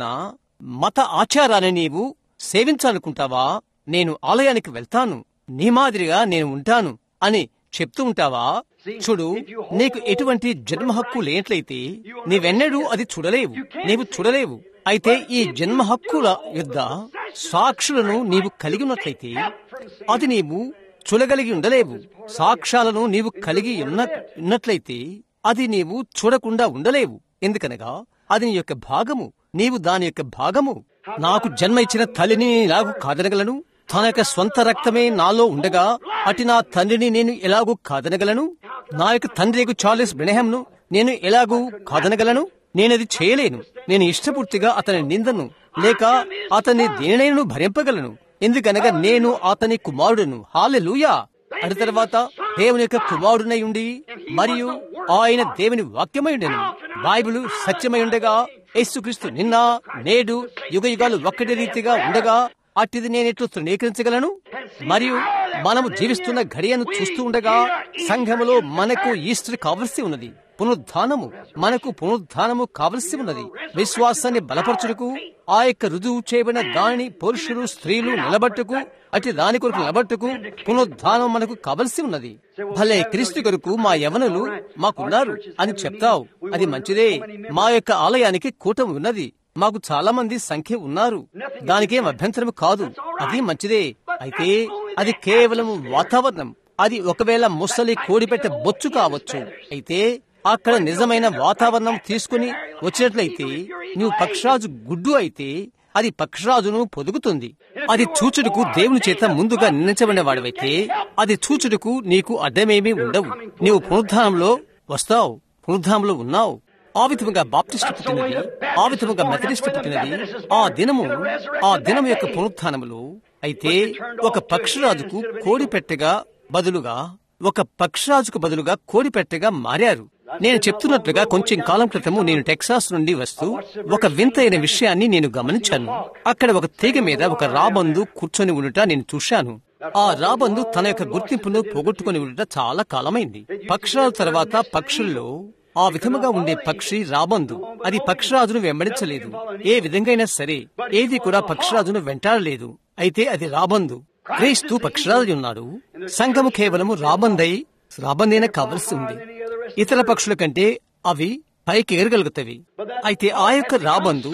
మత ఆచారాన్ని నీవు సేవించాలనుకుంటావా నేను ఆలయానికి వెళ్తాను నీ మాదిరిగా నేను ఉంటాను అని చెప్తూ ఉంటావా చూడు నీకు ఎటువంటి జన్మ హక్కు లేనట్లయితే నీవెన్నడూ అది చూడలేవు నీవు చూడలేవు అయితే ఈ జన్మ హక్కుల యుద్ధ సాక్షులను నీవు కలిగి ఉన్నట్లయితే అది నీవు చూడగలిగి ఉండలేవు సాక్ష్యాలను నీవు కలిగి ఉన్న ఉన్నట్లయితే అది నీవు చూడకుండా ఉండలేవు ఎందుకనగా అది నీ యొక్క భాగము నీవు దాని యొక్క భాగము నాకు జన్మ ఇచ్చిన తల్లిని ఎలాగూ కాదనగలను తన యొక్క స్వంత రక్తమే నాలో ఉండగా అటు నా తండ్రిని నేను ఎలాగూ కాదనగలను నా యొక్క తండ్రి చార్లెస్ బ్రెనహంను నేను ఎలాగూ కాదనగలను నేనది చేయలేను నేను ఇష్టపూర్తిగా అతని నిందను లేక అతని దేనినైనా భరింపగలను ఎందుకనగా నేను అతని కుమారుడును హాలెలూయా అటు తర్వాత దేవుని యొక్క కుమారుడనై ఉండి మరియు ఆయన దేవుని వాక్యమై ఉండెను బైబిల్ సత్యమై ఉండగా యేసుక్రీస్తు నిన్న నేడు యుగ యుగాలు ఒక్కటి రీతిగా ఉండగా అట్టిది నేనెట్లు తృణీకరించగలను మరియు మనము జీవిస్తున్న ఘడియను చూస్తూ ఉండగా సంఘములో మనకు ఈస్టర్ కావలసి ఉన్నది పునరుద్ధానము మనకు పునరుద్ధానము కావలసి ఉన్నది విశ్వాసాన్ని బలపరచుటకు ఆ యొక్క రుజువు చేయబడిన దానిని పురుషులు స్త్రీలు నిలబట్టుకు అటు దాని కొరకు నిలబట్టుకు పునరుద్ధానం మనకు కావలసి ఉన్నది భలే క్రీస్తు కొరకు మా యవనులు మాకున్నారు అని చెప్తావు అది మంచిదే మా యొక్క ఆలయానికి కూటమి ఉన్నది మాకు చాలా మంది సంఖ్య ఉన్నారు దానికేం అభ్యంతరం కాదు అది మంచిదే అయితే అది కేవలం వాతావరణం అది ఒకవేళ ముసలి కోడిపెట్ట బొచ్చు కావచ్చు అయితే అక్కడ నిజమైన వాతావరణం తీసుకుని వచ్చినట్లయితే నువ్వు పక్షరాజు గుడ్డు అయితే అది పక్షరాజును పొదుగుతుంది అది చూచుడుకు దేవుని చేత ముందుగా నిర్ణయించబడిన వాడివైతే అది చూచుడుకు నీకు అడ్డమేమీ ఉండవు నీవు పునరుద్ధానంలో వస్తావు పునరుద్ధానంలో ఉన్నావు ఆ విధముగా బాప్టిస్ట్ పుట్టినది ఆ విధముగా మెథడిస్ట్ పుట్టినది ఆ దినము ఆ దినం యొక్క పునరుత్నములు అయితే ఒక పక్షిరాజుకు కోడి పెట్టగా బదులుగా ఒక పక్షిరాజుకు బదులుగా కోడి పెట్టగా మారారు నేను చెప్తున్నట్లుగా కొంచెం కాలం క్రితము నేను టెక్సాస్ నుండి వస్తూ ఒక వింతైన విషయాన్ని నేను గమనించాను అక్కడ ఒక తీగ మీద ఒక రాబందు కూర్చొని ఉండుట నేను చూశాను ఆ రాబందు తన యొక్క గుర్తింపును పోగొట్టుకుని ఉండుట చాలా కాలమైంది పక్షుల తర్వాత పక్షుల్లో ఆ విధముగా ఉండే పక్షి రాబందు అది పక్షిరాజును వెంబడించలేదు ఏ విధంగా సరే ఏది కూడా పక్షిరాజును వెంటాడలేదు అయితే అది రాబందు క్రీస్తు పక్షిరాజు ఉన్నాడు సంఘము కేవలము రాబందై రాబందైనా కావలసి ఉంది ఇతర పక్షుల కంటే అవి పైకి ఎగరగలుగుతవి అయితే ఆ యొక్క రాబందు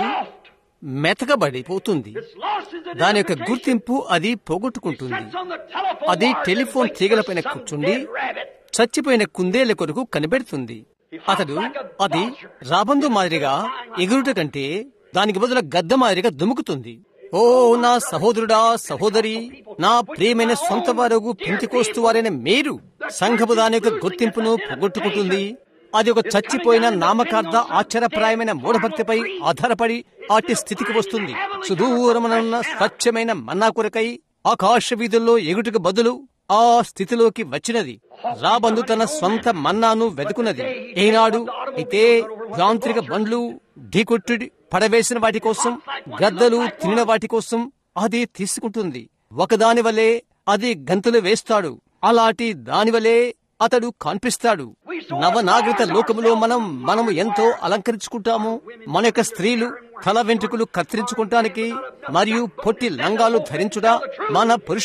మెతకబడిపోతుంది దాని యొక్క గుర్తింపు అది పోగొట్టుకుంటుంది అది టెలిఫోన్ తీగలపైన కూర్చుండి చచ్చిపోయిన కుందేళ్ల కొరకు కనిపెడుతుంది అతడు అది రాబందు మాదిరిగా ఎగురుట కంటే దానికి బదులు గద్ద మాదిరిగా దుముకుతుంది ఓ నా సహోదరుడా సహోదరి నా ప్రియమైన సొంత వారు పెంతికోస్తు వారైన మీరు సంఘపు దాని యొక్క గుర్తింపును పోగొట్టుకుంటుంది అది ఒక చచ్చిపోయిన నామకార్థ ఆశ్చర్యప్రాయమైన మూఢభక్తిపై ఆధారపడి అట్టి స్థితికి వస్తుంది సుదూరమునున్న స్వచ్ఛమైన మన్నా కొరకై ఆకాశ వీధుల్లో ఎగుటుకు బదులు ఆ స్థితిలోకి వచ్చినది రాబందు తన స్వంత మన్నాను వెతుకున్నది ఏనాడు అయితే యాంత్రిక బండ్లు ఢీకొట్టుడి పడవేసిన వాటి కోసం గద్దలు తినిన వాటి కోసం అది తీసుకుంటుంది ఒకదాని వలె అది గంతులు వేస్తాడు అలాంటి దాని వలె అతడు కనిపిస్తాడు నవనాగరిక లోకములో మనం మనము ఎంతో అలంకరించుకుంటాము మన యొక్క స్త్రీలు తల వెంట్రుకలు కత్తిరించుకుంటానికి మరియు పొట్టి లంగాలు ధరించుడా మన పురుషులు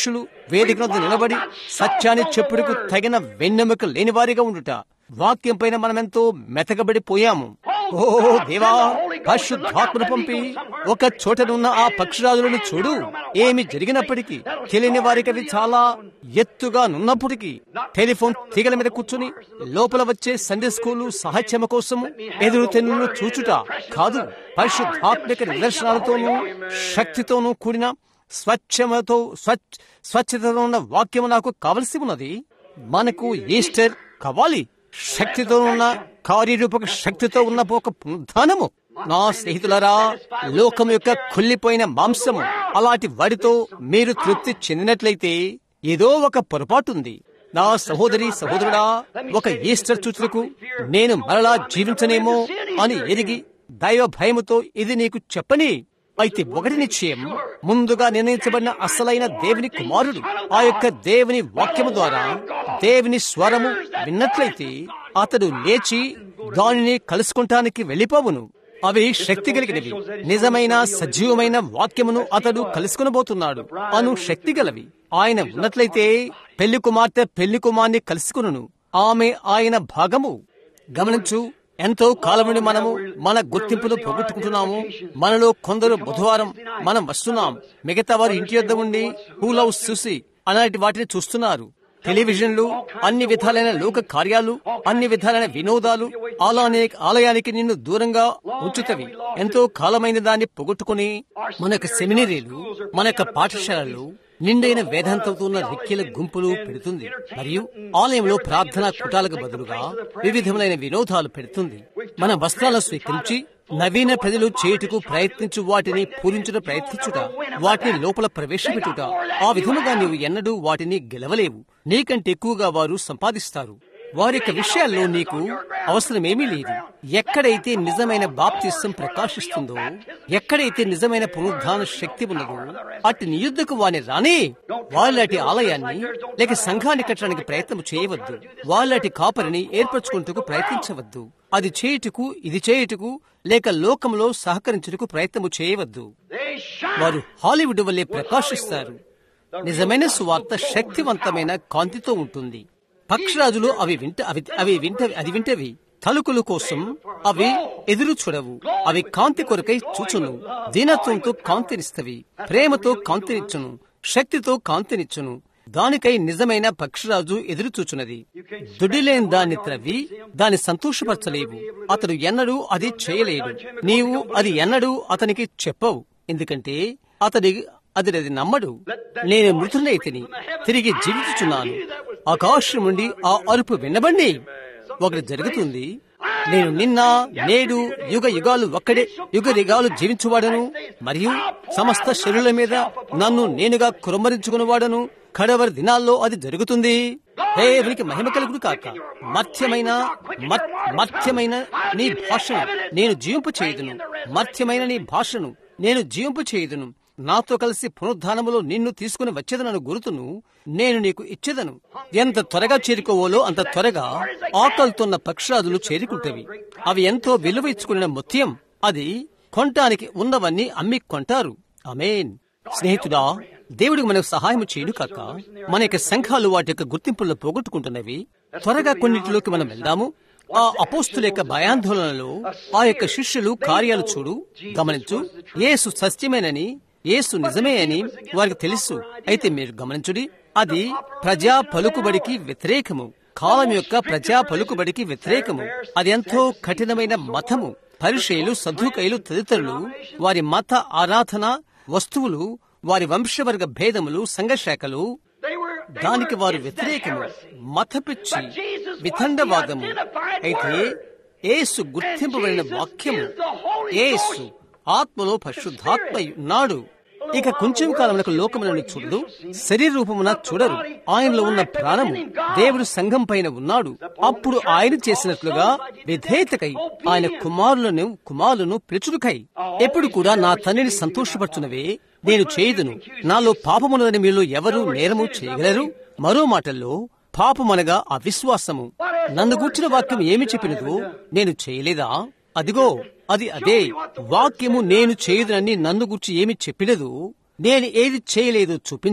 వేదిక వద్ద నిలబడి సత్యాన్ని చెప్పుడుకు తగిన వెన్నెముక లేని వారిగా ఉండుట వాక్యం పైన మనమెంతో మెతకబడిపోయాము ఓ దేవా పరిశుద్ధాత్మను పంపి ఒక చోటనున్న ఆ పక్షిరాజులను చూడు ఏమి జరిగినప్పటికీ తెలియని వారికి అవి చాలా ఎత్తుగా నున్నప్పటికీ టెలిఫోన్ తీగల మీద కూర్చుని లోపల వచ్చే సండే స్కూలు సాహిత్యమ కోసము ఎదురు తెన్నులు చూచుట కాదు పరిశుద్ధాత్మిక నిదర్శనాలతోనూ శక్తితోనూ కూడిన స్వచ్ఛమతో స్వచ్ఛ స్వచ్ఛతతో ఉన్న వాక్యము నాకు కావలసి ఉన్నది మనకు ఈస్టర్ కావాలి శక్తితో ఉన్న కార్యరూపక శక్తితో ఉన్న ఒక పునరుద్ధానము నా స్నేహితులరా లోకం యొక్క కుళ్ళిపోయిన మాంసము అలాంటి వాడితో మీరు తృప్తి చెందినట్లయితే ఏదో ఒక పొరపాటుంది నా సహోదరి సహోదరుడా ఒక ఈస్టర్ చూచులకు నేను మరలా జీవించనేమో అని ఎరిగి దైవ భయముతో ఇది నీకు చెప్పని అయితే ఒకటి నిశ్చయం ముందుగా నిర్ణయించబడిన అసలైన దేవుని కుమారుడు ఆ యొక్క దేవుని వాక్యము ద్వారా దేవుని స్వరము విన్నట్లయితే అతడు లేచి దానిని కలుసుకుంటానికి వెళ్ళిపోవును అవి శక్తి కలిగినవి నిజమైన సజీవమైన వాక్యమును అతడు కలుసుకునబోతున్నాడు అను శక్తి గలవి ఆయన ఉన్నట్లయితే పెళ్లి కుమార్తె పెళ్లి కుమార్ని కలుసుకును ఆమె ఆయన భాగము గమనించు ఎంతో కాలం నుండి మనము మన గుర్తింపును పోగొట్టుకుంటున్నాము మనలో కొందరు బుధవారం మనం వస్తున్నాం మిగతా వారు ఇంటి యొద్ద ఉండి కూల్ హౌస్ చూసి అలాంటి వాటిని చూస్తున్నారు టెలివిజన్లు అన్ని విధాలైన లోక కార్యాలు అన్ని విధాలైన వినోదాలు ఆలయాన్ని ఆలయానికి నిన్ను దూరంగా ఉంచుతవి ఎంతో కాలమైన దాన్ని పొగొట్టుకుని మన యొక్క సెమినరీలు మన యొక్క పాఠశాలలు నిండైన వేదాంతంతో ఉన్న రిక్కిల గుంపులు పెడుతుంది మరియు ఆలయంలో ప్రార్థనా కుటాలకు బదులుగా వివిధములైన వినోదాలు పెడుతుంది మన వస్త్రాలను స్వీకరించి నవీన ప్రజలు చేయుటకు ప్రయత్నించు వాటిని పూరించుట ప్రయత్నించుట వాటిని లోపల ప్రవేశపెట్టుట ఆ విధముగా నీవు ఎన్నడూ వాటిని గెలవలేవు నీకంటే ఎక్కువగా వారు సంపాదిస్తారు వారి యొక్క విషయాల్లో నీకు అవసరమేమీ లేదు ఎక్కడైతే నిజమైన బాప్తిస్తం ప్రకాశిస్తుందో ఎక్కడైతే నిజమైన పునరుద్ధాన శక్తి ఉన్నదో అటు నీ యుద్ధకు వాని రాని వాళ్ళటి ఆలయాన్ని లేక సంఘాన్ని కట్టడానికి ప్రయత్నం చేయవద్దు వాళ్ళటి కాపరిని ఏర్పరచుకుంటూ ప్రయత్నించవద్దు అది చేయుటకు ఇది చేయుటకు లేక లోకంలో సహకరించుటకు ప్రయత్నము చేయవద్దు వారు హాలీవుడ్ వల్లే ప్రకాశిస్తారు నిజమైన సువార్త శక్తివంతమైన కాంతితో ఉంటుంది పక్షరాజులు అవి వింట అవి అవి వింట అది వింటవి తలుకుల కోసం అవి ఎదురు చూడవు అవి కాంతి కొరకై చూచును దీనత్వంతో కాంతినిస్తవి ప్రేమతో కాంతినిచ్చును శక్తితో కాంతినిచ్చును దానికై నిజమైన పక్షిరాజు ఎదురు చూచున్నది దుడిలేని దాన్ని త్రవ్వి దాన్ని సంతోషపరచలేవు అతడు ఎన్నడూ అది చేయలేడు నీవు అది ఎన్నడూ అతనికి చెప్పవు ఎందుకంటే అతడి అది అది నమ్మడు నేను మృతులైతిని తిరిగి జీవించుచున్నాను ఆకాశం నుండి ఆ అరుపు వినబండి ఒకటి జరుగుతుంది నేను నిన్న నేడు యుగ యుగాలు ఒక్కడే యుగ యుగాలు జీవించువాడను మరియు సమస్త శరీరుల మీద నన్ను నేనుగా కురమరించుకునేవాడను కడవరి దినాల్లో అది జరుగుతుంది దేవునికి మహిమ కలుగుడు కాక మత్యమైన మత్యమైన నీ భాషను నేను జీవింపు చేయుదును మత్యమైన నీ భాషను నేను జీవింపు చేయుదును నాతో కలిసి పునరుద్ధానములో నిన్ను తీసుకుని వచ్చేదనను గురుతును నేను నీకు ఇచ్చేదను ఎంత త్వరగా చేరుకోవాలో అంత త్వరగా ఆకలితోన్న పక్షరాజులు చేరుకుంటవి అవి ఎంతో విలువ ఇచ్చుకున్న ముత్యం అది కొనటానికి ఉన్నవన్నీ అమ్మి కొంటారు అమేన్ స్నేహితుడా దేవుడికి మనకు సహాయం చేయడు కాక మన యొక్క సంఘాలు వాటి యొక్క గుర్తింపుల్లో పోగొట్టుకుంటున్నవి త్వరగా కొన్నిటిలోకి మనం వెళ్దాము ఆ అపోస్తుల యొక్క భయాందోళనలో ఆ యొక్క శిష్యులు కార్యాలు చూడు గమనించు యేసు సత్యమేనని యేసు నిజమే అని వారికి తెలుసు అయితే మీరు గమనించుడి అది ప్రజా పలుకుబడికి వ్యతిరేకము కాలం యొక్క ప్రజా పలుకుబడికి వ్యతిరేకము అది ఎంతో కఠినమైన మతము పరిచయులు సద్దుకైలు తదితరులు వారి మత ఆరాధన వస్తువులు వారి వంశవర్గ భేదములు సంఘశాఖలు దానికి వారు వ్యతిరేకము మతపిచ్చి వితండవాదము అయితే ఏసు గుర్తింపబడిన వాక్యము ఏసు ఆత్మలో పరిశుద్ధాత్మ ఉన్నాడు ఇక కొంచెం కాలమునకు లోకములను చూడదు శరీర రూపమున చూడరు ఆయనలో ఉన్న ప్రాణము దేవుడు సంఘం పైన ఉన్నాడు అప్పుడు ఆయన చేసినట్లుగా విధేయతకై ఆయన కుమారులను కుమారులను పిలుచుడుకై ఎప్పుడు కూడా నా తండ్రిని సంతోషపరచునవే నేను చేయుదును నాలో పాపమున్నదని మీలో ఎవరు నేరము చేయగలరు మరో మాటల్లో పాపమనగా అవిశ్వాసము నన్ను కూర్చిన వాక్యం ఏమి చెప్పినదో నేను చేయలేదా అదిగో అది అదే వాక్యము నేను చేయదునని నన్ను గుర్చి ఏమి చెప్పినదు నేను ఏది చేయలేదో చూపించు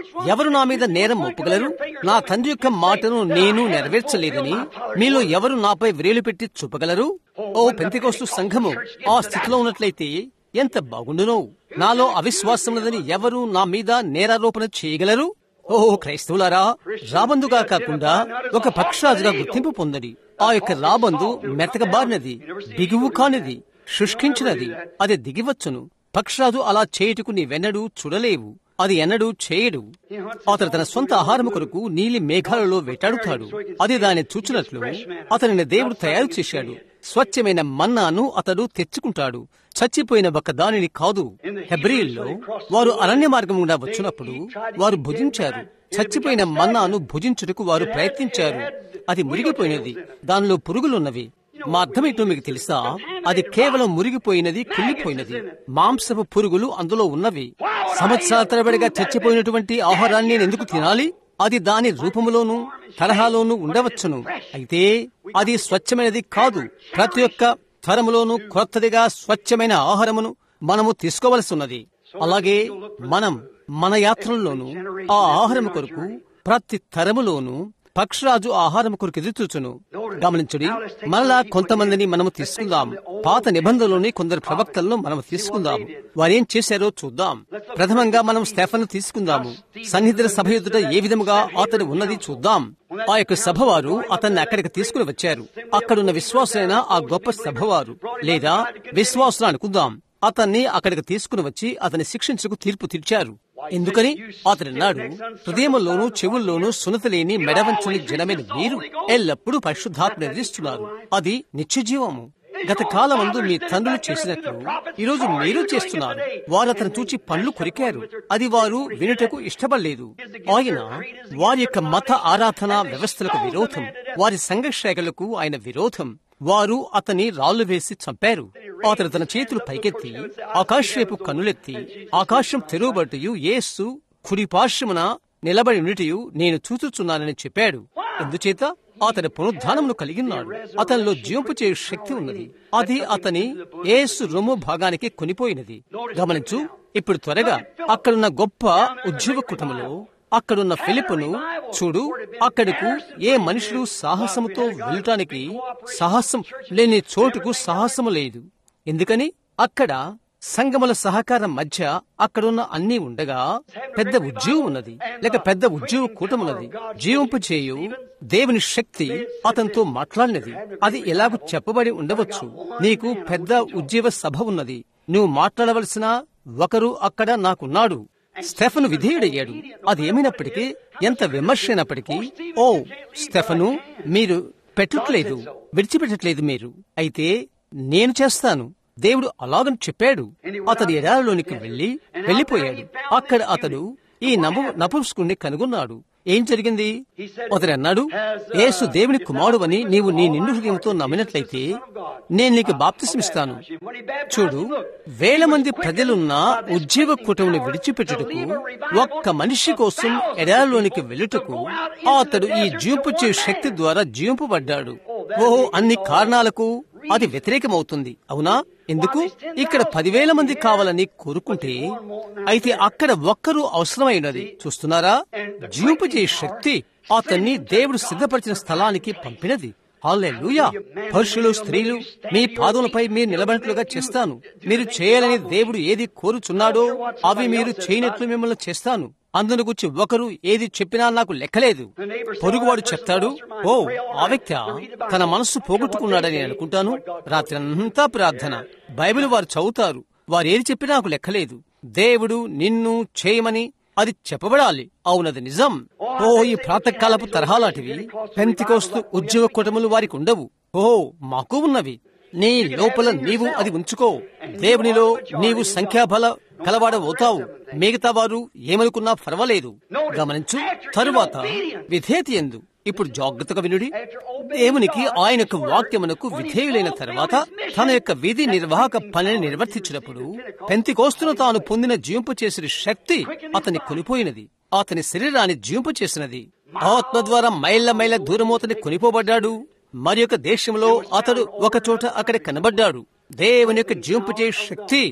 ఎవరు నా మీద నేరం ఒప్పుగలరు నా తండ్రి యొక్క మాటను నేను నెరవేర్చలేదని మీలో ఎవరు నాపై వ్రేలు పెట్టి చూపగలరు ఓ పెంతికోస్తు సంఘము ఆ స్థితిలో ఉన్నట్లయితే ఎంత బాగుండునో నాలో అవిశ్వాసం ఉన్నదని ఎవరు నా మీద నేరారోపణ చేయగలరు ఓ క్రైస్తవులారా రాబందుగా కాకుండా ఒక పక్షరాజుగా గుర్తింపు పొందడి ఆ యొక్క రాబందు మెతకబారినది బిగువు కానిది శుష్కించినది అది దిగివచ్చును పక్షరాజు అలా చేయుటకు నీవెన్నడూ చూడలేవు అది ఎన్నడూ చేయడు అతను తన సొంత ఆహారం కొరకు నీలి మేఘాలలో వేటాడుతాడు అది దాన్ని చూచినట్లు అతనిని దేవుడు తయారు చేశాడు స్వచ్ఛమైన మన్నాను అతడు తెచ్చుకుంటాడు చచ్చిపోయిన ఒక దానిని కాదు హెబ్రిల్లో వారు అరణ్య మార్గం గుండా వచ్చినప్పుడు వారు భుజించారు చచ్చిపోయిన మన్నాను భుజించుటకు వారు ప్రయత్నించారు అది మురిగిపోయినది దానిలో పురుగులున్నవి మా అర్థమేంటో మీకు తెలుసా అది కేవలం మురిగిపోయినది కుళ్ళిపోయినది మాంసపు పురుగులు అందులో ఉన్నవి సంవత్సరాల తరబడిగా చచ్చిపోయినటువంటి ఆహారాన్ని నేను ఎందుకు తినాలి అది దాని రూపములోను తరహాలోను ఉండవచ్చును అయితే అది స్వచ్ఛమైనది కాదు ప్రతి ఒక్క తరములోను క్రొత్తదిగా స్వచ్ఛమైన ఆహారమును మనము తీసుకోవలసి ఉన్నది అలాగే మనం మన యాత్రల్లోనూ ఆ ఆహారం కొరకు ప్రతి తరములోనూ పక్షరాజు ఆహారం కొరకు ఎదురుచూచును గమనించుడి మరలా కొంతమందిని మనము తీసుకుందాం పాత నిబంధనలోని కొందరు ప్రవక్తలను మనము తీసుకుందాం వారేం చేశారో చూద్దాం ప్రథమంగా మనం స్టెఫన్ తీసుకుందాము సన్నిధుల సభ ఎదుట ఏ విధముగా అతడు ఉన్నది చూద్దాం ఆ యొక్క సభవారు అతన్ని అక్కడికి తీసుకుని వచ్చారు అక్కడున్న విశ్వాసులైన ఆ గొప్ప సభవారు లేదా విశ్వాసులు అనుకుందాం అతన్ని అక్కడికి తీసుకుని వచ్చి అతని శిక్షించుకు తీర్పు తీర్చారు ఎందుకని అతడన్నాడు హృదయంలోనూ చెవుల్లోనూ సునత లేని మెడవంచుని జనమైన మీరు ఎల్లప్పుడూ పరిశుద్ధాత్మ ఎదిరిస్తున్నారు అది నిత్యజీవము గత కాలమందు మీ తండ్రులు చేసినట్లు ఈరోజు మీరు చేస్తున్నారు వారు అతను చూచి పండ్లు కొరికారు అది వారు వినుటకు ఇష్టపడలేదు ఆయన వారి యొక్క మత ఆరాధన వ్యవస్థలకు విరోధం వారి సంఘర్షకులకు ఆయన విరోధం వారు అతని రాళ్లు వేసి చంపారు అతను తన చేతులు పైకెత్తి ఆకాశవైపు కన్నులెత్తి ఆకాశం తెరువబడియు యేసు కుడి పార్శ్వమున నిలబడి ఉన్నటియు నేను చూచుచున్నానని చెప్పాడు ఎందుచేత అతని పునరుద్ధానమును కలిగిన్నాడు అతనిలో జీవింపు చేయు శక్తి ఉన్నది అది అతని ఏసు రొమ్ము భాగానికి కొనిపోయినది గమనించు ఇప్పుడు త్వరగా అక్కడున్న గొప్ప ఉద్యోగ కుటుంబంలో అక్కడున్న ఫిలిపును చూడు అక్కడకు ఏ మనుషుడు సాహసముతో వెళ్ళటానికి సాహసం లేని చోటుకు సాహసము లేదు ఎందుకని అక్కడ సంగముల సహకారం మధ్య అక్కడున్న అన్ని ఉండగా పెద్ద ఉద్యోగం ఉన్నది లేక పెద్ద ఉద్యోగ కూటమున్నది జీవింపు చేయు దేవుని శక్తి అతనితో మాట్లాడినది అది ఎలాగూ చెప్పబడి ఉండవచ్చు నీకు పెద్ద ఉద్యోగ సభ ఉన్నది నువ్వు మాట్లాడవలసిన ఒకరు అక్కడ నాకున్నాడు స్టెఫను విధేయుడయ్యాడు అది ఏమైనప్పటికీ ఎంత విమర్శ అయినప్పటికీ ఓ స్టెఫను మీరు పెట్టట్లేదు విడిచిపెట్టట్లేదు మీరు అయితే నేను చేస్తాను దేవుడు అలాగని చెప్పాడు అతడు ఎడారిలోనికి వెళ్లి వెళ్లిపోయాడు అక్కడ అతడు ఈ నపు నపుంసకుణ్ణి కనుగొన్నాడు ఏం జరిగింది అతడు అన్నాడు యేసు దేవుని కుమారువని నీవు నీ నిండు హృదయంతో నమ్మినట్లయితే నేను నీకు బాప్తిసమిస్తాను చూడు వేల మంది ప్రజలున్న ఉద్యోగ కుటుంబం విడిచిపెట్టుటకు ఒక్క మనిషి కోసం ఎడారిలోనికి వెళ్ళుటకు అతడు ఈ జీవింపు చే శక్తి ద్వారా జీవింపబడ్డాడు ఓ అన్ని కారణాలకు అది వ్యతిరేకమవుతుంది అవునా ఎందుకు ఇక్కడ పదివేల మంది కావాలని కోరుకుంటే అయితే అక్కడ ఒక్కరూ అవసరమైనది చూస్తున్నారా జీవింపజే శక్తి అతన్ని దేవుడు సిద్ధపరిచిన స్థలానికి పంపినది హాలూయా పురుషులు స్త్రీలు మీ పాదములపై మీరు నిలబడినట్లుగా చేస్తాను మీరు చేయాలని దేవుడు ఏది కోరుచున్నాడో అవి మీరు చేయనట్లు మిమ్మల్ని చేస్తాను అందును గురించి ఒకరు ఏది చెప్పినా నాకు లెక్కలేదు పొరుగువాడు చెప్తాడు ఓ ఆ వ్యక్తి తన మనస్సు పోగొట్టుకున్నాడని అనుకుంటాను రాత్రి అంతా ప్రార్థన బైబిల్ వారు చదువుతారు వారు ఏది చెప్పినా నాకు లెక్కలేదు దేవుడు నిన్ను చేయమని అది చెప్పబడాలి అవునది నిజం ఓ ఈ ప్రాతకాలపు తరహాలాంటివి పెంతికోస్తు ఉద్యోగ కుటుంబములు వారికి ఉండవు ఓ మాకు ఉన్నవి నీ లోపల నీవు అది ఉంచుకో దేవునిలో నీవు సంఖ్యాబల కలవాడవుతావు మిగతా వారు ఏమనుకున్నా పర్వాలేదు గమనించు తరువాత విధేయత ఎందు ఇప్పుడు జాగ్రత్తగా వినుడి దేవునికి ఆయన యొక్క వాక్యమునకు విధేయులైన తర్వాత తన యొక్క విధి నిర్వాహక పనిని నిర్వర్తించినప్పుడు పెంతికోస్తును తాను పొందిన జీవింపు చేసిన శక్తి అతని కొనిపోయినది అతని శరీరాన్ని జీవింపు చేసినది ఆత్మ ద్వారా మైళ్ళ మైళ్ళ దూరము అతని కొనిపోబడ్డాడు మరి యొక్క దేశంలో అతడు ఒక చోట అక్కడ కనబడ్డాడు దేవుని యొక్క జీవింపు చే శక్తి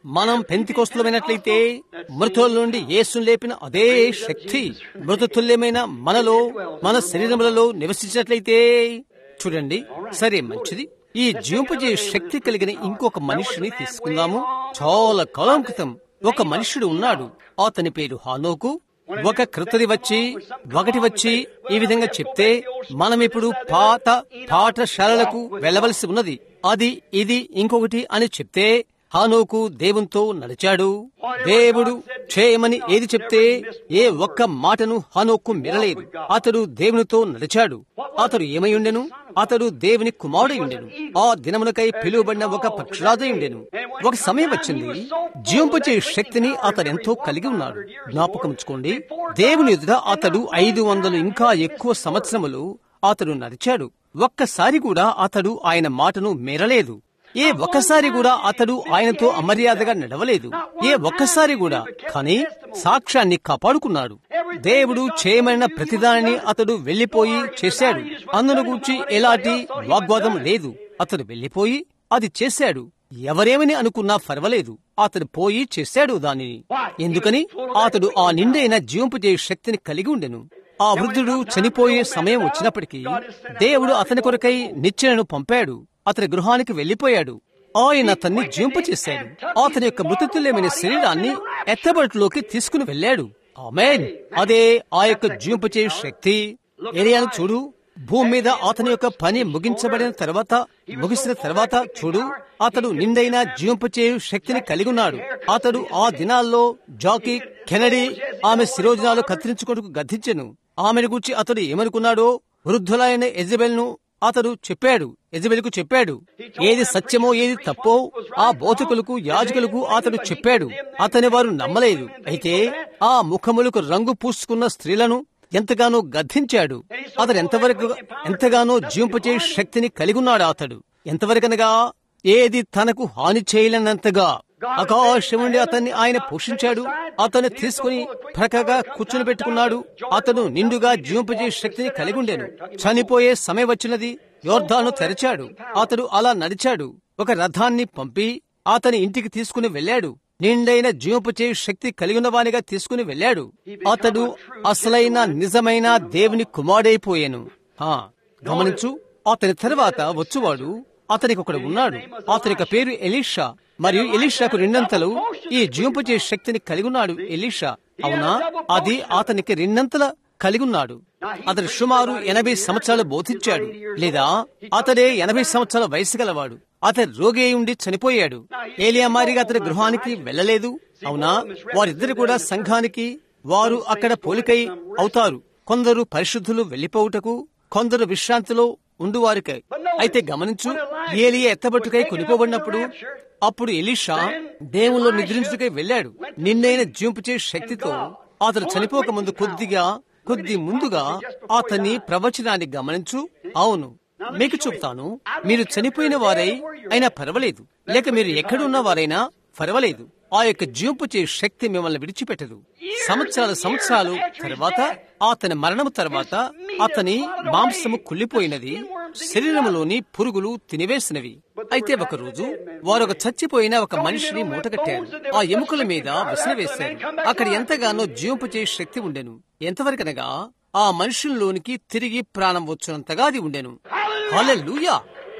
మనం పెంతికొస్తులమైనట్లయితే మృతుల నుండి యేసును లేపిన అదే శక్తి మృతతుల్యమైన మనలో మన శరీరములలో నివసించినట్లయితే చూడండి సరే మంచిది ఈ జీవింపజే శక్తి కలిగిన ఇంకొక మనిషిని తీసుకుందాము చాలా కాలం క్రితం ఒక మనుషుడు ఉన్నాడు అతని పేరు హానోకు ఒక కృతది వచ్చి ఒకటి వచ్చి ఈ విధంగా చెప్తే మనం ఇప్పుడు పాత పాఠశాలలకు వెళ్ళవలసి ఉన్నది అది ఇది ఇంకొకటి అని చెప్తే హానోకు దేవునితో నడిచాడు దేవుడు చేయమని ఏది చెప్తే ఏ ఒక్క మాటను హానోకు మిరలేదు అతడు దేవునితో నడిచాడు అతడు ఏమై ఉండెను అతడు దేవుని కుమారుడై ఉండెను ఆ దినమునకై పిలువబడిన ఒక పక్షురాజై ఉండెను ఒక సమయం వచ్చింది జీవింపచే శక్తిని అతడు ఎంతో కలిగి ఉన్నాడు జ్ఞాపకం ఉంచుకోండి దేవుని ఎదుట అతడు ఐదు వందలు ఇంకా ఎక్కువ సంవత్సరములు అతడు నడిచాడు ఒక్కసారి కూడా అతడు ఆయన మాటను మెరలేదు ఏ ఒక్కసారి కూడా అతడు ఆయనతో అమర్యాదగా నడవలేదు ఏ ఒక్కసారి కూడా కానీ సాక్ష్యాన్ని కాపాడుకున్నాడు దేవుడు చేయమన్న ప్రతిదానిని అతడు వెళ్లిపోయి చేశాడు అందును గూర్చి ఎలాంటి వాగ్వాదం లేదు అతడు వెళ్లిపోయి అది చేశాడు ఎవరేమని అనుకున్నా పర్వాలేదు అతడు పోయి చేశాడు దానిని ఎందుకని అతడు ఆ నిండైన జీవింపజే శక్తిని కలిగి ఉండెను ఆ వృద్ధుడు చనిపోయే సమయం వచ్చినప్పటికీ దేవుడు అతని కొరకై నిచ్చెనను పంపాడు అతని గృహానికి వెళ్లిపోయాడు ఆయన అతన్ని జీంపచేశాడు అతని యొక్క మృతతుల్యమైన శరీరాన్ని ఎత్తబడిలోకి తీసుకుని వెళ్ళాడు ఆమెన్ అదే ఆ యొక్క జీంపచే శక్తి ఏరియాను చూడు భూమి మీద అతని యొక్క పని ముగించబడిన తర్వాత ముగిసిన తర్వాత చూడు అతడు నిండైన జీవింపచే శక్తిని కలిగి ఉన్నాడు అతడు ఆ దినాల్లో జాకీ కెనడీ ఆమె శిరోజనాలు కత్తిరించుకుంటూ గద్దించెను ఆమెను గురించి అతడు ఏమనుకున్నాడో వృద్ధులైన ఎజబెల్ ను అతడు చెప్పాడు ఎజబెల్కు చెప్పాడు ఏది సత్యమో ఏది తప్పో ఆ బోధకులకు యాజకులకు అతడు చెప్పాడు అతని వారు నమ్మలేదు అయితే ఆ ముఖములకు రంగు పూసుకున్న స్త్రీలను ఎంతగానో గద్దించాడు అతడు ఎంతవరకు ఎంతగానో జీవింపచే శక్తిని కలిగి ఉన్నాడు అతడు ఎంతవరకనగా ఏది తనకు హాని చేయలేనంతగా ఆకాశం నుండి అతన్ని ఆయన పోషించాడు అతన్ని తీసుకుని ప్రకగా కూర్చుని పెట్టుకున్నాడు అతను నిండుగా జీవింపజే శక్తిని కలిగి ఉండేను చనిపోయే సమయం వచ్చినది యోర్ధాను తెరిచాడు అతడు అలా నడిచాడు ఒక రథాన్ని పంపి అతని ఇంటికి తీసుకుని వెళ్ళాడు నిండైన జీవింపచే శక్తి కలిగిన వానిగా తీసుకుని వెళ్ళాడు అతడు అసలైన నిజమైన దేవుని కుమారుడైపోయాను ఆ, గమనించు అతని తర్వాత వచ్చువాడు అతనికి ఒకడు ఉన్నాడు అతని యొక్క పేరు ఎలీషా మరియు ఎలీషాకు రెండంతలు ఈ జీవింపచే శక్తిని కలిగి ఉన్నాడు ఎలీషా అవునా అది అతనికి రెండంతల కలిగి ఉన్నాడు అతడు సుమారు ఎనభై సంవత్సరాలు బోధించాడు లేదా అతడే ఎనభై సంవత్సరాల వయసు గలవాడు అతడు రోగి అయి ఉండి చనిపోయాడు ఏలియా మారిగా అతడి గృహానికి వెళ్ళలేదు అవునా వారిద్దరు కూడా సంఘానికి వారు అక్కడ పోలికై అవుతారు కొందరు పరిశుద్ధులు వెళ్లిపోవుటకు కొందరు విశ్రాంతిలో ఉండువారికై అయితే గమనించు ఏలియా ఎత్తబట్టుకై కొనిపోబడినప్పుడు అప్పుడు ఎలీషా దేవుల్లో నిద్రించుటకై వెళ్ళాడు నిన్నైన జీంపుచే శక్తితో అతడు చనిపోక ముందు కొద్దిగా కొద్ది ముందుగా అతని ప్రవచనాన్ని గమనించు అవును మీకు చెప్తాను మీరు చనిపోయిన వారై అయినా పర్వాలేదు లేక మీరు ఎక్కడున్న వారైనా పర్వాలేదు ఆ యొక్క జీంపుచే శక్తి మిమ్మల్ని విడిచిపెట్టదు సంవత్సరాల సంవత్సరాలు తర్వాత అతని మరణం తర్వాత అతని మాంసము కుళ్ళిపోయినది శరీరములోని పురుగులు తినివేసినవి అయితే ఒక రోజు వారు ఒక చచ్చిపోయిన ఒక మనిషిని మూటగట్టారు ఆ ఎముకల మీద విసిరివేశారు అక్కడ ఎంతగానో జీవింపచే శక్తి ఉండెను ఎంతవరకనగా ఆ మనుషుల్లోనికి తిరిగి ప్రాణం వచ్చినంతగా అది ఉండెను హల్లెలూయా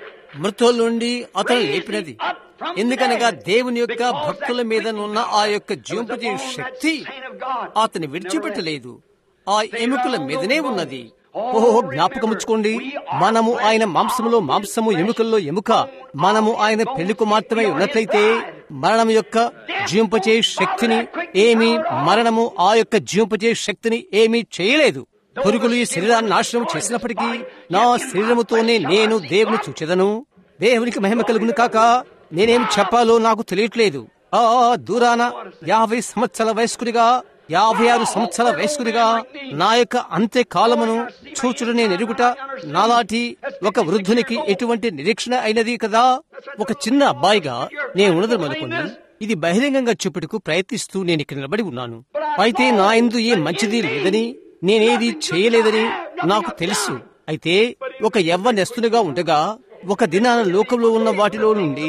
మృతుల నుండి అతను లేపినది ఎందుకనగా దేవుని యొక్క భక్తుల మీద ఉన్న ఆ యొక్క జీవింపజే శక్తి అతని విడిచిపెట్టలేదు ఆ ఎముకల మీదనే ఉన్నది ఓహో జ్ఞాపకముచ్చుకోండి మనము ఆయన మాంసములో మాంసము ఎముకల్లో ఎముక మనము ఆయన పెళ్లి కుమార్తెమై ఉన్నట్లయితే మరణం యొక్క జీవింపచే శక్తిని ఏమి మరణము ఆ యొక్క జీవింపచే శక్తిని ఏమీ చేయలేదు పురుగులు ఈ శరీరాన్ని నాశనం చేసినప్పటికీ నా శరీరముతోనే నేను దేవుని చూచెదను దేవునికి మహిమ కలుగును కాక నేనేం చెప్పాలో నాకు తెలియట్లేదు ఆ దూరాన యాభై సంవత్సరాల వయస్కుడిగా యాభై ఆరు సంవత్సరాల వయస్కుడిగా నా యొక్క అంత్య కాలమును చూచుడు నేను ఎరుగుట నాలాంటి ఒక వృద్ధునికి ఎటువంటి నిరీక్షణ అయినది కదా ఒక చిన్న అబ్బాయిగా నేను ఉన్నది అనుకుని ఇది బహిరంగంగా చూపుటకు ప్రయత్నిస్తూ నేను ఇక్కడ నిలబడి ఉన్నాను అయితే నా ఎందు ఏ మంచిది లేదని నేనేది చేయలేదని నాకు తెలుసు అయితే ఒక యవ్వనస్తునిగా ఉండగా ఒక దినాన లోకంలో ఉన్న వాటిలో నుండి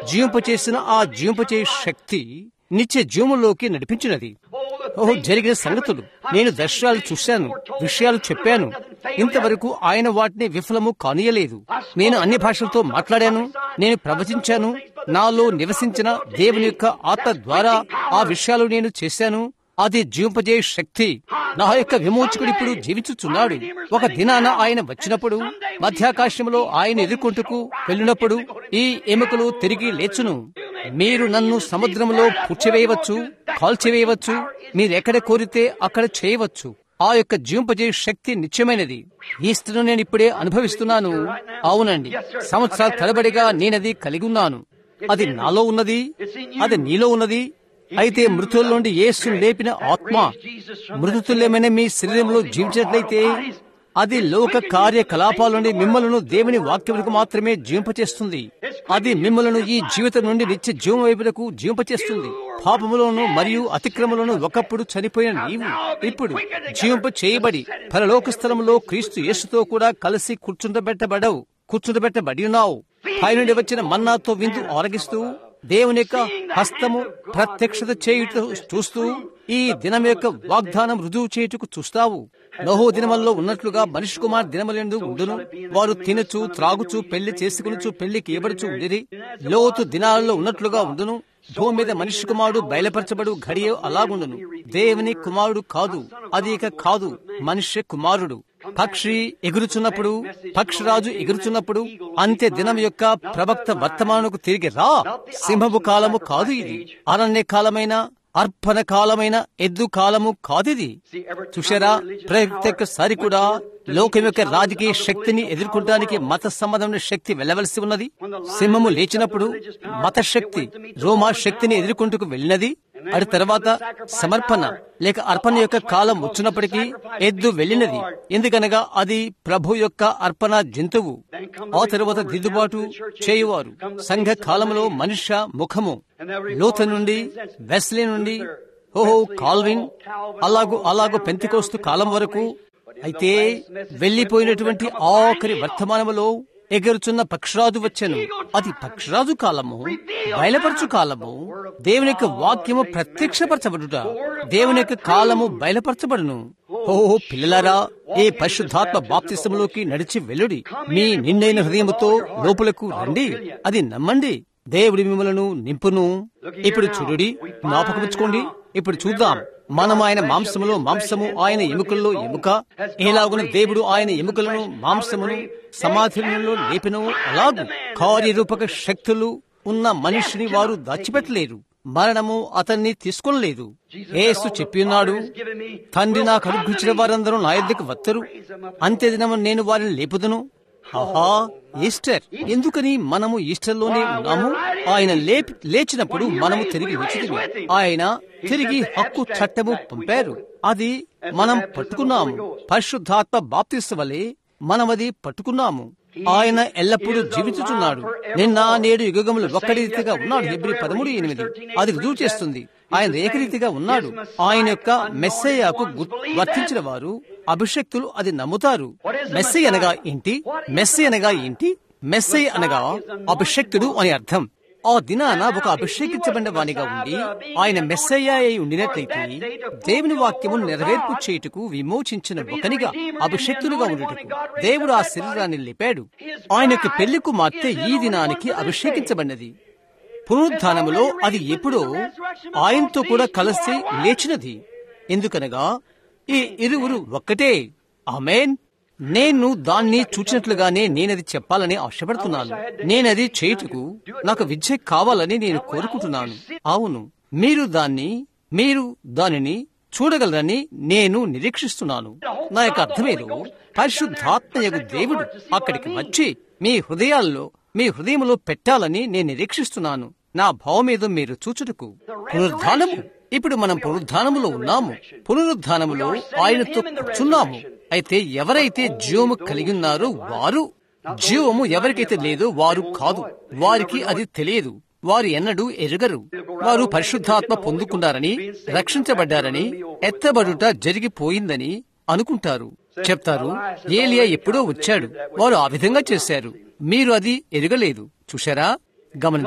జీవింపచేసిన ఆ జీవింపచే శక్తి నిత్య జీవములోకి నడిపించినది ఓహో జరిగిన సంగతులు నేను దర్శనాలు చూశాను విషయాలు చెప్పాను ఇంతవరకు ఆయన వాటిని విఫలము కానీయలేదు నేను అన్ని భాషలతో మాట్లాడాను నేను ప్రవచించాను నాలో నివసించిన దేవుని యొక్క ఆత్మ ద్వారా ఆ విషయాలు నేను చేశాను అది జీవింపజే శక్తి నా యొక్క విమోచకుడు ఇప్పుడు జీవించుచున్నాడు ఒక దినాన ఆయన వచ్చినప్పుడు మధ్యాకాశంలో ఆయన ఎదుర్కొంటుకు వెళ్ళినప్పుడు ఈ ఎముకలు తిరిగి లేచును మీరు నన్ను సముద్రంలో పుచ్చివేయవచ్చు కాల్చివేయవచ్చు మీరెక్కడ కోరితే అక్కడ చేయవచ్చు ఆ యొక్క జీవింపజే శక్తి నిత్యమైనది ఈ స్థితిని నేను ఇప్పుడే అనుభవిస్తున్నాను అవునండి సంవత్సరాల తరబడిగా నేనది కలిగి ఉన్నాను అది నాలో ఉన్నది అది నీలో ఉన్నది అయితే మృతుల నుండి యేసు లేపిన ఆత్మ మృతులేమైనా మీ శరీరంలో జీవించినట్లయితే అది లోక కార్యకలాపాల నుండి మిమ్మలను దేవుని వాక్యములకు మాత్రమే జీవింపచేస్తుంది అది మిమ్మలను ఈ జీవితం నుండి నిత్య జీవం వైపులకు జీవింపచేస్తుంది పాపములను మరియు అతిక్రమలను ఒకప్పుడు చనిపోయిన నీవు ఇప్పుడు జీవింప చేయబడి పరలోక స్థలంలో క్రీస్తు యేసుతో కూడా కలిసి కూర్చుండబెట్టబడవు కూర్చుండబెట్టబడి ఉన్నావు పైనుండి వచ్చిన మన్నాతో విందు ఆరగిస్తూ దేవుని యొక్క హస్తము ప్రత్యక్షత చేయుట చూస్తూ ఈ దినం యొక్క వాగ్దానం రుజువు చేయుటకు చూస్తావు నహో దినమల్లో ఉన్నట్లుగా మనిషి కుమార్ దినములందు ఉండును వారు తినచు త్రాగుచు పెళ్లి చేసుకునుచు పెళ్లికి ఇవ్వడుచు ఉండిరి లోతు దినాలలో ఉన్నట్లుగా ఉండును భూమి మీద మనిషి కుమారుడు బయలుపరచబడు ఘడియ అలాగుండును దేవుని కుమారుడు కాదు అది ఇక కాదు మనిషి కుమారుడు పక్షి ఎగురుచున్నప్పుడు పక్షిరాజు ఎగురుచున్నప్పుడు అంత్య దినం యొక్క ప్రవక్త వర్తమానకు తిరిగి రా సింహము కాలము కాదు ఇది అరణ్య కాలమైన అర్పణ కాలమైన ఎద్దు కాలము కాదిది చూశారా ప్రతి ఒక్కసారి కూడా లోకం యొక్క రాజకీయ శక్తిని ఎదుర్కొనడానికి మత సంబంధమైన శక్తి వెళ్ళవలసి ఉన్నది సింహము లేచినప్పుడు మత శక్తి రోమా శక్తిని ఎదుర్కొంటూ వెళ్ళినది అటు తర్వాత సమర్పణ లేక అర్పణ యొక్క కాలం వచ్చినప్పటికీ ఎద్దు వెళ్ళినది ఎందుకనగా అది ప్రభు యొక్క అర్పణ జంతువు ఆ తరువాత దిద్దుబాటు చేయువారు సంఘ కాలంలో మనుష్య ముఖము లోత నుండి వెస్లీ నుండి ఓహో కాల్విన్ అలాగు అలాగు పెంతికోస్తు కాలం వరకు అయితే వెళ్లిపోయినటువంటి ఆఖరి వర్తమానములో ఎగురుచున్న పక్షరాజు వచ్చెను అది పక్షరాజు కాలము బయలుపరచు కాలము దేవుని యొక్క వాక్యము ప్రత్యక్షపరచబడుట దేవుని యొక్క కాలము బయలుపరచబడును ఓ పిల్లలారా ఏ పరిశుద్ధాత్మ బాప్తిసంలోకి నడిచి వెళ్ళుడి మీ నిండైన హృదయముతో లోపలకు రండి అది నమ్మండి దేవుడి మిమ్మలను నింపును ఇప్పుడు చూడుడి జ్ఞాపకముచ్చుకోండి ఇప్పుడు చూద్దాం మనం ఆయన మాంసములో మాంసము ఆయన ఎముకల్లో ఎముక ఎలాగున దేవుడు ఆయన ఎముకలను మాంసమును సమాధిలో లేపినో అలాగు కార్యరూపక శక్తులు ఉన్న మనిషిని వారు దాచిపెట్టలేరు మరణము అతన్ని తీసుకొనలేదు ఏసు చెప్పిన్నాడు తండ్రి నాకు అనుగ్రహించిన వారందరూ నా యొద్దకు వత్తరు అంత్యదినము నేను వారిని లేపుదును ఆహా ఈస్టర్ ఎందుకని మనము ఈస్టర్లోనే ఉన్నాము ఆయన లేపి లేచినప్పుడు మనము తిరిగి వచ్చింది ఆయన తిరిగి హక్కు చట్టము పంపారు అది మనం పట్టుకున్నాము పరిశుద్ధాత్మ బాప్తిస్ వలె మనమది పట్టుకున్నాము ఆయన ఎల్లప్పుడూ జీవించుచున్నాడు నిన్న నేడు యుగములు ఒక్కడి రీతిగా ఉన్నాడు హెబ్రి పదమూడు ఎనిమిది అది రుజువు చేస్తుంది ఆయన ఏకరీతిగా ఉన్నాడు ఆయన యొక్క మెస్సయ్యకు వర్తించిన వారు అభిషక్తులు అది నమ్ముతారు మెస్సై అనగా ఏంటి మెస్సై అనగా ఏంటి మెస్సై అనగా అభిషక్తుడు అని అర్థం ఆ దినాన ఒక అభిషేకించబడిన వానిగా ఉండి ఆయన మెస్సయ్య అయి ఉండినట్లయితే దేవుని వాక్యము నెరవేర్పు చేయుటకు విమోచించిన ఒకనిగా అభిషక్తులుగా ఉండుటకు దేవుడు ఆ శరీరాన్ని లేపాడు ఆయనకు పెళ్లి కుమార్తె ఈ దినానికి అభిషేకించబడినది పునరుద్ధానములో అది ఎప్పుడో ఆయనతో కూడా కలిసి లేచినది ఎందుకనగా ఈ ఇరువురు ఒక్కటే ఆమెన్ నేను దాన్ని చూచినట్లుగానే నేనది చెప్పాలని ఆశపడుతున్నాను నేనది చేయుటకు నాకు విద్య కావాలని నేను కోరుకుంటున్నాను అవును మీరు దాన్ని మీరు దానిని చూడగలరని నేను నిరీక్షిస్తున్నాను నా యొక్క అర్థమేదో పరిశుద్ధాత్మయగు దేవుడు అక్కడికి వచ్చి మీ హృదయాల్లో మీ హృదయంలో పెట్టాలని నేను నిరీక్షిస్తున్నాను నా భావమేదో మీరు చూచుటకు పునరుద్ధానము ఇప్పుడు మనం పునరుద్ధానములో ఉన్నాము పునరుద్ధానములో ఆయనతో కూర్చున్నాము అయితే ఎవరైతే జీవము కలిగి ఉన్నారో వారు జీవము ఎవరికైతే లేదో వారు కాదు వారికి అది తెలియదు వారు ఎన్నడూ ఎరుగరు వారు పరిశుద్ధాత్మ పొందుకున్నారని రక్షించబడ్డారని ఎత్తబడుట జరిగిపోయిందని అనుకుంటారు చెప్తారు ఏలియా ఎప్పుడో వచ్చాడు వారు ఆ విధంగా చేశారు మీరు అది ఎరగలేదు చూశారా గమనించు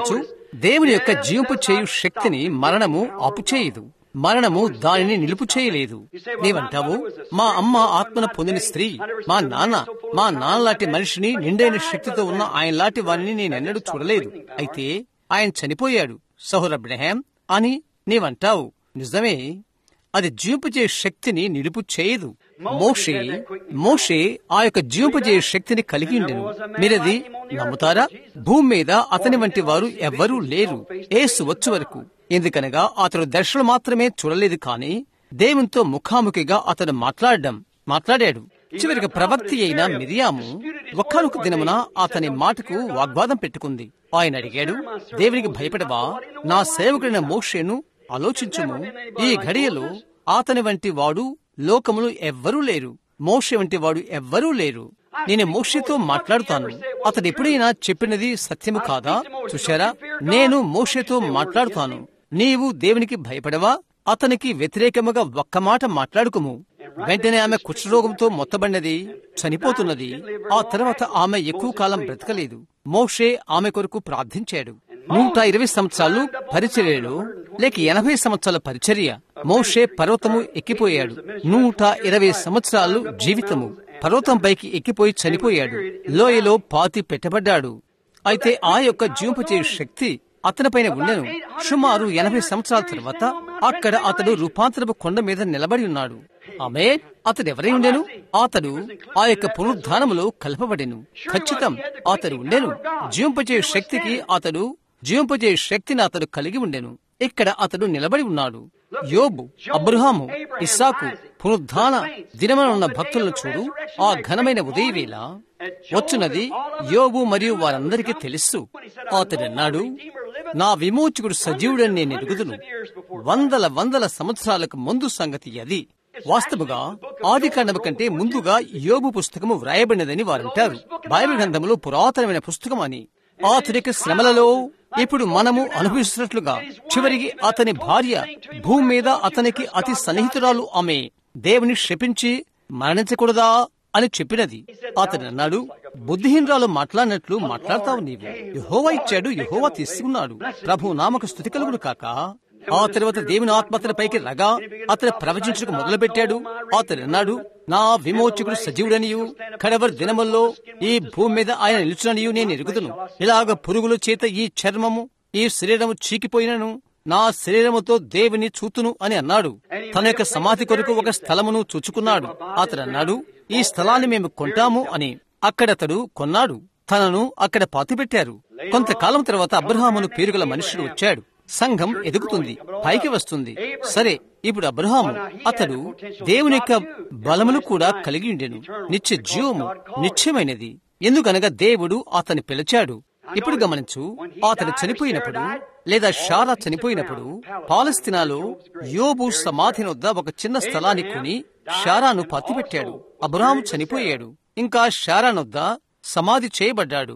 దేవుని యొక్క జీవింపు చేయు శక్తిని మరణము ఆపుచేయదు మరణము దానిని నిలుపు చేయలేదు నీవంటావు మా అమ్మ ఆత్మను పొందిన స్త్రీ మా నాన్న మా నాన్నలాంటి మనిషిని నిండైన శక్తితో ఉన్న ఆయనలాంటి వారిని నేనెన్నడూ చూడలేదు అయితే ఆయన చనిపోయాడు సహోర బ్రహాం అని నీవంటావు నిజమే అది జీవింపజే శక్తిని నిలుపు చేయదు మోషే మోషే ఆ యొక్క జీవింపజే శక్తిని కలిగి ఉండెను మీరది నమ్ముతారా భూమి మీద అతని వంటి వారు ఎవ్వరూ లేరు ఏసు వచ్చు వరకు ఎందుకనగా అతడు దర్శనం మాత్రమే చూడలేదు కాని దేవునితో ముఖాముఖిగా అతడు మాట్లాడడం మాట్లాడాడు చివరికి ప్రవక్తి అయిన మిరియాము ఒక్కనొక దినమున అతని మాటకు వాగ్వాదం పెట్టుకుంది ఆయన అడిగాడు దేవునికి భయపడవా నా సేవకుడైన మోషేను ఆలోచించుము ఈ ఘడియలో అతని వంటి వాడు లోకములు ఎవ్వరూ లేరు మోషే వంటి వాడు ఎవ్వరూ లేరు నేను మోషేతో మాట్లాడుతాను అతడు ఎప్పుడైనా చెప్పినది సత్యము కాదా చూశారా నేను మోషేతో మాట్లాడుతాను నీవు దేవునికి భయపడవా అతనికి వ్యతిరేకముగా ఒక్క మాట మాట్లాడుకుము వెంటనే ఆమె కుష్ఠరోగంతో మొత్తబడినది చనిపోతున్నది ఆ తర్వాత ఆమె ఎక్కువ కాలం బ్రతకలేదు మోషే ఆమె కొరకు ప్రార్థించాడు నూట ఇరవై సంవత్సరాలు పరిచర్యలో లేక ఎనభై సంవత్సరాల పరిచర్య మోషే పర్వతము ఎక్కిపోయాడు నూట ఇరవై సంవత్సరాలు జీవితము పర్వతం పైకి ఎక్కిపోయి చనిపోయాడు లోయలో పాతి పెట్టబడ్డాడు అయితే ఆ యొక్క జీవింపచే శక్తి అతనిపైన ఉండెను సుమారు ఎనభై సంవత్సరాల తర్వాత అక్కడ అతడు రూపాంతరపు కొండ మీద నిలబడి ఉన్నాడు ఆమె అతడు ఎవరై ఉండెను అతడు ఆ యొక్క పునరుద్ధానములో కలపబడెను ఖచ్చితం అతడు ఉండెను జీవింపచే శక్తికి అతడు జీవింపజే శక్తిని అతడు కలిగి ఉండెను ఇక్కడ అతడు నిలబడి ఉన్నాడు యోబు అబ్రహాము ఇస్సాకు పునరుద్ధాన దినమున ఉన్న భక్తులను చూడు ఆ ఘనమైన ఉదయవేళ వచ్చున్నది యోబు మరియు వారందరికీ తెలుసు అతడు అన్నాడు నా విమోచకుడు సజీవుడని నేను ఎరుగుదును వందల వందల సంవత్సరాలకు ముందు సంగతి అది వాస్తవుగా ఆది కాండము కంటే ముందుగా యోబు పుస్తకము వ్రాయబడినదని వారంటారు బైబిల్ గ్రంథములో పురాతనమైన పుస్తకం అని అతనికి శ్రమలలో ఇప్పుడు మనము అనుభవిస్తున్నట్లుగా చివరికి అతని భార్య భూమి మీద అతనికి అతి సన్నిహితురాలు ఆమె దేవుని శపించి మరణించకూడదా అని చెప్పినది అతను అన్నాడు బుద్ధిహీనరాలు మాట్లాడినట్లు మాట్లాడతావు నీవు యహోవా ఇచ్చాడు యహోవా తీసుకున్నాడు ప్రభు నామకు స్థుతి కలుగును కాక ఆ తర్వాత దేవుని ఆత్మ అతని పైకి రగా అతను ప్రవచించకు మొదలుపెట్టాడు అతను అన్నాడు నా విమోచకుడు సజీవుడనియు కడవరి దినముల్లో ఈ భూమి మీద ఆయన నిలుచుననియు నేను ఎరుగుదును ఇలాగ పురుగుల చేత ఈ చర్మము ఈ శరీరము చీకిపోయినను నా శరీరముతో దేవుని చూతును అని అన్నాడు తన యొక్క సమాధి కొరకు ఒక స్థలమును చూచుకున్నాడు అతడు అన్నాడు ఈ స్థలాన్ని మేము కొంటాము అని అక్కడతడు కొన్నాడు తనను అక్కడ పాతిపెట్టారు కొంతకాలం తర్వాత అబ్రహామును పేరుగల మనుషుడు వచ్చాడు సంఘం ఎదుగుతుంది పైకి వస్తుంది సరే ఇప్పుడు అబ్రహాము అతడు దేవుని యొక్క బలమును కూడా కలిగి ఉండెను నిత్య జీవము నిత్యమైనది ఎందుకనగా దేవుడు అతని పిలిచాడు ఇప్పుడు గమనించు అతడు చనిపోయినప్పుడు లేదా షారా చనిపోయినప్పుడు పాలస్తీనాలో యోబు సమాధి వద్ద ఒక చిన్న స్థలాన్ని కొని షారాను పత్తిపెట్టాడు అబ్రహాము చనిపోయాడు ఇంకా షారానొద్ద సమాధి చేయబడ్డాడు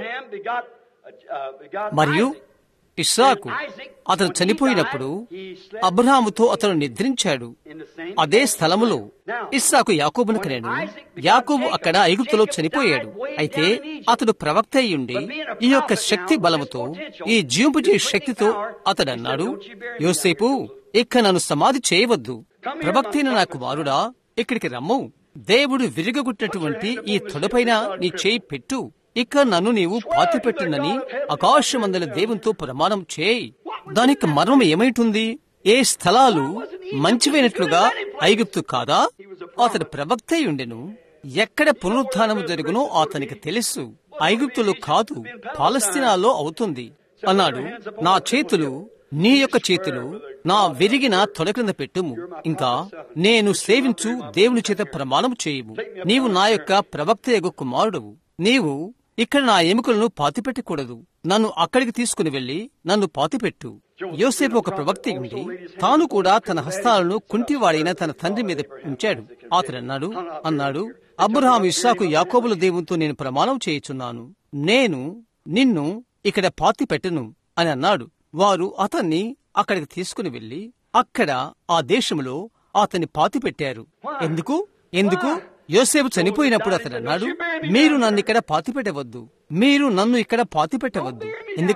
మరియు ఇస్సాకు అతను చనిపోయినప్పుడు అబ్రహాముతో అతను నిద్రించాడు అదే స్థలములో ఇస్సాకు యాకోబును కనేను యాకోబు అక్కడ ఐగుప్తులో చనిపోయాడు అయితే అతడు ప్రవక్త అయ్యుండి ఈ యొక్క శక్తి బలముతో ఈ జీవింపుజే శక్తితో అతడు అన్నాడు యోసేపు ఇక్క నన్ను సమాధి చేయవద్దు ప్రవక్తైన నా కుమారుడా ఇక్కడికి రమ్ము దేవుడు విరిగగొట్టినటువంటి ఈ తొడపైన నీ చేయి పెట్టు ఇక నన్ను నీవు పాతిపెట్టిందని ఆకాశమందల దేవునితో ప్రమాణం చేయి దానికి మర్మం ఏమైటుంది ఏ స్థలాలు మంచివైనట్లుగా ఐగుప్తు కాదా అతడు ప్రవక్త ఉండెను ఎక్కడ పునరుత్థానము జరుగునో అతనికి తెలుసు ఐగుప్తులు కాదు పాలస్తీనాలో అవుతుంది అన్నాడు నా చేతులు నీ యొక్క చేతులు నా విరిగిన తొడ క్రింద పెట్టుము ఇంకా నేను సేవించు దేవుని చేత ప్రమాణం చేయుము నీవు నా యొక్క ప్రవక్త యొక్క కుమారుడవు నీవు ఇక్కడ నా ఎముకలను పాతిపెట్టకూడదు నన్ను అక్కడికి తీసుకుని వెళ్లి నన్ను పాతిపెట్టు యోసేపు ఒక ప్రవక్త ఉండి తాను కూడా తన హస్తాలను కుంటివాడైన తన తండ్రి మీద ఉంచాడు అతడు అన్నాడు అన్నాడు అబ్రహాం ఇస్సాకు యాకోబుల దేవునితో నేను ప్రమాణం చేయుచున్నాను నేను నిన్ను ఇక్కడ పాతి పెట్టను అని అన్నాడు వారు అతన్ని అక్కడికి తీసుకుని వెళ్లి అక్కడ ఆ దేశంలో అతన్ని పాతి పెట్టారు ఎందుకు ఎందుకు యోసేపు చనిపోయినప్పుడు అతడు అన్నాడు మీరు నన్ను ఇక్కడ పాతి పెట్టవద్దు మీరు నన్ను ఇక్కడ పాతి పెట్టవద్దు ఎందుకని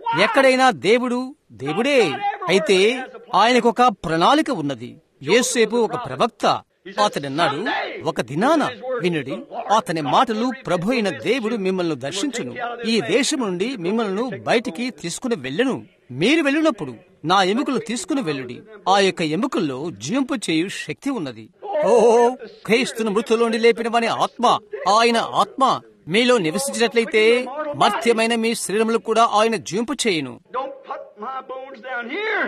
ఎక్కడైనా దేవుడు దేవుడే అయితే ఆయనకు ఒక ప్రణాళిక ఉన్నది యేసేపు ఒక ప్రవక్త అతడు అన్నాడు ఒక దినాన వినుడి అతని మాటలు ప్రభు అయిన దేవుడు మిమ్మల్ని దర్శించును ఈ దేశం నుండి మిమ్మల్ని బయటికి తీసుకుని వెళ్ళను మీరు వెళ్ళినప్పుడు నా ఎముకలు తీసుకుని వెళ్ళుడి ఆ యొక్క ఎముకల్లో జీవింపు చేయు శక్తి ఉన్నది ఓ క్రీస్తును మృతులోండి లేపిన వాని ఆత్మ ఆయన ఆత్మ మీలో నివసించినట్లయితే మర్త్యమైన మీ శరీరములు కూడా ఆయన జీవింపు చేయును Don't put my bones down here.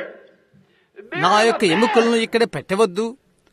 నా యొక్క ఎముకలను ఇక్కడ పెట్టవద్దు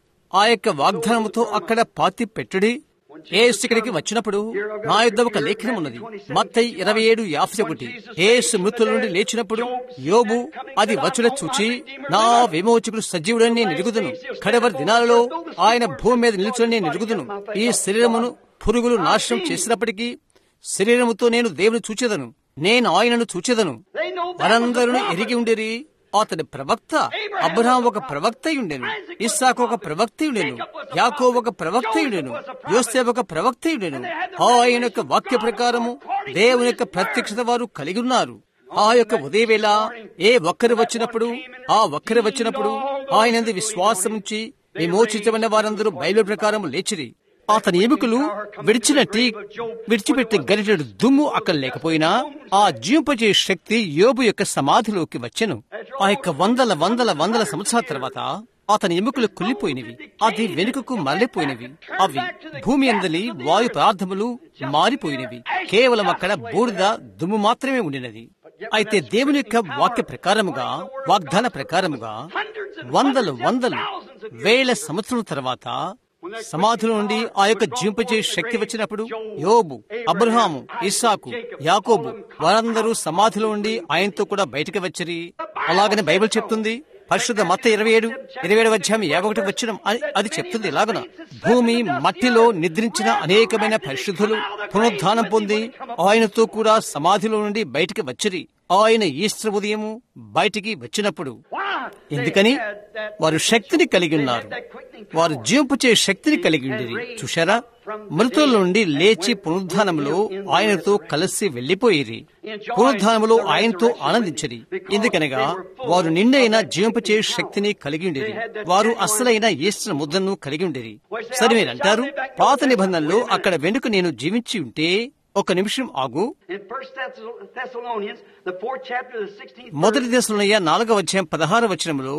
ఆ యొక్క వాగ్దానముతో అక్కడ పాతి పెట్టుడి ఏసు ఇక్కడికి వచ్చినప్పుడు నా యుద్ధ ఒక లేఖనం ఉన్నది మత్తయి ఇరవై ఏడు యాభై ఒకటి ఏసు మృతుల నుండి లేచినప్పుడు యోబు అది వచ్చుడ చూచి నా విమోచకుడు సజీవుడని నేను ఎరుగుదును కడవరి దినాలలో ఆయన భూమి మీద నిలుచుని నేను ఎరుగుదును ఈ శరీరమును పురుగులు నాశనం చేసినప్పటికీ శరీరముతో నేను దేవుని చూచెదను నేను ఆయనను చూచెదను వారందరూ ఎరిగి ఉండిరి అతని ప్రవక్త అబ్రహాం ఒక ప్రవక్త ఉండెను ఇస్సాకు ఒక ప్రవక్త ఉండెను యాకో ఒక ప్రవక్త ఉండెను యోసేపు ఒక ప్రవక్త ఉండెను ఆయన యొక్క వాక్య ప్రకారము దేవుని యొక్క ప్రత్యక్షత వారు కలిగి ఉన్నారు ఆ యొక్క ఉదయవేళ ఏ ఒక్కరు వచ్చినప్పుడు ఆ ఒక్కరు వచ్చినప్పుడు ఆయనందు విశ్వాసముంచి విమోచించబడిన వారందరూ బైబిల్ ప్రకారం లేచిరి అతని ఎముకలు విడిచినట్టి విడిచిపెట్టిన గరిటెడు దుమ్ము అక్కడ లేకపోయినా ఆ జీవింపజే శక్తి యోబు యొక్క సమాధిలోకి వచ్చెను ఆ యొక్క వందల వందల వందల సంవత్సరాల తర్వాత అతని ఎముకలు కుళ్ళిపోయినవి అది వెనుకకు మరలిపోయినవి అవి భూమి అందలి వాయు పదార్థములు మారిపోయినవి కేవలం అక్కడ బూడిద దుమ్ము మాత్రమే ఉండినది అయితే దేవుని యొక్క వాక్య ప్రకారముగా వాగ్దాన ప్రకారముగా వందలు వందలు వేల సంవత్సరాల తర్వాత సమాధుల నుండి ఆ యొక్క జీంపచే శక్తి వచ్చినప్పుడు యోబు అబ్రహాము ఇస్సాకు యాకోబు వారందరూ సమాధిలో ఉండి ఆయనతో కూడా బయటకు వచ్చిరి అలాగనే బైబిల్ చెప్తుంది పరిశుద్ధ మత ఇరవై ఏడు ఇరవై ఏడు అధ్యాయం యాభై ఒకటి వచ్చిన అది చెప్తుంది ఇలాగున భూమి మట్టిలో నిద్రించిన అనేకమైన పరిశుద్ధులు పునరుద్ధానం పొంది ఆయనతో కూడా సమాధిలో నుండి బయటికి వచ్చిరి ఆయన ఈస్టర్ ఉదయము బయటికి వచ్చినప్పుడు ఎందుకని వారు శక్తిని కలిగి ఉన్నారు వారు జీవింపుచే శక్తిని కలిగి ఉండేది చూశారా మృతుల నుండి లేచి పునరుద్ధానములో ఆయనతో కలిసి వెళ్లిపోయిరి పునరుద్ధానములో ఆయనతో ఆనందించరి ఎందుకనగా వారు నిండైన జీవింపచే శక్తిని కలిగి ఉండేది వారు అసలైన ఈస్టర్ ముద్దను కలిగి ఉండేది సరే మీరు అంటారు పాత నిబంధనలో అక్కడ వెనుక నేను జీవించి ఉంటే ఒక నిమిషం ఆగు In First Thessalonians, the fourth chapter, the sixteenth మొదటి దశలోనయ్య నాలుగవ అధ్యాయం పదహార వచనంలో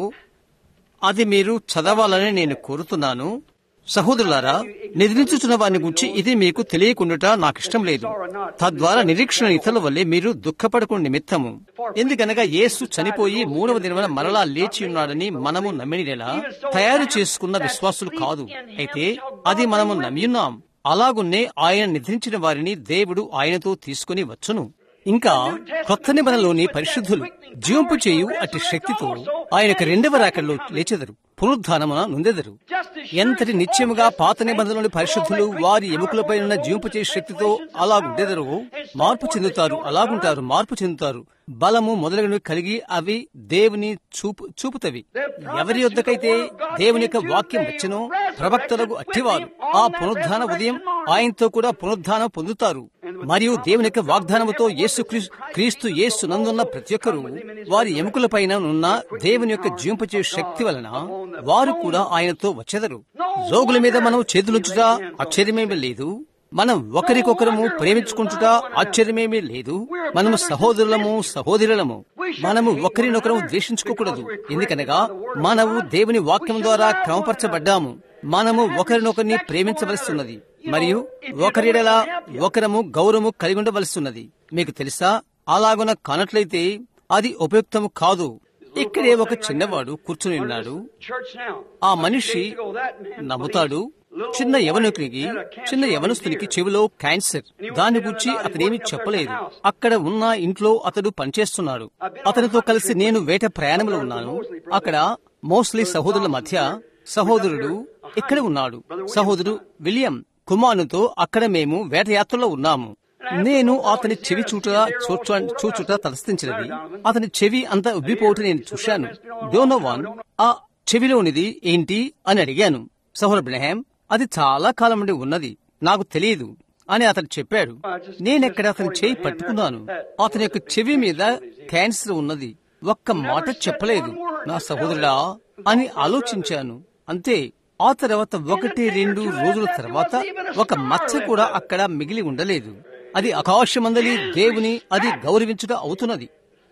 అది మీరు చదవాలని నేను కోరుతున్నాను సహోదరులారా నిద్రించుతున్న వారిని గురించి ఇది మీకు తెలియకుండుట నాకు ఇష్టం లేదు తద్వారా నిరీక్షణ ఇతరుల వల్లే మీరు దుఃఖపడకుండా నిమిత్తము ఎందుకనగా యేసు చనిపోయి మూడవ దినమున మరలా లేచి ఉన్నాడని మనము నమ్మినలా తయారు చేసుకున్న విశ్వాసులు కాదు అయితే అది మనము నమ్మియున్నాం అలాగున్నే ఆయన నిద్రించిన వారిని దేవుడు ఆయనతో తీసుకుని వచ్చును ఇంకా కొత్త నిబంధనలోని పరిశుద్ధులు జీవంపు చేయు అట్టి శక్తితో ఆయనకు రెండవ రాకడలో లేచెదరు పునరుద్ధానమున నొందెదరు ఎంతటి నిత్యముగా పాత నిబంధనలోని పరిశుద్ధులు వారి ఎముకలపై ఉన్న జీవంపు చేయ శక్తితో అలాగుండెదరు మార్పు చెందుతారు అలాగుంటారు మార్పు చెందుతారు బలము మొదలగునవి కలిగి అవి దేవుని చూపు చూపుతవి ఎవరి యొద్దకైతే దేవుని యొక్క వాక్యం వచ్చనో ప్రవక్తలకు అట్టివారు ఆ పునరుద్ధాన ఉదయం ఆయనతో కూడా పునరుద్ధానం పొందుతారు మరియు దేవుని యొక్క వాగ్దానముతో యేసు క్రీస్తు యేసు నందున్న ప్రతి ఒక్కరూ వారి ఎముకలపైన ఉన్న దేవుని యొక్క జీవింపచే శక్తి వలన వారు కూడా ఆయనతో వచ్చెదరు రోగుల మీద మనం చేతులుంచుట ఆశ్చర్యమేమీ లేదు మనం ఒకరికొకరము ప్రేమించుకుంటుట ఆశ్చర్యమేమీ లేదు మనము సహోదరులము సహోదరులము మనము ఒకరినొకరము ద్వేషించుకోకూడదు ఎందుకనగా మనము దేవుని వాక్యం ద్వారా క్రమపరచబడ్డాము మనము ఒకరినొకరిని ప్రేమించవలసిన్నది మరియు ఒకరిడలా ఒకరము గౌరవము కలిగి ఉండవలసిన్నది మీకు తెలుసా అలాగున కానట్లయితే అది ఉపయుక్తము కాదు ఇక్కడే ఒక చిన్నవాడు కూర్చుని ఉన్నాడు ఆ మనిషి నమ్ముతాడు చిన్న యవనునికి చిన్న యవనస్తునికి చెవిలో క్యాన్సర్ దాని గురించి అతనేమి చెప్పలేదు అక్కడ ఉన్న ఇంట్లో అతడు పనిచేస్తున్నాడు అతనితో కలిసి నేను వేట ప్రయాణంలో ఉన్నాను అక్కడ మోస్ట్లీ సహోదరుల మధ్య సహోదరుడు ఇక్కడ ఉన్నాడు సహోదరుడు విలియం కుమారునితో అక్కడ మేము వేటయాత్రలో ఉన్నాము నేను అతని చెవి చూట చూచుట తలస్థించినది అతని చెవి అంతా ఉబ్బిపోవటం నేను చూశాను డోనోవాన్ ఆ చెవిలోనిది ఏంటి అని అడిగాను సహోదరు బ్రహాం అది చాలా కాలం నుండి ఉన్నది నాకు తెలియదు అని అతను చెప్పాడు నేనెక్కడ అతని చేయి పట్టుకున్నాను అతని యొక్క చెవి మీద క్యాన్సర్ ఉన్నది ఒక్క మాట చెప్పలేదు నా సహోదరుడా అని ఆలోచించాను అంతే ఆ తర్వాత ఒకటి రెండు రోజుల తర్వాత ఒక మచ్చ కూడా అక్కడ మిగిలి ఉండలేదు అది ఆకాశమందలి దేవుని అది గౌరవించుట అవుతున్నది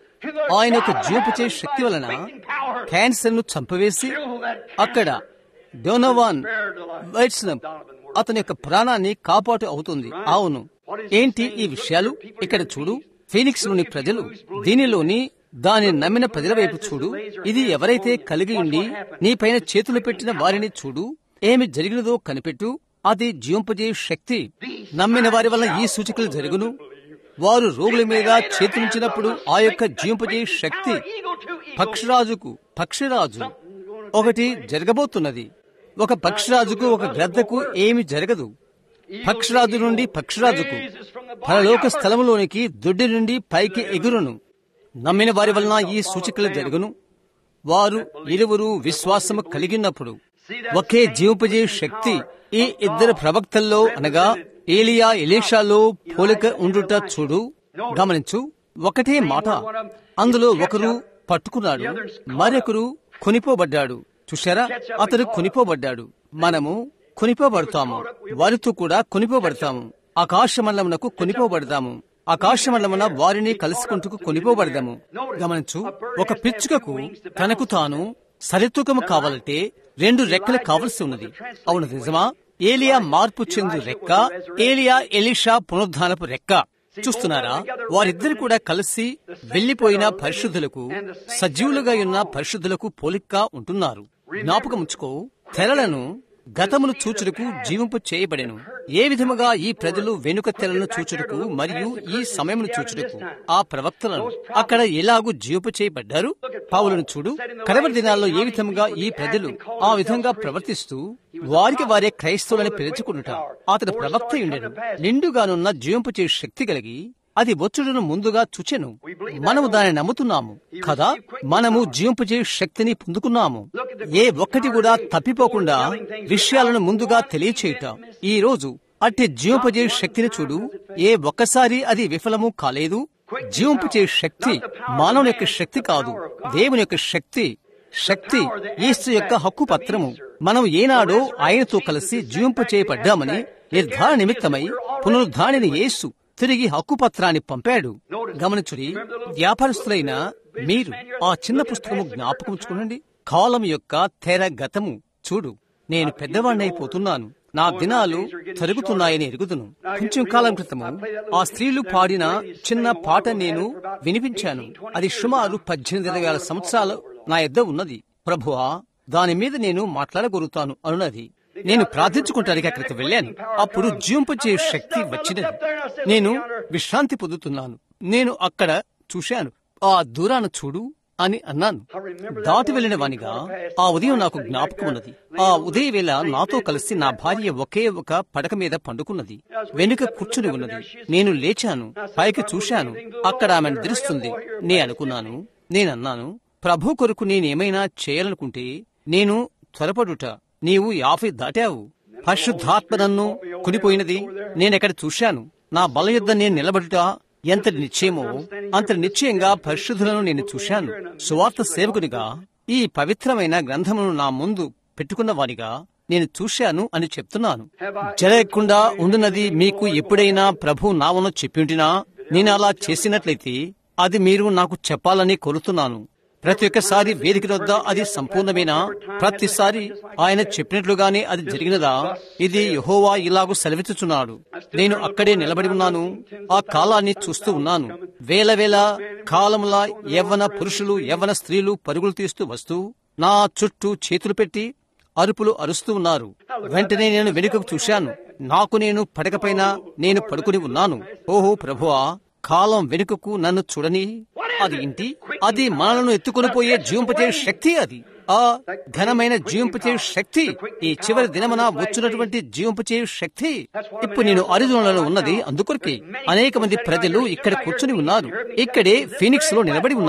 ఆయన యొక్క జీవపచే శక్తి వలన క్యాన్సర్ ను చంపవేసి అక్కడ డోనోవాన్ వైట్స్నప్ అతని యొక్క ప్రాణాన్ని కాపాటు అవుతుంది అవును ఏంటి ఈ విషయాలు ఇక్కడ చూడు ఫీనిక్స్ లోని ప్రజలు దీనిలోని దాని నమ్మిన ప్రజల వైపు చూడు ఇది ఎవరైతే కలిగి ఉండి నీపైన చేతులు పెట్టిన వారిని చూడు ఏమి జరిగినదో కనిపెట్టు అది జీవింపజే శక్తి నమ్మిన వారి వల్ల ఈ సూచికలు జరుగును వారు రోగుల మీద చేతులుంచినప్పుడు ఆ యొక్క జీవింపజే శక్తి పక్షిరాజుకు పక్షిరాజు ఒకటి జరగబోతున్నది ఒక పక్షిరాజుకు ఒక గ్రద్దకు ఏమి జరగదు పక్షిరాజు నుండి పక్షిరాజుకు పరలోక స్థలములోనికి దొడ్డి నుండి పైకి ఎగురును నమ్మిన వారి వలన ఈ సూచికలు జరుగును వారు ఇరువురు విశ్వాసము కలిగినప్పుడు ఒకే జీవపజే శక్తి ఈ ఇద్దరు ప్రవక్తల్లో అనగా ఏలియా ఎలీషాలో పోలిక ఉండుట చూడు గమనించు ఒకటే మాట అందులో ఒకరు పట్టుకున్నాడు మరొకరు కొనిపోబడ్డాడు చూశారా అతడు కొనిపోబడ్డాడు మనము కొనిపోబడతాము వారితో కూడా కొనిపోబడతాము ఆకాశమండలమునకు కొనిపోబడతాము ఆకాశమండలమున వారిని కలుసుకుంటూ కొనిపోబడదాము గమనించు ఒక పిచ్చుకకు తనకు తాను సరితూకము కావాలంటే రెండు రెక్కలు కావలసి ఉన్నది అవును నిజమా ఏలియా మార్పు చెందు రెక్క ఏలియా ఎలిషా పునరుద్ధానపు రెక్క చూస్తున్నారా వారిద్దరు కూడా కలిసి వెళ్లిపోయిన పరిశుద్ధులకు సజీవులుగా ఉన్న పరిశుద్ధులకు పోలికగా ఉంటున్నారు జ్ఞాపకముంచుకో తెరలను గతమును చూచుటకు జీవింపు చేయబడెను ఏ విధముగా ఈ ప్రజలు వెనుక తెరలను చూచుటకు మరియు ఈ సమయమును చూచుటకు ఆ ప్రవక్తలను అక్కడ ఎలాగూ జీవింపు చేయబడ్డారు పావులను చూడు కడవరి దినాల్లో ఏ విధముగా ఈ ప్రజలు ఆ విధంగా ప్రవర్తిస్తూ వారికి వారే క్రైస్తవులని పిలుచుకుంటుట అతడు ప్రవక్త ఉండెను నిండుగానున్న జీవింపు చే శక్తి కలిగి అది వచ్చుడును ముందుగా చూచెను మనము దాన్ని నమ్ముతున్నాము కదా మనము జీవింపజే శక్తిని పొందుకున్నాము ఏ ఒక్కటి కూడా తప్పిపోకుండా విషయాలను ముందుగా తెలియచేయుట ఈ రోజు అట్టి జీవింపజే శక్తిని చూడు ఏ ఒక్కసారి అది విఫలము కాలేదు జీవింపజే శక్తి మానవుని యొక్క శక్తి కాదు దేవుని యొక్క శక్తి శక్తి ఈస్తు యొక్క హక్కు పత్రము మనం ఏనాడో ఆయనతో కలిసి జీవింపు చేయబడ్డామని నిర్ధారణ నిమిత్తమై పునరుద్ధానిని యేసు తిరిగి హక్కు పత్రాన్ని పంపాడు గమనించుడి వ్యాపారస్తులైన మీరు ఆ చిన్న పుస్తకము జ్ఞాపకం కాలం యొక్క తెర గతము చూడు నేను పెద్దవాణ్ణైపోతున్నాను నా దినాలు తరుగుతున్నాయని ఎరుగుదును కొంచెం కాలం క్రితము ఆ స్త్రీలు పాడిన చిన్న పాట నేను వినిపించాను అది సుమారు పద్దెనిమిది వేల సంవత్సరాలు నా ఎద్ద ఉన్నది ప్రభువా దాని మీద నేను మాట్లాడగలుగుతాను అనున్నది నేను ప్రార్థించుకుంటానికి అక్కడికి వెళ్ళాను అప్పుడు జీవింపచే శక్తి వచ్చినది నేను విశ్రాంతి పొందుతున్నాను నేను అక్కడ చూశాను ఆ దూరాన చూడు అని అన్నాను దాటి వెళ్లిన వానిగా ఆ ఉదయం నాకు జ్ఞాపకం ఉన్నది ఆ ఉదయ వేళ నాతో కలిసి నా భార్య ఒకే ఒక పడక మీద పండుకున్నది వెనుక కూర్చుని ఉన్నది నేను లేచాను పైకి చూశాను అక్కడ ఆమె నిద్రిస్తుంది నే అనుకున్నాను నేనన్నాను ప్రభు కొరకు నేనేమైనా చేయాలనుకుంటే నేను త్వరపడుట నీవు యాభై దాటావు పరిశుద్ధాత్మ నన్ను కునిపోయినది నేనెక్కడ చూశాను నా బల యుద్ధ నేను నిలబడుట ఎంతటి నిశ్చయమో అంతటి నిశ్చయంగా పరిశుద్ధులను నేను చూశాను సువార్త సేవకునిగా ఈ పవిత్రమైన గ్రంథమును నా ముందు పెట్టుకున్న వారిగా నేను చూశాను అని చెప్తున్నాను జరగకుండా ఉండునది మీకు ఎప్పుడైనా ప్రభు నావను చెప్పింటినా నేను అలా చేసినట్లయితే అది మీరు నాకు చెప్పాలని కోరుతున్నాను ప్రతి ఒక్కసారి వేదిక వద్ద అది సంపూర్ణమైన ప్రతిసారి ఆయన చెప్పినట్లుగానే అది జరిగినదా ఇది యహోవా ఇలాగూ సెలవిచ్చుచున్నాడు నేను అక్కడే నిలబడి ఉన్నాను ఆ కాలాన్ని చూస్తూ ఉన్నాను వేల వేల కాలముల యవ్వన పురుషులు యవ్వన స్త్రీలు పరుగులు తీస్తూ వస్తూ నా చుట్టూ చేతులు పెట్టి అరుపులు అరుస్తూ ఉన్నారు వెంటనే నేను వెనుకకు చూశాను నాకు నేను పడకపైన నేను పడుకుని ఉన్నాను ఓహో ప్రభువా కాలం వెనుకకు నన్ను చూడని అది ఇంటి అది మనలను ఎత్తుకుని పోయే జీవింపచే శక్తి అది ఆ ఘనమైన జీవింపచే శక్తి ఈ చివరి దినమన వచ్చినటువంటి జీవింపచే శక్తి ఇప్పుడు నేను అరిజోనలో ఉన్నది అందుకొరకే అనేక మంది ప్రజలు ఇక్కడ కూర్చుని ఉన్నారు ఇక్కడే ఫీనిక్స్ లో నిలబడి ఉన్నారు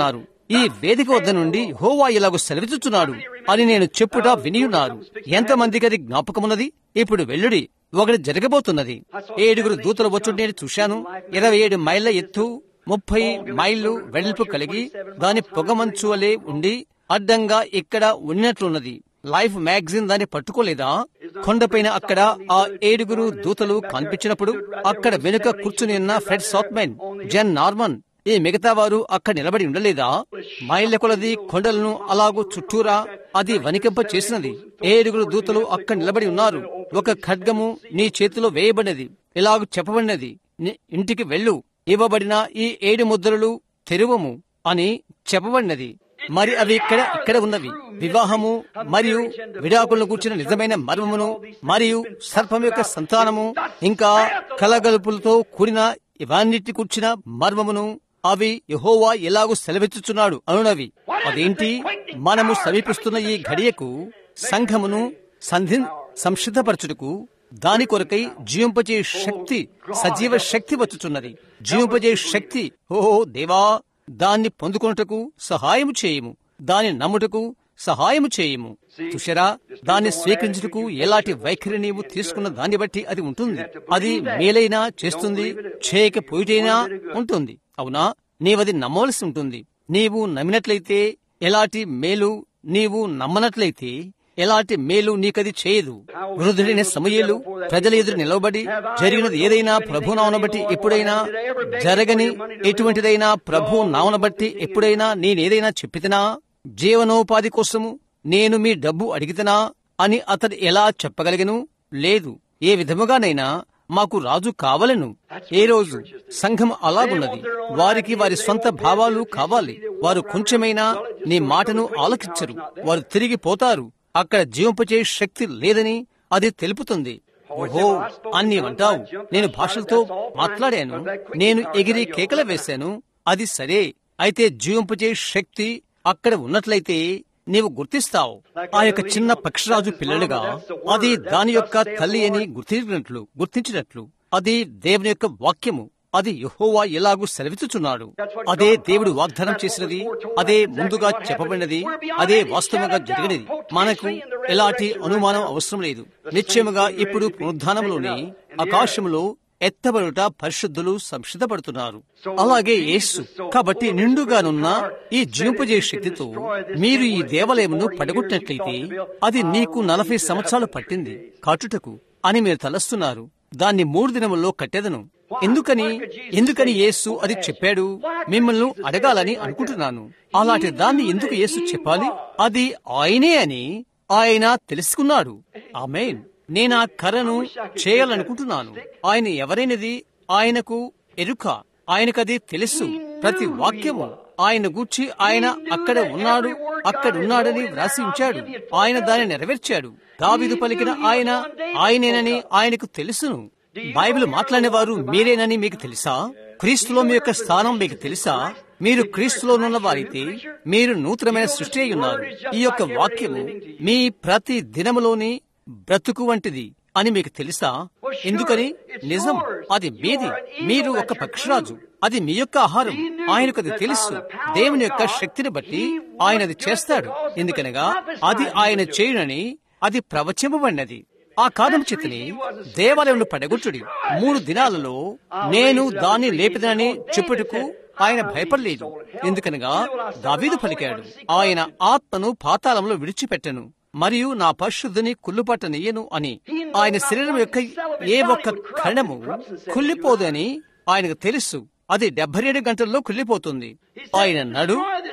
ఈ వేదిక వద్ద నుండి హోవా ఇలాగూ సెలవిస్తున్నాడు అని నేను చెప్పుట వినియున్నారు ఎంతమందికి అది జ్ఞాపకమున్నది ఇప్పుడు వెల్లుడి ఒకటి జరగబోతున్నది ఏడుగురు దూతలు వచ్చుంటే చూశాను ఇరవై ఏడు మైళ్ళ ఎత్తు ముప్పై మైళ్ళు వెడల్పు కలిగి దాని పొగమంచు వలె ఉండి అడ్డంగా ఇక్కడ ఉన్నట్లున్నది లైఫ్ మ్యాగజైన్ దాన్ని పట్టుకోలేదా కొండపైన అక్కడ ఆ ఏడుగురు దూతలు కనిపించినప్పుడు అక్కడ వెనుక కూర్చుని ఉన్న ఫ్రెడ్ సాత్మెన్ జన్ నార్మన్ ఈ మిగతా వారు అక్కడ నిలబడి ఉండలేదా మైళ్ళ కొలది కొండలను అలాగూ చుట్టూరా అది వణికింప చేసినది ఏడుగురు దూతలు అక్కడ నిలబడి ఉన్నారు ఒక ఖడ్గము నీ చేతిలో వేయబడినది ఇలాగ చెప్పబడినది నీ ఇంటికి వెళ్ళు ఇవ్వబడిన ఈ ఏడు ముద్రలు తెరువము అని చెప్పబడినది మరి అవి ఇక్కడ ఇక్కడ ఉన్నవి వివాహము మరియు విడాకులను కూర్చిన నిజమైన మర్మమును మరియు సర్పం యొక్క సంతానము ఇంకా కలగలుపులతో కూడిన ఇవన్నిటి కూర్చిన మర్మమును అవి యహోవా ఎలాగూ సెలవెచ్చుచున్నాడు అనునవి అదేంటి మనము సమీపిస్తున్న ఈ ఘడియకు సంఘమును సంధి సంసిద్ధపరచుటకు దాని కొరకై జీవింపజే శక్తి సజీవ శక్తి వచ్చుచున్నది జీవింపజే శక్తి ఓహో దేవా దాన్ని పొందుకొనుటకు సహాయము చేయము దాని నమ్ముటకు సహాయము చేయము చూశారా దాన్ని స్వీకరించుటకు ఎలాంటి వైఖరి నీవు తీసుకున్న దాన్ని బట్టి అది ఉంటుంది అది మేలైనా చేస్తుంది చేయకపోయిటైనా ఉంటుంది అవునా నీవది నమ్మవలసి ఉంటుంది నీవు నమ్మినట్లయితే ఎలాంటి మేలు నీవు నమ్మనట్లయితే ఎలాంటి మేలు నీకది చేయదు వృద్ధుడైన సమయలు ప్రజల ఎదురు నిలవబడి జరిగినది ఏదైనా ప్రభు నామను బట్టి ఎప్పుడైనా జరగని ఎటువంటిదైనా ప్రభు నామను బట్టి ఎప్పుడైనా నేనేదైనా చెప్పితనా జీవనోపాధి కోసము నేను మీ డబ్బు అడిగితనా అని అతడు ఎలా చెప్పగలిగను లేదు ఏ విధముగానైనా మాకు రాజు కావలను ఏ రోజు సంఘం అలాగున్నది వారికి వారి సొంత భావాలు కావాలి వారు కొంచెమైనా నీ మాటను ఆలకించరు వారు తిరిగి పోతారు అక్కడ జీవింపచే శక్తి లేదని అది తెలుపుతుంది ఓహో అన్ని అంటావు నేను భాషలతో మాట్లాడాను నేను ఎగిరి కేకలు వేశాను అది సరే అయితే జీవింపచే శక్తి అక్కడ ఉన్నట్లయితే నీవు గుర్తిస్తావు ఆ యొక్క చిన్న పక్షిరాజు పిల్లలుగా అది దాని యొక్క తల్లి అని గుర్తించినట్లు గుర్తించినట్లు అది దేవుని యొక్క వాక్యము అది యహోవా ఎలాగూ సెలవిచ్చుచున్నాడు అదే దేవుడు వాగ్దానం చేసినది అదే ముందుగా చెప్పబడినది అదే వాస్తవంగా జరిగినది మనకు ఎలాంటి అనుమానం అవసరం లేదు నిశ్చయముగా ఇప్పుడు పునరుద్ధానంలోని ఆకాశములో ఎత్తబడుట పరిశుద్ధులు సంసిద్ధపడుతున్నారు అలాగే యేసు కాబట్టి నిండుగానున్న ఈ జీవింపజే శక్తితో మీరు ఈ దేవాలయమును పడగొట్టినట్లయితే అది నీకు నలభై సంవత్సరాలు పట్టింది కాటుటకు అని మీరు తలస్తున్నారు దాన్ని మూడు దినముల్లో కట్టెదను ఎందుకని ఎందుకని యేసు అది చెప్పాడు మిమ్మల్ని అడగాలని అనుకుంటున్నాను అలాంటి దాన్ని ఎందుకు యేసు చెప్పాలి అది ఆయనే అని ఆయన తెలుసుకున్నాడు ఆమెన్ నేను ఆ కర్రను చేయాలనుకుంటున్నాను ఆయన ఎవరైనది ఆయనకు ఎరుక ఆయనకది తెలుసు ప్రతి వాక్యము ఆయన గూర్చి ఆయన అక్కడ ఉన్నాడు అక్కడ ఉన్నాడని వ్రాసి ఉంచాడు ఆయన దాన్ని నెరవేర్చాడు దావిదు పలికిన ఆయన ఆయనేనని ఆయనకు తెలుసును బైబిల్ మాట్లాడిన వారు మీరేనని మీకు తెలుసా క్రీస్తులో మీ యొక్క స్థానం మీకు తెలుసా మీరు క్రీస్తులోనున్న వారైతే మీరు నూతనమైన సృష్టి అయి ఉన్నారు ఈ యొక్క వాక్యము మీ ప్రతి దినములోని బ్రతుకు వంటిది అని మీకు తెలుసా ఎందుకని నిజం అది మీది మీరు ఒక పక్షిరాజు అది మీ యొక్క ఆహారం ఆయనకు అది తెలుసు దేవుని యొక్క శక్తిని బట్టి ఆయన అది చేస్తాడు ఎందుకనగా అది ఆయన చేయునని అది ప్రవచింపబడినది ఆ కారణం చేతని దేవాలయంలో పడగొట్టుడి మూడు దినాలలో నేను దాన్ని లేపిదనని చెప్పుటకు ఆయన భయపడలేదు ఎందుకనగా దావీదు పలికాడు ఆయన ఆత్మను పాతాళంలో విడిచిపెట్టను మరియు నా పరిశుద్ధిని కుళ్ళుపట్టనియను అని ఆయన శరీరం యొక్క ఏ ఒక్క కణము కుళ్ళిపోదని ఆయనకు తెలుసు అది డెబ్బై ఏడు గంటల్లో కుళ్ళిపోతుంది ఆయన నడు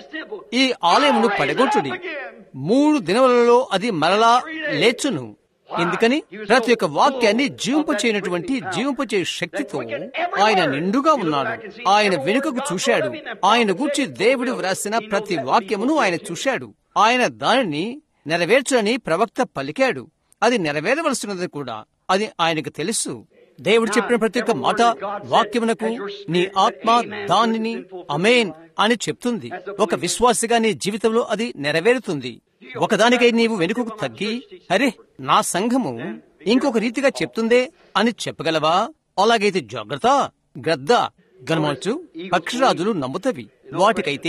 ఈ ఆలయమును పడగొట్టుడి మూడు దినములలో అది మరలా లేచును ఎందుకని ప్రతి ఒక్క వాక్యాన్ని జీవింపచేయనటువంటి జీవింపచే శక్తితో ఆయన నిండుగా ఉన్నాడు ఆయన వెనుకకు చూశాడు ఆయన గూర్చి దేవుడు వ్రాసిన ప్రతి వాక్యమును ఆయన చూశాడు ఆయన దానిని నెరవేర్చునని ప్రవక్త పలికాడు అది నెరవేరవలసినది కూడా అది ఆయనకు తెలుసు దేవుడు చెప్పిన ప్రతి ఒక్క మాట వాక్యమునకు నీ ఆత్మ దానిని అమేన్ అని చెప్తుంది ఒక విశ్వాసిగా నీ జీవితంలో అది నెరవేరుతుంది ఒకదానికై నీవు వెనుకకు తగ్గి అరే నా సంఘము ఇంకొక రీతిగా చెప్తుందే అని చెప్పగలవా అలాగైతే జాగ్రత్త గ్రద్ద గనమార్చు పక్షిరాజులు నమ్ముతవి వాటికైతే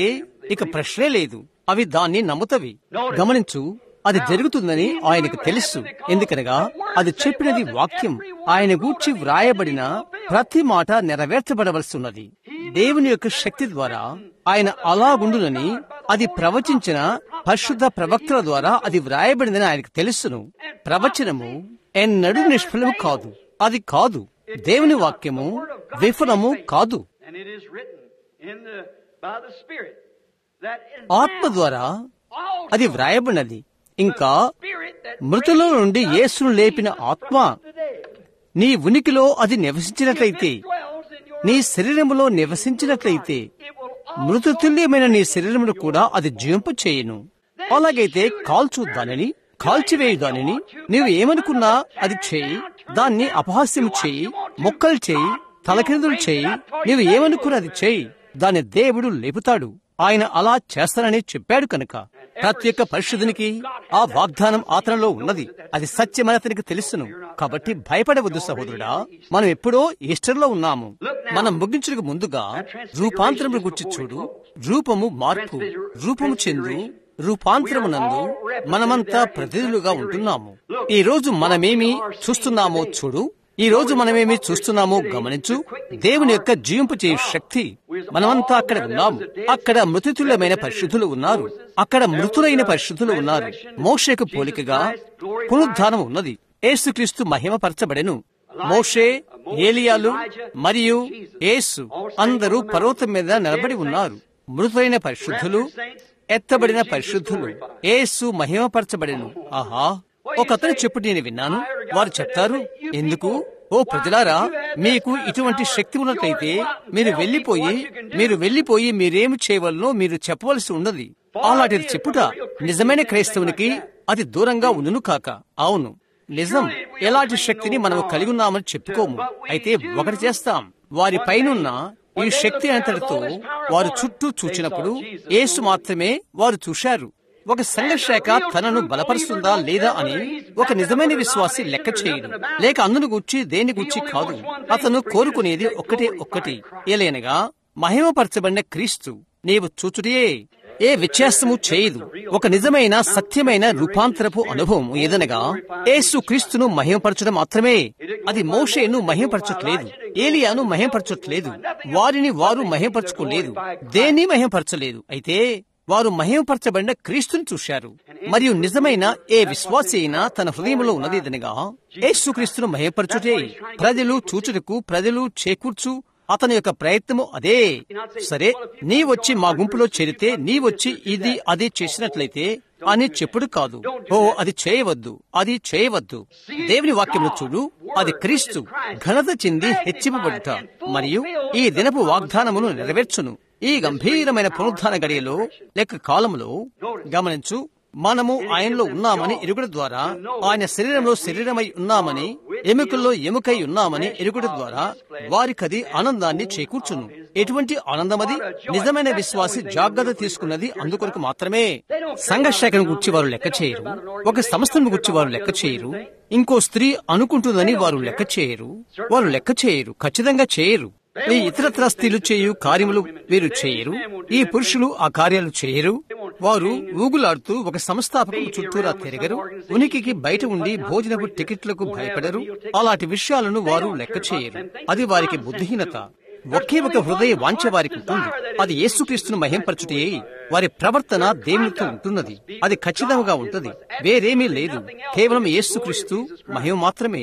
ఇక ప్రశ్నే లేదు అవి దాన్ని నమ్ముతవి గమనించు అది జరుగుతుందని ఆయనకు తెలుసు ఎందుకనగా అది చెప్పినది వాక్యం ఆయన గూర్చి వ్రాయబడిన ప్రతి మాట నెరవేర్చబడవలసి ఉన్నది దేవుని యొక్క శక్తి ద్వారా ఆయన అలాగుండునని అది ప్రవచించిన పరిశుద్ధ ప్రవక్తల ద్వారా అది వ్రాయబడిందని ఆయనకు తెలుసును ప్రవచనము ఎన్నడూ నిష్ఫలము కాదు అది కాదు దేవుని వాక్యము విఫలము కాదు And it is written in the, by the Spirit that in ఆత్మ now ద్వారా also అది వ్రాయబడినది ఇంకా Spirit that మృతుల నుండి యేసును లేపిన ఆత్మ today నీ ఉనికిలో అది నివసించినట్లయితే dwells in your నీ శరీరములో నివసించినట్లయితే it will మృతతుల్యమైన నీ శరీరమును కూడా అది జీవింప చేయును అలాగైతే కాల్చు దానిని కాల్చివేయు దానిని నీవు ఏమనుకున్నా అది చేయి దాన్ని అపహాస్యం చేయి మొక్కలు చేయి తలకిందులు చేయి నీవు ఏమనుకున్నా అది చేయి దాని దేవుడు లేపుతాడు ఆయన అలా చేస్తానని చెప్పాడు కనుక ప్రతి ఒక్క పరిశుద్ధునికి ఆ వాగ్దానం ఆతనలో ఉన్నది అది సత్యమని అతనికి తెలుసును కాబట్టి భయపడవద్దు సహోదరుడా మనం ఎప్పుడో ఈస్టర్లో ఉన్నాము మనం ముగించుటకు ముందుగా రూపాంతరముల గురించి చూడు రూపము మార్పు రూపము చెందు రూపాంతరమునందు మనమంతా ప్రతినిధులుగా ఉంటున్నాము ఈ రోజు మనమేమి చూస్తున్నామో చూడు ఈ రోజు మనమేమి చూస్తున్నామో గమనించు దేవుని యొక్క జీవింపు చేయు శక్తి మనమంతా అక్కడ ఉన్నాము అక్కడ మృతుతుల్యమైన పరిశుద్ధులు ఉన్నారు అక్కడ మృతులైన పరిశుద్ధులు ఉన్నారు మోషకు పోలికగా పునరుద్ధానం ఉన్నది ఏసుక్రీస్తు మహిమపరచబడెను మోషే ఏలియాలు మరియు యేసు అందరూ పర్వతం మీద నిలబడి ఉన్నారు మృతులైన పరిశుద్ధులు ఎత్తబడిన పరిశుద్ధులు యేసు మహిమపరచబడెను ఆహా ఒక అతను చెప్పు నేను విన్నాను వారు చెప్తారు ఎందుకు ఓ ప్రజలారా మీకు ఇటువంటి శక్తి ఉన్నట్లయితే మీరు వెళ్లిపోయి మీరు వెళ్లిపోయి మీరేమి చేయవలనో మీరు చెప్పవలసి ఉన్నది అలాంటిది చెప్పుట నిజమైన క్రైస్తవునికి అది దూరంగా ఉండును కాక అవును నిజం ఎలాంటి శక్తిని మనం కలిగి ఉన్నామని చెప్పుకోము అయితే ఒకటి చేస్తాం వారి పైనున్న ఈ శక్తి అంతటితో వారు చుట్టూ చూచినప్పుడు యేసు మాత్రమే వారు చూశారు ఒక సంఘశాఖ తనను బలపరుస్తుందా లేదా అని ఒక నిజమైన విశ్వాసి లెక్క చేయడు లేక అందును గుచ్చి దేని గుచ్చి కాదు అతను కోరుకునేది ఒక్కటే ఒక్కటి ఏలైనగా మహిమపరచబడిన క్రీస్తు నీవు చూచుటే ఏ వ్యత్యాసము చేయదు ఒక నిజమైన సత్యమైన రూపాంతరపు అనుభవం ఏదనగా యేసు క్రీస్తును మహిమపరచడం మాత్రమే అది మోషేను మహిమపరచట్లేదు ఏలియాను మహిమపరచట్లేదు వారిని వారు మహిమపరచుకోలేదు దేన్ని మహిమపరచలేదు అయితే వారు మహిమపరచబడిన క్రీస్తుని చూశారు మరియు నిజమైన ఏ విశ్వాసి అయినా తన హృదయంలో ఉన్నది ఇదనగా యేసుక్రీస్తును మహిమపరచుటే ప్రజలు చూచుటకు ప్రజలు చేకూర్చు అతని యొక్క ప్రయత్నము అదే సరే నీ వచ్చి మా గుంపులో చేరితే నీ వచ్చి ఇది అది చేసినట్లయితే అని చెప్పుడు కాదు ఓ అది చేయవద్దు అది చేయవద్దు దేవుని వాక్యము చూడు అది క్రీస్తు ఘనత చెంది హెచ్చింపబడుట మరియు ఈ దినపు వాగ్దానమును నెరవేర్చును ఈ గంభీరమైన పునరుద్ధాన గడియలో లేక కాలములో గమనించు మనము ఆయనలో ఉన్నామని ఎరుగుట ద్వారా ఆయన శరీరంలో శరీరమై ఉన్నామని ఎముకల్లో ఎముకై ఉన్నామని ఎరుగుట ద్వారా వారికది ఆనందాన్ని చేకూర్చును ఎటువంటి ఆనందమది నిజమైన విశ్వాసి జాగ్రత్త తీసుకున్నది అందుకొరకు మాత్రమే సంఘర్షకను గుర్చి వారు లెక్క చేయరు ఒక సంస్థను గుర్చి వారు లెక్క చేయరు ఇంకో స్త్రీ అనుకుంటుందని వారు లెక్క చేయరు వారు లెక్క చేయరు ఖచ్చితంగా చేయరు ఈ ఇతరత్ర స్త్రీలు చేయు కార్యములు వీరు చేయరు ఈ పురుషులు ఆ కార్యాలు చేయరు వారు ఊగులాడుతూ ఒక సంస్థాపకం చుట్టూరా తిరగరు ఉనికికి బయట ఉండి భోజనపు టికెట్లకు భయపడరు అలాంటి విషయాలను వారు లెక్క చేయరు అది వారికి బుద్ధిహీనత ఒకే ఒక హృదయ వాంఛ వారికి ఉంటుంది అది యేసుక్రీస్తును మహింపరచుటే వారి ప్రవర్తన దేవునితో ఉంటున్నది అది ఖచ్చితంగా ఉంటది వేరేమీ లేదు కేవలం యేసుక్రీస్తు మహిమ మాత్రమే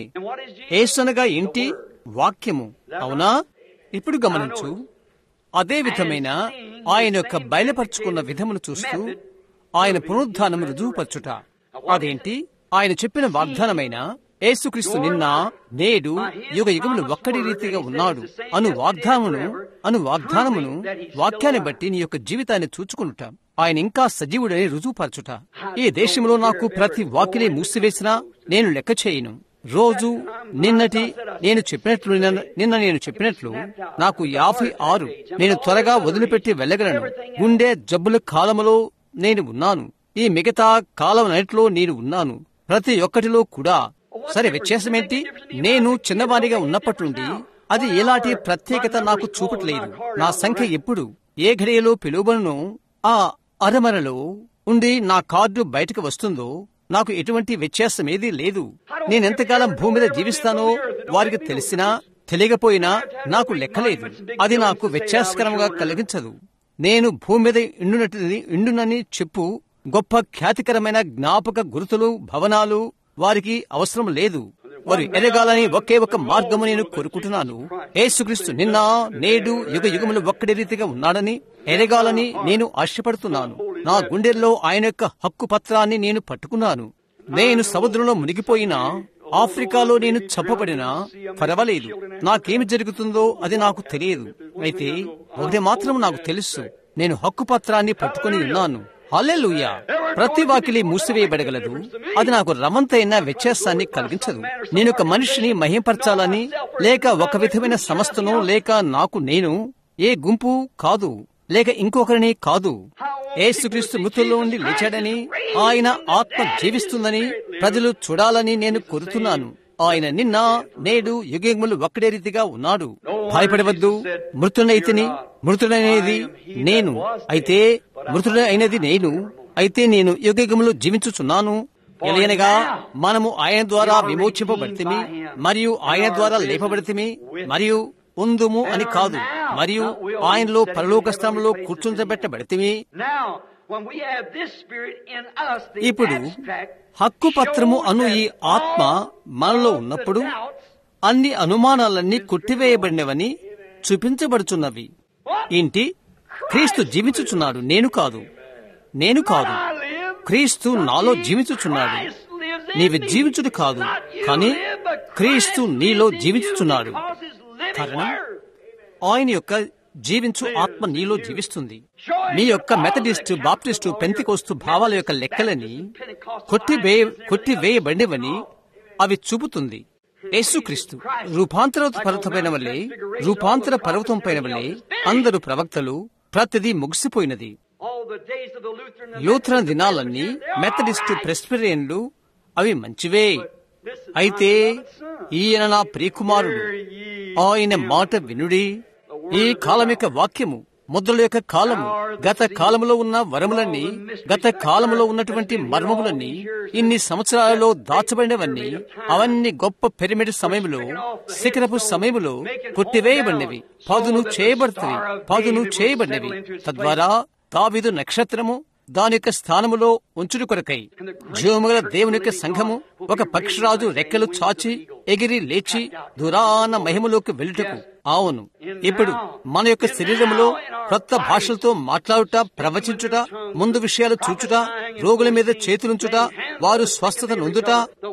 యేసనగా ఇంటి వాక్యము అవునా ఇప్పుడు గమనించు అదే విధమైన ఆయన యొక్క బయలుపరుచుకున్న విధమును చూస్తూ ఆయన పునరుద్ధానము రుజువుపరచుట అదేంటి ఆయన చెప్పిన వాగ్దానమైన యేసుక్రీస్తు నిన్న నేడు యుగ యుగములు ఒక్కడి రీతిగా ఉన్నాడు అను వాగ్దానమును అను వాగ్దానమును వాక్యాన్ని బట్టి నీ యొక్క జీవితాన్ని చూచుకుంటా ఆయన ఇంకా సజీవుడని రుజువుపరచుట ఈ దేశంలో నాకు ప్రతి వాక్యని మూసివేసినా నేను లెక్క చేయను రోజు నిన్నటి నేను చెప్పినట్లు నిన్న- నిన్న నేను చెప్పినట్లు నాకు యాభై ఆరు నేను త్వరగా వదిలిపెట్టి వెళ్ళగలను గుండె జబ్బుల కాలములో నేను ఉన్నాను ఈ మిగతా కాలం నైట్లో నేను ఉన్నాను ప్రతి ఒక్కటిలో కూడా సరే వ్యత్యాసమేంటి నేను చిన్నవాడిగా ఉన్నప్పటి నుండి అది ఎలాంటి ప్రత్యేకత నాకు చూపట్లేదు నా సంఖ్య ఎప్పుడు ఏ ఘడియలో పిలువబడునో ఆ అరమరలో ఉండి నా కార్డు బయటకు వస్తుందో నాకు ఎటువంటి వ్యత్యాసం ఏదీ లేదు నేనెంతకాలం భూమి మీద జీవిస్తానో వారికి తెలిసినా తెలియకపోయినా నాకు లెక్కలేదు అది నాకు వ్యత్యాసకరంగా కలిగించదు నేను భూమి మీద ఇండునని ఇండునని చెప్పు గొప్ప ఖ్యాతికరమైన జ్ఞాపక గుర్తులు భవనాలు వారికి అవసరం లేదు వారు ఎదగాలని ఒకే ఒక మార్గము నేను కోరుకుంటున్నాను యేసుక్రీస్తు నిన్న నేడు యుగ యుగములు ఒక్కడి రీతిగా ఉన్నాడని ఎదగాలని నేను ఆశపడుతున్నాను నా గుండెల్లో ఆయన యొక్క హక్కు పత్రాన్ని నేను పట్టుకున్నాను నేను సముద్రంలో మునిగిపోయినా ఆఫ్రికాలో నేను చంపబడినా పర్వాలేదు నాకేమి జరుగుతుందో అది నాకు తెలియదు అయితే ఒకటి మాత్రం నాకు తెలుసు నేను హక్కు పత్రాన్ని పట్టుకుని ఉన్నాను హల్లెలూయా ప్రతి వాకిలి మూసివేయబడగలదు అది నాకు రమంతైన వ్యత్యాసాన్ని కలిగించదు నేను ఒక మనిషిని మహింపరచాలని లేక ఒక విధమైన సంస్థను లేక నాకు నేను ఏ గుంపు కాదు లేక ఇంకొకరిని కాదు ఏసుక్రీస్తు మృతుల్లో ఉండి లేచాడని ఆయన ఆత్మ జీవిస్తుందని ప్రజలు చూడాలని నేను కోరుతున్నాను ఆయన నిన్న నేడు యుగములు ఒక్కడే రీతిగా ఉన్నాడు భయపడవద్దు మృతుడైతిని మృతుడనేది నేను అయితే మృతుడైనది నేను అయితే నేను యుగములు జీవించుచున్నాను ఎలయనగా మనము ఆయన ద్వారా విమోచింపబడితిమి మరియు ఆయన ద్వారా లేపబడితిమి మరియు ఉందుము అని కాదు మరియు ఆయనలో పరలోక స్థలంలో కూర్చుంచబెట్టబడితిమి Now, when we have this spirit in us, the ఇప్పుడు abstract హక్కు పత్రము అను ఈ ఆత్మ మనలో ఉన్నప్పుడు అన్ని అనుమానాలన్నీ కొట్టివేయబడినవని చూపించబడుచున్నవి ఏంటి క్రీస్తు జీవించుచున్నాడు నేను కాదు నేను కాదు క్రీస్తు నాలో జీవించుచున్నాడు నీవు జీవించుడు కాదు కానీ క్రీస్తు నీలో జీవించుచున్నాడు కారణం ఆయన యొక్క జీవించు ఆత్మ నీలో జీవిస్తుంది మీ యొక్క మెథడిస్టు బాప్టిస్టు పెంతికోస్తు భావాల యొక్క లెక్కలని కొట్టివే కొట్టివేయబడినవని అవి చూపుతుంది యేసుక్రీస్తు రూపాంతర పర్వతమైన వల్లే రూపాంతర పర్వతం పైన వల్లే అందరు ప్రవక్తలు ప్రతిదీ ముగిసిపోయినది all the days of the Lutheran and the Lutheran Methodist దినాలన్నీ Presbyterians, they're all Methodist right. ప్రెస్పిరియన్లు అవి మంచివే This is అయితే my beloved son. ఈయన నా ప్రియకుమారుడు ఆయన మాట వినుడి ఈ కాలం యొక్క వాక్యము ముద్రల యొక్క కాలము గత కాలములో ఉన్న వరములన్నీ గత కాలములో ఉన్నటువంటి మర్మములన్నీ ఇన్ని సంవత్సరాలలో దాచబడినవన్నీ అవన్నీ గొప్ప పిరమిడ్ సమయంలో శిఖరపు సమయంలో కొట్టివేయబడినవి పదును చేయబడుతుంది పదును చేయబడినవి తద్వారా దావిదు నక్షత్రము దాని యొక్క స్థానములో ఉంచుడు కొరకై జీవముగల దేవుని యొక్క సంఘము ఒక పక్షిరాజు రెక్కలు చాచి ఎగిరి లేచి దురాన మహిమలోకి వెళ్ళుటకు అవును ఇప్పుడు మన యొక్క శరీరములో కొత్త భాషలతో మాట్లాడుట ప్రవచించుట ముందు విషయాలు చూచుట రోగుల మీద చేతులుంచుట వారు స్వస్థత నొందుట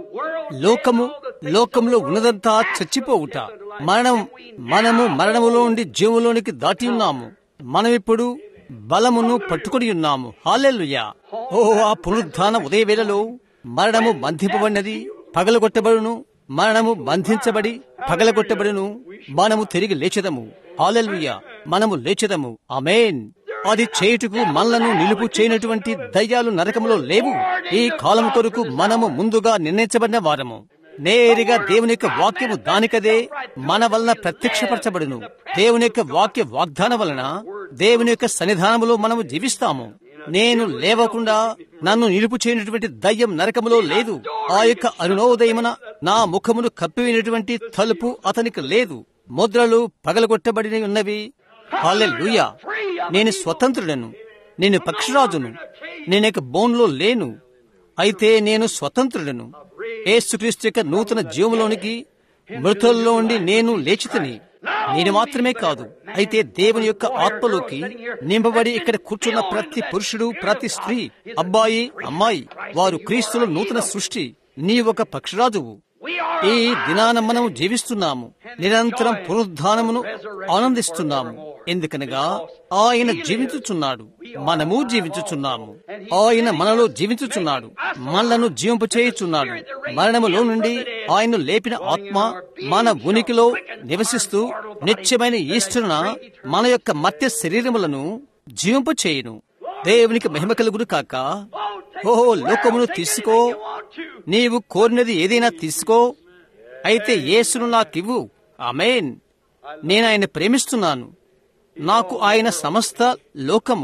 లోకము లోకంలో ఉన్నదంతా చచ్చిపోవుట మరణం మనము మరణములో నుండి జీవులోనికి దాటి ఉన్నాము మనమిప్పుడు బలమును పట్టుకొని ఉన్నాము హాలెల్లుయా ఓ ఆ పునరుద్ధాన ఉదయ వేళలో మరణము బంధింపబడినది పగలగొట్టబడును మరణము బంధించబడి పగలగొట్టబడును మనము తిరిగి లేచెదము హాలెల్లుయా మనము లేచెదము అమేన్ అది చేయుటకు మనలను నిలుపు చేయనటువంటి దయ్యాలు నరకములో లేవు ఈ కాలం కొరకు మనము ముందుగా నిర్ణయించబడిన వారము నేరుగా దేవుని యొక్క వాక్యము దానికదే మన వలన ప్రత్యక్షపరచబడును దేవుని యొక్క వాక్య వాగ్దానం వలన దేవుని యొక్క సన్నిధానములో మనము జీవిస్తాము నేను లేవకుండా నన్ను నిలుపు చేయనటువంటి దయ్యం నరకములో లేదు ఆ యొక్క అరుణోదయమున నా ముఖమును కప్పినటువంటి తలుపు అతనికి లేదు ముద్రలు పగలగొట్టబడి ఉన్నవి హాలెలూయా నేను స్వతంత్రుడను నేను పక్షిరాజును నేనొక బోన్లో లేను అయితే నేను స్వతంత్రుడను ఏసుక్రీస్తు యొక్క నూతన జీవంలోనికి మృతుల్లో ఉండి నేను లేచితని నేను మాత్రమే కాదు అయితే దేవుని యొక్క ఆత్మలోకి నింపబడి ఇక్కడ కూర్చున్న ప్రతి పురుషుడు ప్రతి స్త్రీ అబ్బాయి అమ్మాయి వారు క్రీస్తులో నూతన సృష్టి నీ ఒక పక్షిరాజువు ఈ దినాన మనము జీవిస్తున్నాము నిరంతరం పునరుద్ధానమును ఆనందిస్తున్నాము ఎందుకనగా ఆయన జీవించుచున్నాడు మనము జీవించుచున్నాము ఆయన మనలో జీవించుచున్నాడు మనలను జీవింప చేయుచున్నాడు మరణములో నుండి ఆయన లేపిన ఆత్మ మన ఉనికిలో నివసిస్తూ నిత్యమైన ఈశ్వరున మన యొక్క మత్య శరీరములను జీవింప చేయును దేవునికి మహిమ కలుగును కాక ఓ లోకమును తీసుకో నీవు కోరినది ఏదైనా తీసుకో అయితే యేసును నాకివ్వు ఆమెన్ నేను ఆయన ప్రేమిస్తున్నాను నాకు ఆయన సమస్త లోకము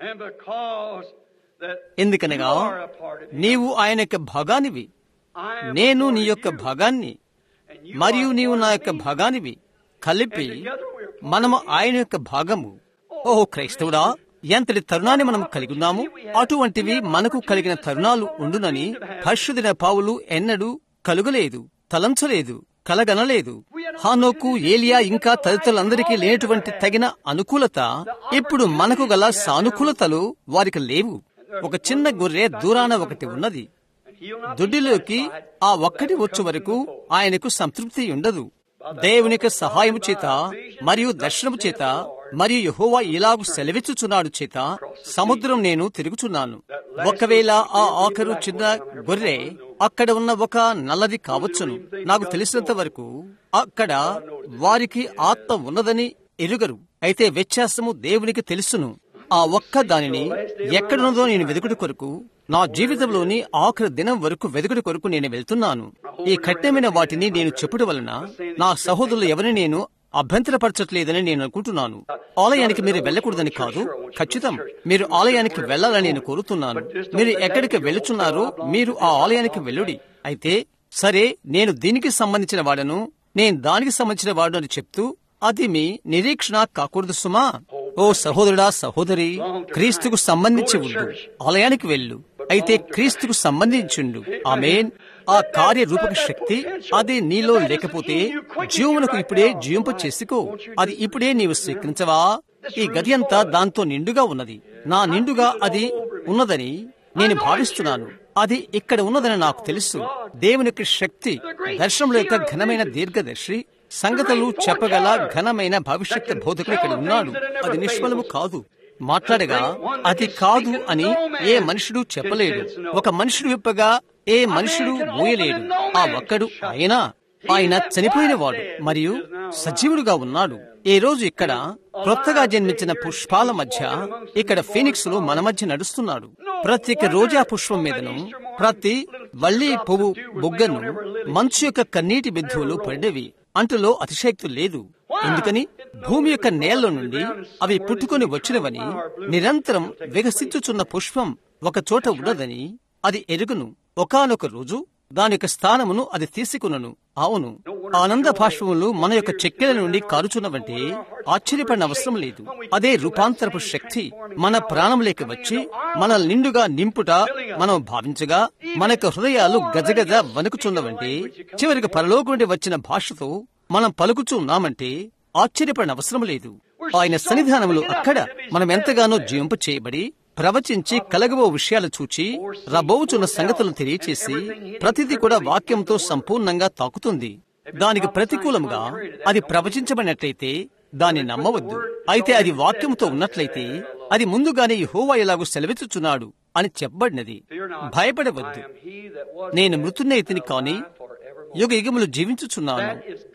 And because that ఎందుకనగా you are a part of Him, నీవు ఆయన యొక్క భాగానివి I am నేను a నీ part యొక్క of you, భాగాన్ని and you మరియు are నీవు part నా of యొక్క me. భాగానివి కలిపి And together we are part మనము of Him. ఆయన యొక్క భాగము ఓ క్రైస్తవుడా ఎంతటి తరుణాన్ని మనం కలిగి ఉన్నాము అటువంటివి మనకు కలిగిన తరుణాలు ఉండునని పరిశుదిన పావులు ఎన్నడూ కలుగలేదు తలంచలేదు కలగనలేదు హానోకు ఏలియా ఇంకా తదితరులందరికీ లేనటువంటి తగిన అనుకూలత ఇప్పుడు మనకు గల సానుకూలతలు వారికి లేవు ఒక చిన్న గొర్రె దూరాన ఒకటి ఉన్నది And he'll not be దొడ్డిలోకి satisfied ఆ ఒక్కటి వచ్చు వరకు ఆయనకు సంతృప్తి ఉండదు దేవుని యొక్క సహాయము చేత మరియు దర్శనము చేత మరియు యహోవా ఇలాగు సెలవిచ్చుచున్నాడు చేత సముద్రం నేను తిరుగుచున్నాను ఒకవేళ ఆ ఆఖరు చిన్న గొర్రె అక్కడ ఉన్న ఒక నల్లది కావచ్చును నాకు తెలిసినంత వరకు అక్కడ వారికి ఆత్మ ఉన్నదని ఎరుగరు అయితే వ్యత్యాసము దేవునికి తెలుసును ఆ ఒక్క దానిని ఎక్కడున్నదో నేను వెదుకుడు కొరకు నా జీవితంలోని ఆఖరి దినం వరకు వెదుకుడు కొరకు నేను వెళ్తున్నాను ఈ కఠినమైన వాటిని నేను చెప్పుట వలన నా సహోదరులు ఎవరిని నేను అభ్యంతరపరచట్లేదని నేను అనుకుంటున్నాను ఆలయానికి మీరు వెళ్ళకూడదని కాదు ఖచ్చితం మీరు ఆలయానికి వెళ్ళాలని నేను కోరుతున్నాను మీరు ఎక్కడికి వెళుచున్నారో మీరు ఆ ఆలయానికి వెళ్ళుడి అయితే సరే నేను దీనికి సంబంధించిన వాడను నేను దానికి సంబంధించిన వాడు అని చెప్తూ అది మీ నిరీక్షణ కాకూడదు సుమా ఓ సహోదరుడా సహోదరి క్రీస్తుకు సంబంధించి ఉండు ఆలయానికి వెళ్ళు అయితే క్రీస్తుకు సంబంధించుండు ఆమెన్ ఆ కార్యరూపక శక్తి అది నీలో లేకపోతే జీవమునకు ఇప్పుడే జీవింప చేసుకో అది ఇప్పుడే నీవు స్వీకరించవా ఈ గది అంతా దాంతో నిండుగా ఉన్నది నా నిండుగా అది ఉన్నదని నేను భావిస్తున్నాను అది ఇక్కడ ఉన్నదని నాకు తెలుసు దేవుని యొక్క శక్తి దర్శనంలో యొక్క ఘనమైన దీర్ఘదర్శి సంగతులు చెప్పగల ఘనమైన భవిష్యత్ బోధకుడు ఇక్కడ ఉన్నాడు అది నిష్ఫలము కాదు మాట్లాడగా అది కాదు అని ఏ మనుషుడు చెప్పలేడు ఒక మనుషుడు విప్పగా ఏ మనుషుడు మూయలేడు ఆ ఒక్కడు ఆయన ఆయన చనిపోయినవాడు మరియు సజీవుడుగా ఉన్నాడు ఈ రోజు ఇక్కడ క్రొత్తగా జన్మించిన పుష్పాల మధ్య ఇక్కడ ఫీనిక్స్ లో మన మధ్య నడుస్తున్నాడు ప్రతి రోజా పుష్పం మీదను ప్రతి వల్లి పువ్వు బుగ్గను మంచు యొక్క కన్నీటి బిందువులు పడ్డవి అంటులో అతిశక్తి లేదు ఎందుకని భూమి యొక్క నేల నుండి అవి పుట్టుకొని వచ్చినవని నిరంతరం వికసించుచున్న పుష్పం ఒక చోట ఉన్నదని అది ఎరుగును ఒకానొక రోజు దాని యొక్క స్థానమును అది తీసుకునను అవును ఆనంద భాష్పములు మన యొక్క చెక్కెల నుండి కారుచున్నవంటే ఆశ్చర్యపడిన అవసరం లేదు అదే రూపాంతరపు శక్తి మన ప్రాణంలోకి వచ్చి మన నిండుగా నింపుట మనం భావించగా మన యొక్క హృదయాలు గజగజ వణుకుచున్నవంటే చివరికి పరలోకం నుండి వచ్చిన భాషతో మనం పలుకుచున్నామంటే ఆశ్చర్యపడిన అవసరం లేదు ఆయన సన్నిధానములు అక్కడ మనం ఎంతగానో జీవింప చేయబడి ప్రవచించి కలగబో విషయాలు చూచి రబోచున్న సంగతులను తెలియచేసి ప్రతిదీ కూడా వాక్యంతో సంపూర్ణంగా తాకుతుంది దానికి ప్రతికూలంగా అది ప్రవచించబడినట్లయితే దాన్ని నమ్మవద్దు అయితే అది వాక్యంతో ఉన్నట్లయితే అది ముందుగానే హోవా ఎలాగూ సెలవిచ్చుచున్నాడు అని చెప్పబడినది భయపడవద్దు నేను మృతున్నైతిని కాని యుగ యుగములు జీవించుచున్నాను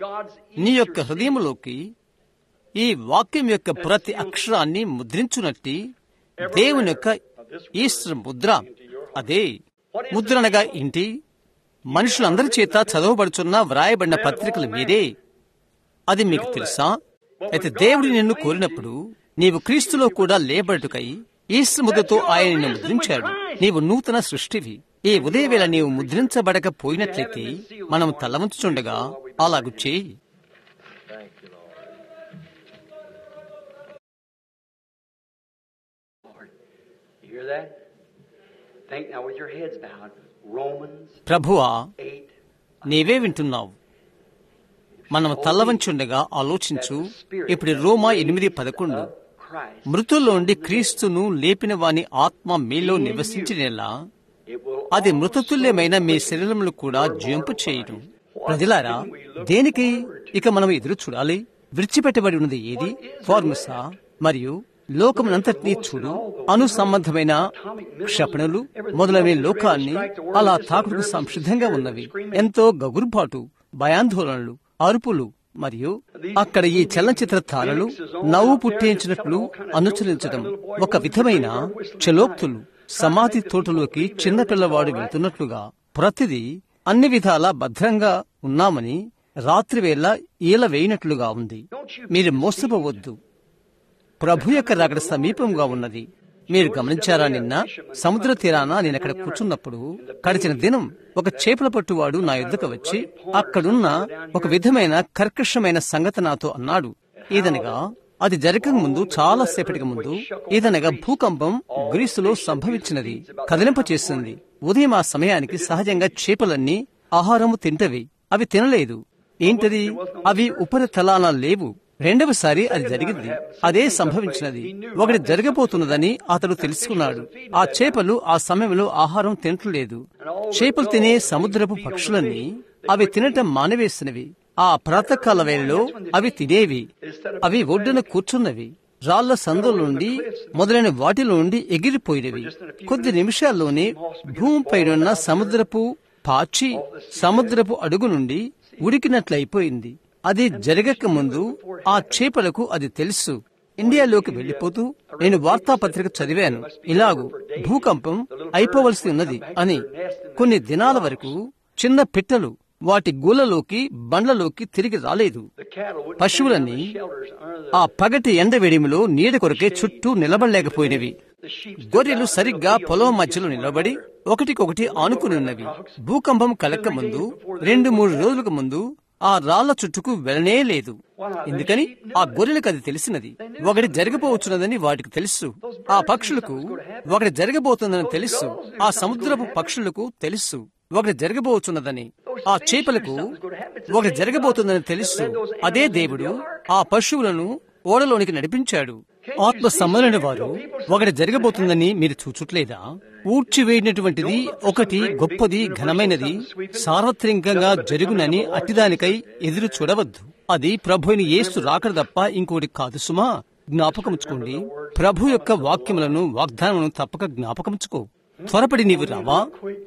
నీ యొక్క హృదయములోకి ఈ వాక్యం యొక్క ప్రతి అక్షరాన్ని ముద్రించునట్టి దేవుని యొక్క ఈస్టర్ ముద్ర అదే ముద్రణగా ఇంటి మనుషులందరి చేత చదవబడుచున్న వ్రాయబడిన పత్రికల మీదే అది మీకు తెలుసా అయితే దేవుడు నిన్ను కోరినప్పుడు నీవు క్రీస్తులో కూడా లేబడుకై ఈస్టర్ ముద్రతో ఆయన నిన్ను ముద్రించాడు నీవు నూతన సృష్టివి ఈ ఉదయవేళ నీవు ముద్రించబడకపోయినట్లయితే మనం తలవంచుచుండగా అలాగు చేయి You hear that? Think now with your heads bowed. Romans ప్రభువా 8. నీవే వింటున్నావు మనం తల్లవంచుండగా ఆలోచించు ఇప్పుడు రోమా ఎనిమిది పదకొండు Christ. మృతుల్లోండి క్రీస్తును లేపిన వాని ఆత్మ మీలో నివసించినలా It will అది మృతతుల్యమైన మీ శరీరములు కూడా జీవింపు చేయడం ప్రజలారా దేనికి ఇక మనం ఎదురు చూడాలి విడిచిపెట్టబడి ఉన్నది ఏది ఫార్మసా మరియు లోకమునంతటినీ చూడు అను సంబంధమైన క్షపణలు మొదలైన లోకాన్ని అలా తాకుడుకు సంసిద్ధంగా ఉన్నవి ఎంతో గగురుపాటు భయాందోళనలు అరుపులు మరియు అక్కడ ఈ చలనచిత్ర తారలు నవ్వు పుట్టించినట్లు అనుచరించడం ఒక విధమైన చలోక్తులు సమాధి తోటలోకి చిన్న పిల్లవాడు వెళ్తున్నట్లుగా ప్రతిదీ అన్ని విధాలా భద్రంగా ఉన్నామని రాత్రివేళ ఈల వేయినట్లుగా ఉంది మీరు మోసపోవద్దు ప్రభు యొక్క రాకడ సమీపంగా ఉన్నది మీరు గమనించారా నిన్న సముద్ర తీరాన నేను అక్కడ కూర్చున్నప్పుడు గడిచిన దినం ఒక చేపల పట్టువాడు నా ఎద్దుకు వచ్చి అక్కడున్న ఒక విధమైన కర్కశమైన సంగతి నాతో అన్నాడు ఏదనగా అది జరగక ముందు చాలా సేపటికి ముందు ఏదనగా భూకంపం గ్రీసులో సంభవించినది కదిలింప చేస్తుంది ఉదయం ఆ సమయానికి సహజంగా చేపలన్నీ ఆహారము తింటవి అవి తినలేదు ఏంటది అవి ఉపరితలాన లేవు రెండవసారి అది జరిగింది అదే సంభవించినది ఒకటి జరగబోతున్నదని అతడు తెలుసుకున్నాడు ఆ చేపలు ఆ సమయంలో ఆహారం తినట్లేదు చేపలు తినే సముద్రపు పక్షులన్నీ అవి తినటం మానవేసినవి ఆ ప్రాతకాల వేళలో అవి తినేవి అవి ఒడ్డున కూర్చున్నవి రాళ్ల సందుల నుండి మొదలైన వాటిలో నుండి ఎగిరిపోయినవి కొద్ది నిమిషాల్లోనే భూమిపైనున్న సముద్రపు పాచి సముద్రపు అడుగు నుండి ఉడికినట్లయిపోయింది అది జరగక ముందు ఆ చేపలకు అది తెలుసు ఇండియాలోకి వెళ్లిపోతూ నేను వార్తాపత్రిక చదివాను ఇలాగు భూకంపం అయిపోవలసి ఉన్నది అని కొన్ని దినాల వరకు చిన్న పిట్టలు వాటి గూలలోకి బండ్లలోకి తిరిగి రాలేదు పశువులన్నీ ఆ పగటి ఎండవేడిమిలో నీడ కొరకే చుట్టూ నిలబడలేకపోయినవి గొర్రెలు సరిగ్గా పొలం మధ్యలో నిలబడి ఒకటికొకటి ఆనుకుని ఉన్నవి భూకంపం కలక్క ముందు రెండు మూడు రోజులకు ముందు ఆ రాళ్ల చుట్టుకు వెళ్ళనే లేదు ఎందుకని ఆ గొర్రెలకు అది తెలిసినది ఒకటి జరగబోతున్నదని వాటికి తెలుసు ఆ పక్షులకు ఒకటి జరగబోతుందని తెలుసు ఆ సముద్రపు పక్షులకు తెలుసు ఒకటి జరగబోతున్నదని ఆ చేపలకు ఒకటి జరగబోతుందని తెలుసు అదే దేవుడు ఆ పశువులను ఓడలోనికి నడిపించాడు ఆత్మ సమ్మలైన వారు ఒకటి జరగబోతుందని మీరు చూచుట్లేదా ఊడ్చివేయనటువంటిది ఒకటి గొప్పది ఘనమైనది సార్వత్రికంగా జరుగునని అట్టిదానికై ఎదురు చూడవద్దు అది ప్రభు అయిన యేసు రాకడ తప్ప ఇంకోటి కాదు సుమా జ్ఞాపకముచ్చుకోండి ప్రభు యొక్క వాక్యములను వాగ్దానములను తప్పక జ్ఞాపకముచ్చుకో త్వరపడి నీవు రావా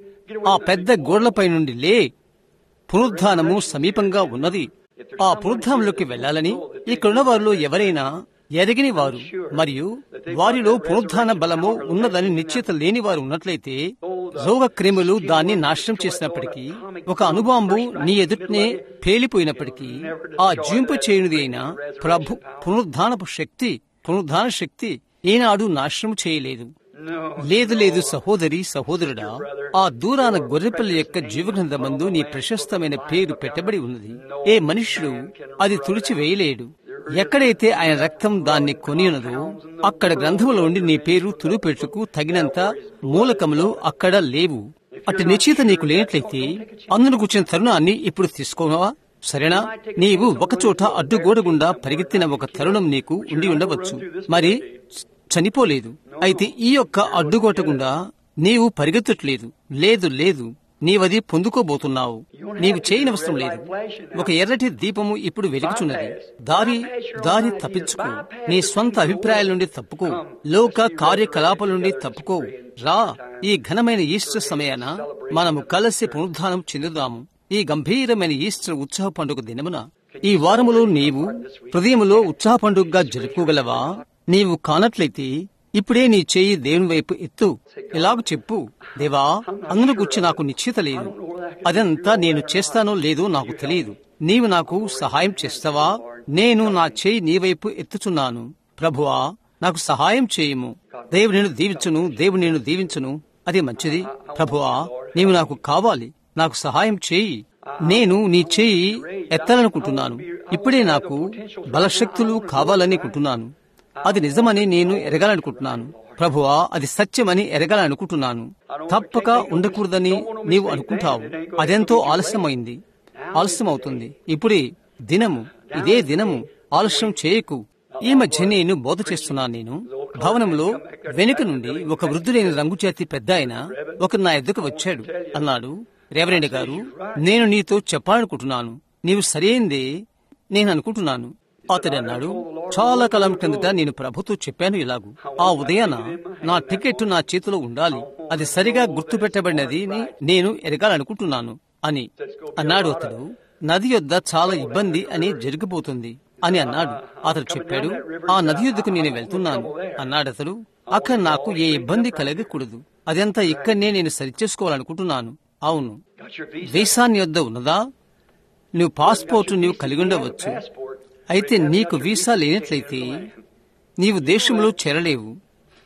ఆ పెద్ద గోడలపై నుండి లే పునరుద్ధానము సమీపంగా ఉన్నది ఆ పునరుద్ధానంలోకి వెళ్లాలని ఇక్కడున్న వారిలో ఎవరైనా ఎదగిని వారు మరియు వారిలో పునరుద్ధాన బలము ఉన్నదని నిశ్చిత లేని వారు ఉన్నట్లయితే రోగ క్రిములు దాన్ని నాశనం చేసినప్పటికీ ఒక అనుబాంబు నీ ఎదుటనే పేలిపోయినప్పటికీ ఆ జీంపు చేయనిది అయిన ప్రభు పునరుద్ధానపు శక్తి పునరుద్ధాన శక్తి ఈనాడు నాశనం చేయలేదు లేదు లేదు సహోదరి సహోదరుడా ఆ దూరాన గొర్రెపల్లి యొక్క జీవగ్రంథమందు నీ ప్రశస్తమైన పేరు పెట్టబడి ఉన్నది ఏ మనుష్యుడు అది తుడిచి వేయలేడు ఎక్కడైతే ఆయన రక్తం దాన్ని కొనియున్నదో అక్కడ గ్రంథములో ఉండి నీ పేరు తుడిపెట్టుకు తగినంత మూలకములు అక్కడ లేవు అటు నిశ్చిత నీకు లేనట్లయితే అందును కూర్చిన తరుణాన్ని ఇప్పుడు తీసుకోవా సరేనా నీవు ఒకచోట అడ్డుగోడ గుండా పరిగెత్తిన ఒక తరుణం నీకు ఉండి ఉండవచ్చు మరి చనిపోలేదు అయితే ఈ యొక్క అడ్డుగోట గుండా నీవు పరిగెత్తట్లేదు లేదు లేదు నీవది పొందుకోబోతున్నావు నీవు చేయనవసరం లేదు ఒక ఎర్రటి దీపము ఇప్పుడు వెలుగుచున్నది దారి దారి తప్పించుకో నీ స్వంత అభిప్రాయాల నుండి తప్పుకో లోక కార్యకలాపాల నుండి తప్పుకో రా ఈ ఘనమైన ఈస్టర్ సమయాన మనము కలిసి పునరుద్ధానం చెందుదాము ఈ గంభీరమైన ఈస్టర్ ఉత్సాహ పండుగ దినమున ఈ వారములో నీవు హృదయములో ఉత్సాహ పండుగగా జరుపుకోగలవా నీవు కానట్లయితే ఇప్పుడే నీ చేయి దేవుని వైపు ఎత్తు ఇలాగ చెప్పు దేవా అందును గుర్చి నాకు నిశ్చిత లేదు అదంతా నేను చేస్తానో లేదో నాకు తెలియదు నీవు నాకు సహాయం చేస్తావా నేను నా చేయి నీ వైపు ఎత్తుచున్నాను ప్రభువా నాకు సహాయం చేయము దేవుడు నేను దీవించును దేవుడు నేను దీవించును అది మంచిది ప్రభువా నీవు నాకు కావాలి నాకు సహాయం చేయి నేను నీ చేయి ఎత్తాలనుకుంటున్నాను ఇప్పుడే నాకు బలశక్తులు కావాలని కుంటున్నాను అది నిజమని నేను ఎరగాలనుకుంటున్నాను ప్రభువా అది సత్యమని ఎరగాలనుకుంటున్నాను తప్పక ఉండకూడదని నీవు అనుకుంటావు అదెంతో ఆలస్యమైంది ఆలస్యమవుతుంది ఇప్పుడే దినము ఇదే దినము ఆలస్యం చేయకు ఈ మధ్య నేను బోధ చేస్తున్నాను నేను భవనంలో వెనుక నుండి ఒక వృద్ధుడైన రంగుచేతి పెద్ద ఆయన ఒకరు నా ఎద్దుకు వచ్చాడు అన్నాడు రేవరెండి గారు నేను నీతో చెప్పాలనుకుంటున్నాను నీవు సరైందే నేను అనుకుంటున్నాను అతడు అన్నాడు చాలా కాలం కిందట నేను ప్రభుతో చెప్పాను ఇలాగు ఆ ఉదయాన నా టికెట్ నా చేతిలో ఉండాలి అది సరిగా గుర్తు పెట్టబడినది నేను ఎరగాలనుకుంటున్నాను అని అన్నాడు అతడు నది యొద్ద చాలా ఇబ్బంది అని జరిగిపోతుంది అని అన్నాడు అతడు చెప్పాడు ఆ నది యొద్దకు నేను వెళ్తున్నాను అన్నాడు అతడు అక్కడ నాకు ఏ ఇబ్బంది కలగకూడదు అదంతా ఇక్కడనే నేను సరిచేసుకోవాలనుకుంటున్నాను అవును వీసాన్ని యొద్ద ఉన్నదా నువ్వు పాస్పోర్ట్ నీవు కలిగి ఉండవచ్చు అయితే నీకు వీసా లేనట్లయితే నీవు దేశంలో చేరలేవు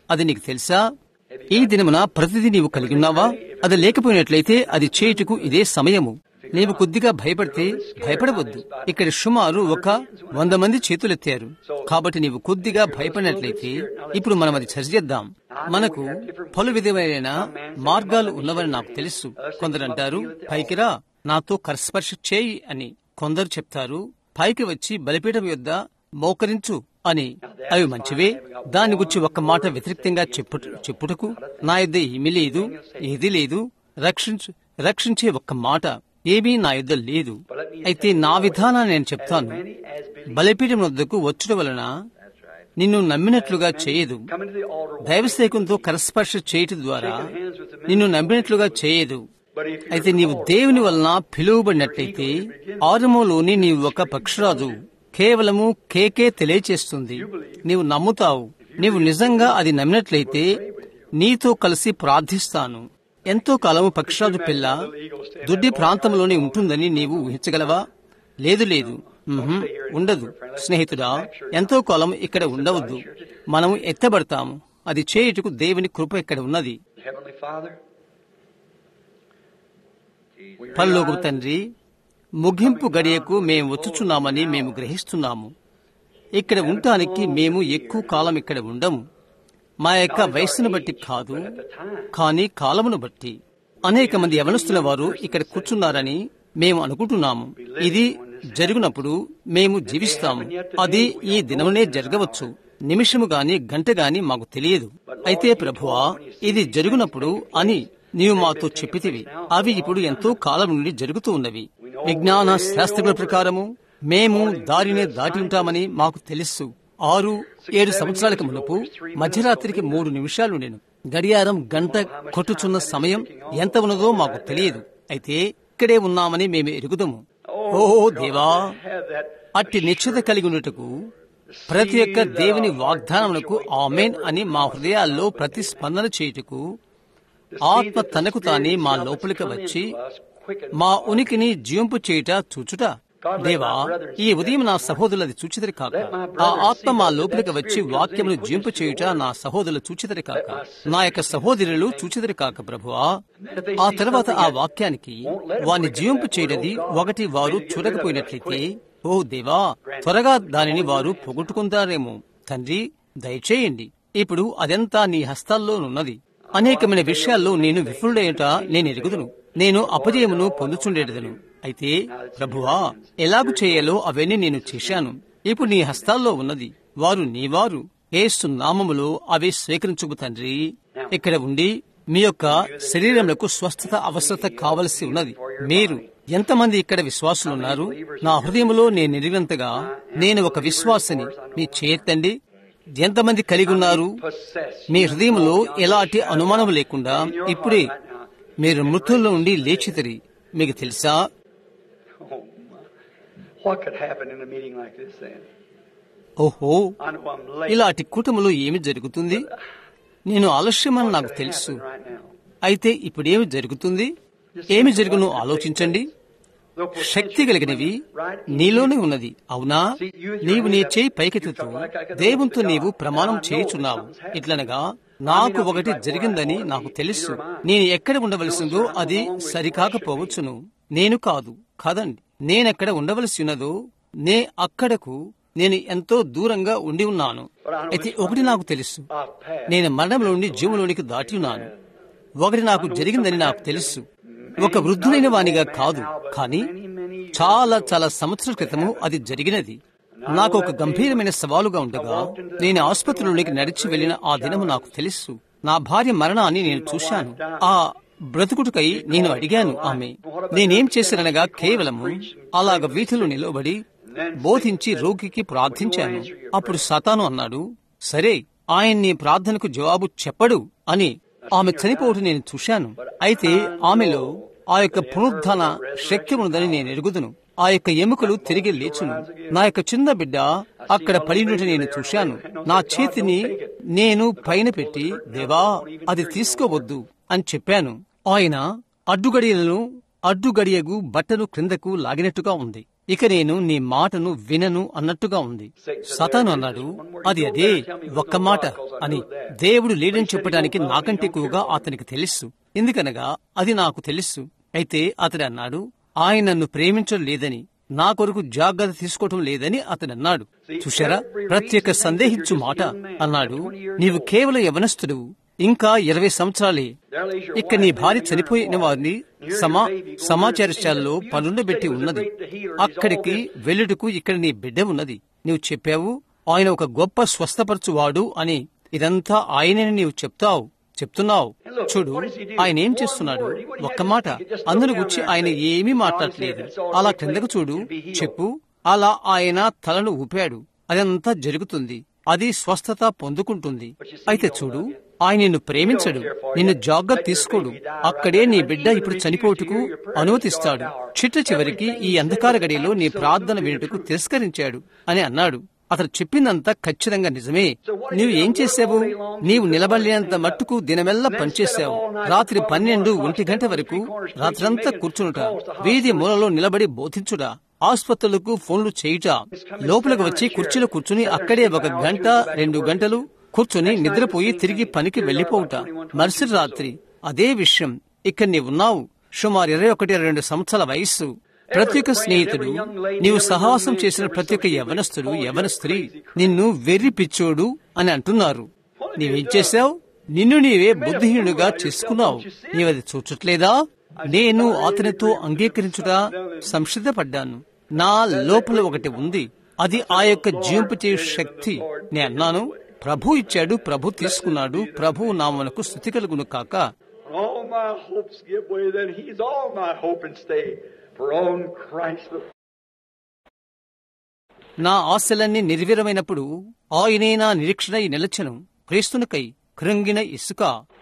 అది నీకు తెలుసా ఈ దినమున ప్రతిదీ నీవు కలిగి ఉన్నావా అది లేకపోయినట్లయితే అది చేయుటకు ఇదే సమయము నీవు కొద్దిగా భయపడితే భయపడవద్దు ఇక్కడ సుమారు ఒక వంద మంది చేతులెత్తారు కాబట్టి నీవు కొద్దిగా భయపడినట్లయితే ఇప్పుడు మనం అది చర్చిద్దాం మనకు పలు విధమైన మార్గాలు ఉన్నవని నాకు తెలుసు కొందరు అంటారు పైకిరా నాతో కరస్పర్శ చేయి అని కొందరు చెప్తారు పైకి వచ్చి బలిపీఠం యొద్ద మోకరించు అని అవి మంచివే దాని గురించి ఒక్క మాట వ్యతిరేక్తంగా చెప్పుట చెప్పుటకు నా యొద్ద ఏమీ లేదు ఏది లేదు రక్షించు రక్షించే ఒక్క మాట ఏమీ నా యొద్ద లేదు అయితే నా విధానాన్ని నేను చెప్తాను బలిపీఠం వద్దకు వచ్చుట వలన నిన్ను నమ్మినట్లుగా చేయదు దైవసేకంతో కరస్పర్శ చేయటం ద్వారా నిన్ను నమ్మినట్లుగా చేయదు అయితే నీవు దేవుని వలన పిలువబడినట్లయితే ఆరంభంలోని నీవు ఒక పక్షరాజు కేవలము కేకే తెలియచేస్తుంది నీవు నమ్ముతావు నీవు నిజంగా అది నమ్మినట్లయితే నీతో కలిసి ప్రార్థిస్తాను ఎంతో కాలము పక్షరాజు పిల్ల దుడ్డి ప్రాంతంలోనే ఉంటుందని నీవు ఊహించగలవా లేదు లేదు మ్మ్హ్మ్, ఉండదు స్నేహితుడా ఎంతో కాలం ఇక్కడ ఉండవద్దు మనము ఎత్తబడతాము అది చేయుటకు దేవుని కృప ఇక్కడ ఉన్నది Heavenly Father, పరలోకపు తండ్రి ముగింపు గడియకు మేము వచ్చుచున్నామని మేము గ్రహిస్తున్నాము ఇక్కడ ఉండటానికి మేము ఎక్కువ కాలం ఇక్కడ ఉండము మా యొక్క వయస్సును బట్టి కాదు కానీ కాలమును బట్టి అనేక మంది యవనస్తుల వారు ఇక్కడ కూర్చున్నారని మేము అనుకుంటున్నాము ఇది జరిగినప్పుడు మేము జీవిస్తాము అది ఈ దినమునే జరగవచ్చు నిమిషము గాని గంట గాని మాకు తెలియదు అయితే ప్రభువా ఇది జరిగినప్పుడు అని నీవు మాతో చెప్పితివి అవి ఇప్పుడు ఎంతో కాలం నుండి జరుగుతూ ఉన్నవి విజ్ఞాన శాస్త్రముల ప్రకారము మేము దారినే దాటి ఉంటామని మాకు తెలుసు ఆరు ఏడు సంవత్సరాలకు మునుపు మధ్యరాత్రికి మూడు నిమిషాలు నేను గడియారం గంట కొట్టుచున్న సమయం ఎంత ఉన్నదో మాకు తెలియదు అయితే ఇక్కడే ఉన్నామని మేము ఎరుగుదము ఓ దేవా have that అట్టి నిశ్చిత కలిగి ఉన్నట్టుకు ప్రతి ఒక్క దేవుని వాగ్దానములకు ఆమెన్ అని మా హృదయాల్లో ప్రతిస్పందన చేయుటకు ఆత్మ తనకు తానే మా లోపలికి వచ్చి మా ఉనికిని జీవింపు చేయుట చూచుట దేవా ఈ ఉదయం నా సహోదరులది చూచిదరి కాక ఆ ఆత్మ మా లోపలికి వచ్చి వాక్యమును జీవింపు చేయుట నా సహోదరులు చూచిదరి కాక నా యొక్క సహోదరులు చూచిదరి కాక ప్రభువా ఆ తర్వాత ఆ వాక్యానికి వారిని జీవింపు చేయడది ఒకటి వారు చూడకపోయినట్లయితే ఓ దేవా త్వరగా దానిని వారు పొగొట్టుకుంటారేమో తండ్రి దయచేయండి ఇప్పుడు అదంతా నీ హస్తాల్లోనున్నది అనేకమైన విషయాల్లో నేను విఫలుడేయట నేను ఎరుగుదును నేను అపజయమును పొందుచుండేదను అయితే ప్రభువా ఎలాగు చేయాలో అవన్నీ నేను చేశాను ఇప్పుడు నీ హస్తాల్లో ఉన్నది వారు నీవారు ఏసు నామములో అవి స్వీకరించుకు తండ్రి ఇక్కడ ఉండి మీ యొక్క శరీరములకు స్వస్థత అవసరత కావలసి ఉన్నది మీరు ఎంతమంది ఇక్కడ విశ్వాసులు ఉన్నారు నా హృదయంలో నేను ఎరిగినంతగా నేను ఒక విశ్వాసని మీ చేయత్తండి ఎంతమంది కలిగి ఉన్నారు మీ హృదయంలో ఎలాంటి అనుమానం లేకుండా ఇప్పుడే మీరు మృతుల్లో నుండి లేచితిరి మీకు తెలుసా Oh, my. What could happen in a meeting like this then? ఓహో I know I'm late ఇలాంటి కూటములో ఏమి జరుగుతుంది నేను ఆలస్యమని నాకు తెలుసు right now. అయితే ఇప్పుడేమి జరుగుతుంది ఏమి జరుగునో ఆలోచించండి The potential శక్తి కలిగినవి right in నీలోనే ఉన్నది అవునా నీవు నీ చేయి పైకెత్తుతూ దేవునితో నీవు ప్రమాణం చేయుచున్నావు ఇట్లనగా నాకు ఒకటి జరిగిందని నాకు తెలుసు నేను ఎక్కడ ఉండవలసిందో అది సరికాకపోవచ్చును నేను కాదు కాదండి నేనెక్కడ ఉండవలసి ఉన్నదో నే అక్కడకు నేను ఎంతో దూరంగా ఉండి ఉన్నాను అయితే ఒకటి నాకు తెలుసు I've passed. నేను మరణంలో నుండి జీవంలోనికి దాటి ఉన్నాను ఒకటి నాకు జరిగిందని నాకు తెలుసు ఒక వృద్ధులైన వానిగా కాదు కానీ చాలా చాలా సంవత్సరాల క్రితము అది జరిగినది నాకు ఒక గంభీరమైన సవాలుగా ఉండగా నేను ఆసుపత్రిలోనికి నడిచి వెళ్లిన ఆ దినము నాకు తెలుసు నా భార్య మరణాన్ని నేను చూశాను ఆ బ్రతుకుటుకై నేను అడిగాను ఆమె నేనేం చేశాననగా కేవలము అలాగ వీధిలో నిలబడి బోధించి రోగికి ప్రార్థించాను అప్పుడు సతాను అన్నాడు సరే ఆయన నీ ప్రార్థనకు జవాబు చెప్పడు అని ఆమె చనిపోవటం నేను చూశాను అయితే ఆమెలో ఆ యొక్క పునరుద్ధరణ శక్తి ఉన్నదని నేను ఎరుగుదును ఆ యొక్క ఎముకలు తిరిగి లేచును నా యొక్క చిన్న బిడ్డ అక్కడ పడినట్టు నేను చూశాను నా చేతిని నేను పైన పెట్టి దేవా అది తీసుకోవద్దు అని చెప్పాను ఆయన అడ్డుగడియలను అడ్డుగడియగు బట్టను క్రిందకు లాగినట్టుగా ఉంది ఇక నేను నీ మాటను వినను అన్నట్టుగా ఉంది సతాను అన్నాడు అది అదే ఒక్క మాట అని దేవుడు లేడని చెప్పడానికి నాకంటే ఎక్కువగా అతనికి తెలుసు ఎందుకనగా అది నాకు తెలుసు అయితే అతడు అన్నాడు ఆయన నన్ను ప్రేమించడం లేదని నా కొరకు జాగ్రత్త తీసుకోవటం లేదని అతడు అన్నాడు చూశారా ప్రత్యేక సందేహించు మాట అన్నాడు నీవు కేవలం యవనస్తుడు ఇంకా ఇరవై సంవత్సరాలే ఇక్కడ నీ భార్య చనిపోయిన వారిని సమా సమాచారశాలలో పనుండబెట్టి ఉన్నది అక్కడికి వెళ్ళుటకు ఇక్కడ నీ బిడ్డ ఉన్నది నీవు చెప్పావు ఆయన ఒక గొప్ప స్వస్థపరచువాడు అని ఇదంతా ఆయనని నీవు చెప్తావు చెప్తున్నావు చూడు ఆయన ఏం చేస్తున్నాడు ఒక్క మాట అందును గురించి ఆయన ఏమీ మాట్లాడలేదు అలా క్రిందకు చూడు చెప్పు అలా ఆయన తలను ఊపాడు అదంతా జరుగుతుంది అది స్వస్థత పొందుకుంటుంది అయితే చూడు ఆయన నిన్ను ప్రేమించడు నిన్ను జాగ్రత్త తీసుకోడు అక్కడే నీ బిడ్డ ఇప్పుడు చనిపోటుకు అనుమతిస్తాడు చిట్ట చివరికి ఈ అంధకార గడిలో నీ ప్రార్థన వినుటకు తిరస్కరించాడు అని అన్నాడు అతను చెప్పిందంతా ఖచ్చితంగా నిజమే నీవు ఏం చేసావు నీవు నిలబడలేనంత మట్టుకు దినమెల్లా పనిచేశావు రాత్రి పన్నెండు ఒంటి గంట వరకు రాత్రంతా కూర్చునుట వీధి మూలలో నిలబడి బోధించుట ఆసుపత్రులకు ఫోన్లు చేయుట లోపలికి వచ్చి కుర్చీలో కూర్చుని అక్కడే ఒక గంట రెండు గంటలు కూర్చుని నిద్రపోయి తిరిగి పనికి వెళ్లిపోవుట మరుసటి రాత్రి అదే విషయం ఇక్కడ నీవున్నావు సుమారు ఇరవై ఒకటి రెండు సంవత్సరాల వయస్సు ప్రతి ఒక్క స్నేహితుడు నీవు సహాసం చేసిన ప్రతి ఒక్క యవనస్తుడు యవన స్త్రీ నిన్ను వెర్రి పిచ్చోడు అని అంటున్నారు నీవేం చేశావు నిన్ను నీవే బుద్ధిహీనుగా చేసుకున్నావు నీవది చూచట్లేదా నేను అతనితో అంగీకరించుట సంసిద్ధపడ్డాను నా లోపల ఒకటి ఉంది అది ఆ యొక్క జీవింపు చేయు శక్తి నేను అన్నాను ప్రభు ఇచ్చాడు ప్రభు తీసుకున్నాడు ప్రభు నామనకు స్థుతి కలుగును కాక All my hopes give way, then He's all my hope and stay. For on Christ the నా ఆశలన్నీ నిర్వీరమైనప్పుడు ఆయనే నా నిరీక్షణ నిలచను క్రీస్తునికై కృంగిన ఇసుక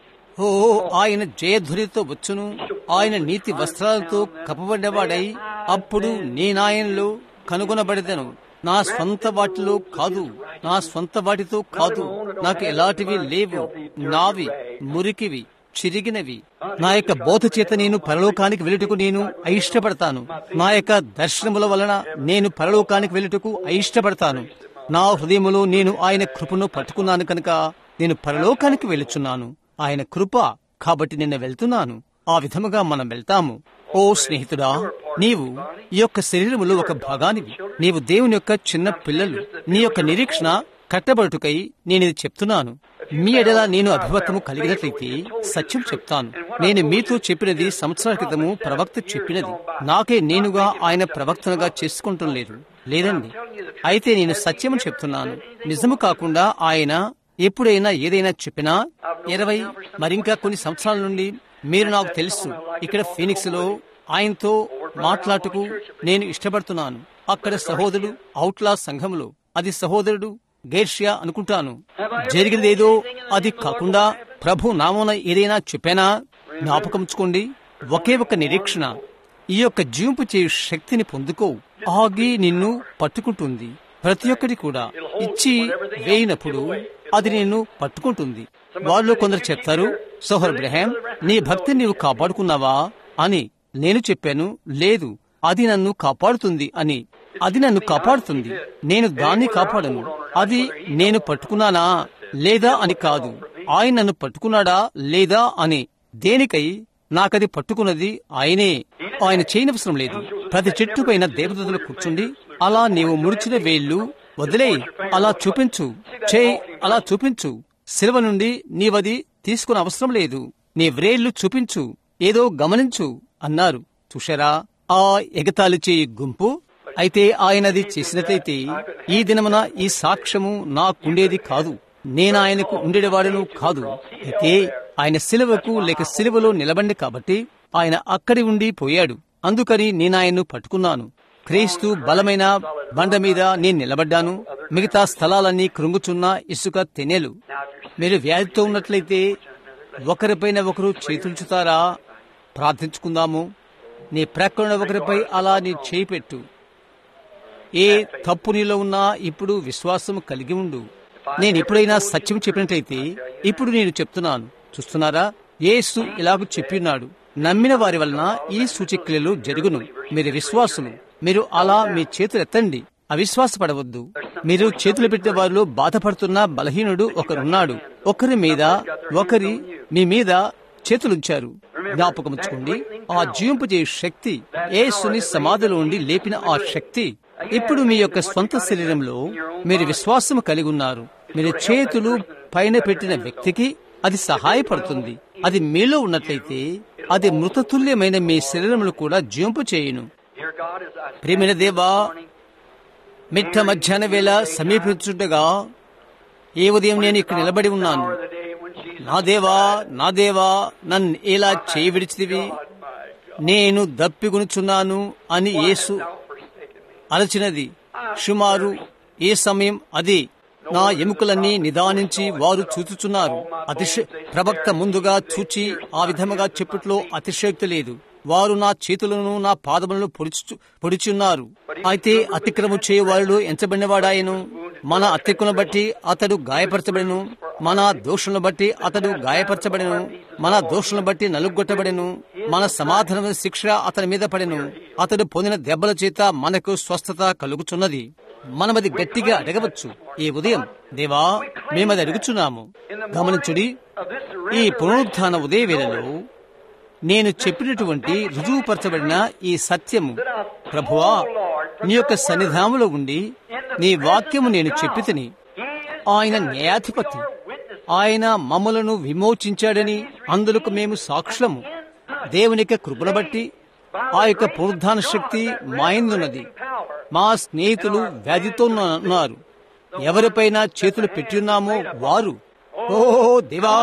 ఓ ఆయన జయధ్వనితో వచ్చును ఆయన నీతి వస్త్రాలతో కప్పబడ్డవాడై అప్పుడు నేనాయనలో కనుగొనబడదను నా స్వంత వాటిలో కాదు నా స్వంత వాటితో కాదు నాకు ఎలాంటివి లేవు నావి మురికివి చిరిగినవి నా యొక్క బోధ చేత నేను పరలోకానికి వెళ్ళుటకు నేను అయిష్టపడతాను నా యొక్క దర్శనముల వలన నేను పరలోకానికి వెళ్ళుటకు అయిష్టపడతాను నా హృదయములో నేను ఆయన కృపను పట్టుకున్నాను కనుక నేను పరలోకానికి వెళ్ళుచున్నాను ఆయన కృప కాబట్టి నిన్న వెళ్తున్నాను ఆ విధముగా మనం వెళ్తాము ఓ స్నేహితుడా నీవు ఈ యొక్క శరీరములో ఒక భాగానివి నీవు దేవుని యొక్క చిన్న పిల్లలు నీ యొక్క నిరీక్షణ కట్టబడుటకై నేను ఇది చెప్తున్నాను మీ ఎడల నేను అభివత్తము కలిగినట్లయితే సత్యం చెప్తాను నేను మీతో చెప్పినది సంవత్సరాల క్రితము ప్రవక్త చెప్పినది నాకే నేనుగా ఆయన ప్రవక్తనుగా చేసుకుంటం లేదు లేదండి అయితే నేను సత్యము చెప్తున్నాను నిజము కాకుండా ఆయన ఎప్పుడైనా ఏదైనా చెప్పినా ఇరవై మరింకా కొన్ని సంవత్సరాల నుండి మీరు నాకు తెలుసు ఇక్కడ ఫీనిక్స్ లో ఆయనతో మాట్లాడుటకు నేను ఇష్టపడుతున్నాను అక్కడ సహోదరుడు అవుట్లా సంఘములో అది సహోదరుడు గేర్షియా అనుకుంటాను జరిగినదేదో అది కాకుండా ప్రభు నామోన ఏదైనా చెప్పానా జ్ఞాపకంచుకోండి ఒకే ఒక నిరీక్షణ ఈ యొక్క జీవింపు చేయు శక్తిని పొందుకో ఆగి నిన్ను పట్టుకుంటుంది ప్రతి ఒక్కటి కూడా ఇచ్చి వేయినప్పుడు అది నిన్ను పట్టుకుంటుంది వాళ్ళు కొందరు చెప్తారు సోహర్ బ్రహాం నీ భక్తిని నీవు కాపాడుకున్నావా అని నేను చెప్పాను లేదు అది నన్ను కాపాడుతుంది అని అది నన్ను కాపాడుతుంది నేను దాన్ని కాపాడను అది నేను పట్టుకున్నానా లేదా అని కాదు ఆయన నన్ను పట్టుకున్నాడా లేదా అని దేనికై నాకది పట్టుకున్నది ఆయనే ఆయన చేయనవసరం లేదు ప్రతి చెట్టు పైన దేవదూతలు కూర్చుండి అలా నీవు ముడిచిన వేళ్లు వదిలే అలా చూపించు చేయి అలా చూపించు శిలువ నుండి నీవది తీసుకుని అవసరం లేదు నీ వ్రేళ్లు చూపించు ఏదో గమనించు అన్నారు చూశారా ఆ ఎగతాళి చేయి గుంపు అయితే ఆయనది చేసినట్లయితే ఈ దినమున ఈ సాక్ష్యము నాకుండేది కాదు నేనాయనకు ఉండేవాడును కాదు అయితే ఆయన సిలువకు లేక సిలువలో నిలబండి కాబట్టి ఆయన అక్కడి ఉండి పోయాడు అందుకని నేనాయన్ను పట్టుకున్నాను క్రీస్తు బలమైన బండ మీద నేను నిలబడ్డాను మిగతా స్థలాలన్నీ కృంగుచున్న ఇసుక తెనెలు మీరు వ్యాధితో ఉన్నట్లయితే ఒకరిపైన ఒకరు చేతుల్చుతారా ప్రార్థించుకుందాము నీ ప్రక్కన ఒకరిపై అలా నీ చేయి పెట్టు ఏ తప్పు నీలో ఉన్నా ఇప్పుడు విశ్వాసం కలిగి ఉండు నేను ఎప్పుడైనా సత్యం చెప్పినట్లయితే ఇప్పుడు నేను చెప్తున్నాను చూస్తున్నారా యేసు ఇలాగ చెప్పినాడు నమ్మిన వారి వలన ఈ సూచక్రియలు జరుగును మీరు విశ్వాసులు మీరు అలా మీ చేతులు ఎత్తండి అవిశ్వాసపడవద్దు మీరు చేతులు పెట్టే వారిలో బాధపడుతున్న బలహీనుడు ఒకరున్నాడు ఒకరి మీద ఒకరి మీ మీద చేతులుంచారు జ్ఞాపకముచ్చుకోండి ఆ జీవింపజే శక్తి ఏసుని సమాధిలో ఉండి లేపిన ఆ శక్తి ఇప్పుడు మీ యొక్క స్వంత శరీరంలో మీరు విశ్వాసం కలిగి ఉన్నారు మీరు చేతులు పైన పెట్టిన వ్యక్తికి అది సహాయపడుతుంది అది మీలో ఉన్నట్లయితే అది మృతతుల్యమైన మీ శరీరములు కూడా జీవింపు చేయును Dear God, as I ప్రియమైన దేవా మిట్ట మధ్యాహ్న వేళ సమీపించుండగా ఏ ఉదయం నేను ఇక్కడ నిలబడి ఉన్నాను hour of the day when Jesus నా దేవా నా దేవా నన్ను ఎలా చేయి విడిచితివి నేను దప్పికొనుచున్నాను అని యేసు forsaken me. అలచినది సుమారు ఏ సమయం అది నా ఎముకలన్నీ నిదానించి వారు చూచుచున్నారు అతిశ ప్రవక్త ముందుగా చూచి ఆ విధముగా చెప్పుట్లో అతిశయోక్తి లేదు వారు నా చేతులను నా పాదములను పొడుచు పొడిచున్నారు అయితే అతిక్రము చేయవాడు ఎంచబడినవాడాయను మన అతిక్కును బట్టి అతడు గాయపరచబడెను మన దోషులను బట్టి అతడు గాయపరచబడెను మన దోషులను బట్టి నలుగొట్టబడెను మన సమాధాన శిక్ష అతని మీద పడెను అతడు పొందిన దెబ్బల చేత మనకు స్వస్థత కలుగుచున్నది మనమది గట్టిగా అడగవచ్చు ఈ ఉదయం దేవా మేమది అడుగుచున్నాము గమనించుడి ఈ పునరుత్థాన ఉదయ వేళలో నేను చెప్పినటువంటి రుజువుపరచబడిన ఈ సత్యము ప్రభువా నీ యొక్క సన్నిధానంలో ఉండి నీ వాక్యము నేను చెప్పితిని ఆయన న్యాయాధిపతి ఆయన మమ్మలను విమోచించాడని అందులకు మేము సాక్షులము దేవుని యొక్క కృపను బట్టి ఆ యొక్క పునరుద్ధాన శక్తి మాయందున్నది మా స్నేహితులు వ్యాధితో ఉన్నారు ఎవరిపైన చేతులు పెట్టున్నామో వారు ఓ దేవా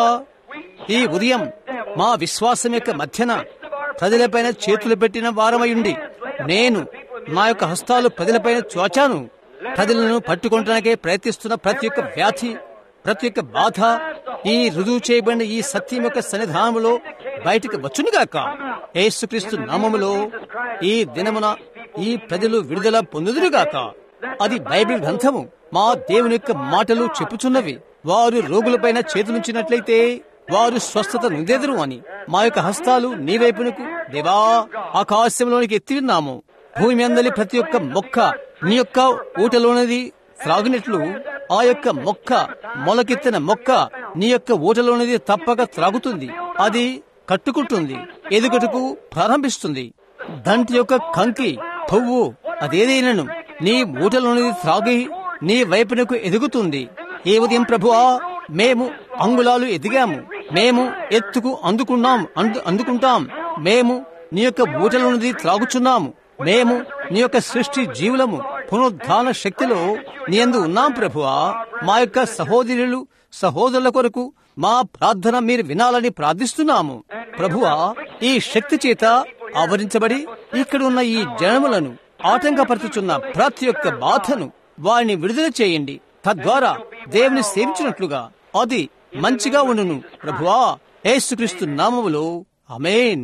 ఈ ఉదయం మా విశ్వాసం యొక్క మధ్యన ప్రజలపైన చేతులు పెట్టిన వారమయుండి నేను నా యొక్క హస్తాలు ప్రజలపైన చోచాను ప్రజలను పట్టుకోవటానికే ప్రయత్నిస్తున్న ప్రతి ఒక్క వ్యాధి ప్రతి ఒక్క బాధ ఈ రుజువు చేయబడిన ఈ సత్యం యొక్క సన్నిధానములో బయటికి వచ్చునుగాక యేసుక్రీస్తు నామములో ఈ దినమున ఈ ప్రజలు విడుదల పొందుదురుగాక అది బైబిల్ గ్రంథము మా దేవుని యొక్క మాటలు చెప్పుచున్నవి వారు రోగులపైన చేతులుంచినట్లయితే వారు స్వస్థత నొందెదరు అని మా యొక్క హస్తాలు నీ వైపునకు దేవా ఆకాశంలోనికి ఎత్తి ఉన్నాము భూమి అందలి ప్రతి ఒక్క మొక్క నీ యొక్క ఊటలోనిది త్రాగినట్లు ఆ యొక్క మొక్క మొలకెత్తిన మొక్క నీ యొక్క ఊటలోనిది తప్పక త్రాగుతుంది అది కట్టుకుంటుంది ఎదుగుటకు ప్రారంభిస్తుంది దంటి యొక్క కంకి పువ్వు అదేదైనను నీ ఊటలోనిది త్రాగి నీ వైపునకు ఎదుగుతుంది ఏ ఉదయం ప్రభువా మేము అంగుళాలు ఎదిగాము మేము ఎత్తుకు అందుకున్నాం అందు అందుకుంటాం మేము నీ యొక్క ఊటలోనిది త్రాగుచున్నాము మేము నీ యొక్క సృష్టి జీవులము పునరుద్ధాన శక్తిలో నీ యందు ఉన్నాం ప్రభువా మా యొక్క సహోదరులు సహోదరుల కొరకు మా ప్రార్థన మీరు వినాలని ప్రార్థిస్తున్నాము ప్రభువా ఈ శక్తి చేత ఆవరించబడి ఇక్కడ ఉన్న ఈ జనములను ఆటంకపరచుచున్న ప్రతి ఒక్క బాధను వారిని విడుదల చేయండి తద్వారా దేవుని సేవించినట్లుగా అది మంచిగా ఉండును ప్రభువా యేసుక్రీస్తు నామములో అమేన్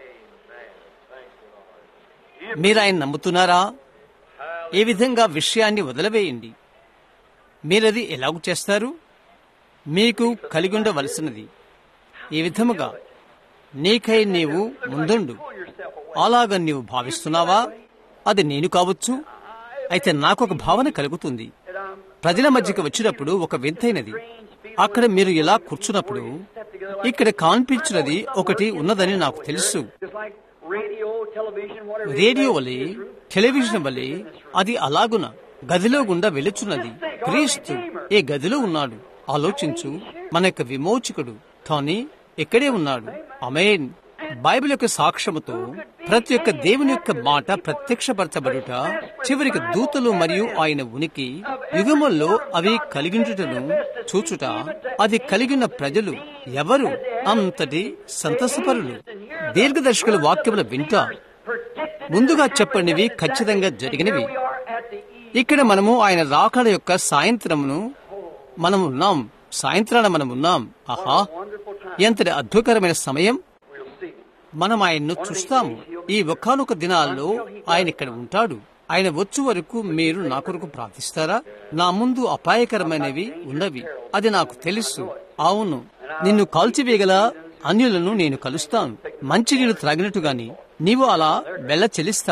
మీరు ఆయన నమ్ముతున్నారా ఈ విధంగా విషయాన్ని వదిలివేయండి మీరది ఎలాగూ చేస్తారు మీకు కలిగి ఉండవలసినది ఈ విధముగా నీకై నీవు ముందుండు అలాగ నీవు భావిస్తున్నావా అది నేను కావచ్చు అయితే నాకు ఒక భావన కలుగుతుంది ప్రజల మధ్యకి వచ్చినప్పుడు ఒక వింతైనది అక్కడ మీరు ఇలా కూర్చున్నప్పుడు ఇక్కడ కాన్పించినది ఒకటి ఉన్నదని నాకు తెలుసు Just like radio, television, whatever. Radio వలె టెలివిజన్ వలె అది అలాగున గదిలో గుండా వెలుచున్నది క్రీస్తు ఏ గదిలో ఉన్నాడు ఆలోచించు మన యొక్క విమోచకుడు కానీ ఎక్కడే ఉన్నాడు అమేన్ బైబిల్ యొక్క సాక్ష్యముతో ప్రతి ఒక్క దేవుని యొక్క మాట ప్రత్యక్షపరచబడుట చివరికి దూతలు మరియు ఆయన ఉనికి యుగముల్లో అవి కలిగించుటను చూచుట అది కలిగిన ప్రజలు ఎవరు అంతటి సంతసపరులు దీర్ఘదర్శకుల వాక్యముల వింట ముందుగా చెప్పనివి ఖచ్చితంగా జరిగినవి ఇక్కడ మనము ఆయన రాకడ యొక్క సాయంత్రమును మనం ఉన్నాం సాయంత్రాన మనం ఉన్నాం ఆహా ఎంతటి అద్భుతకరమైన సమయం మనం ఆయన్ను చూస్తాము ఈ ఒకానొక దినాల్లో ఆయన ఇక్కడ ఉంటాడు ఆయన వచ్చు వరకు మీరు నా కొరకు ప్రార్థిస్తారా నా ముందు అపాయకరమైనవి ఉన్నవి అది నాకు తెలుసు అవును నిన్ను కాల్చివేయగల అన్యులను నేను కలుస్తాను మంచి నీళ్లు త్రాగినట్టుగాని నీవు అలా వెళ్ళ చెల్లిస్తావు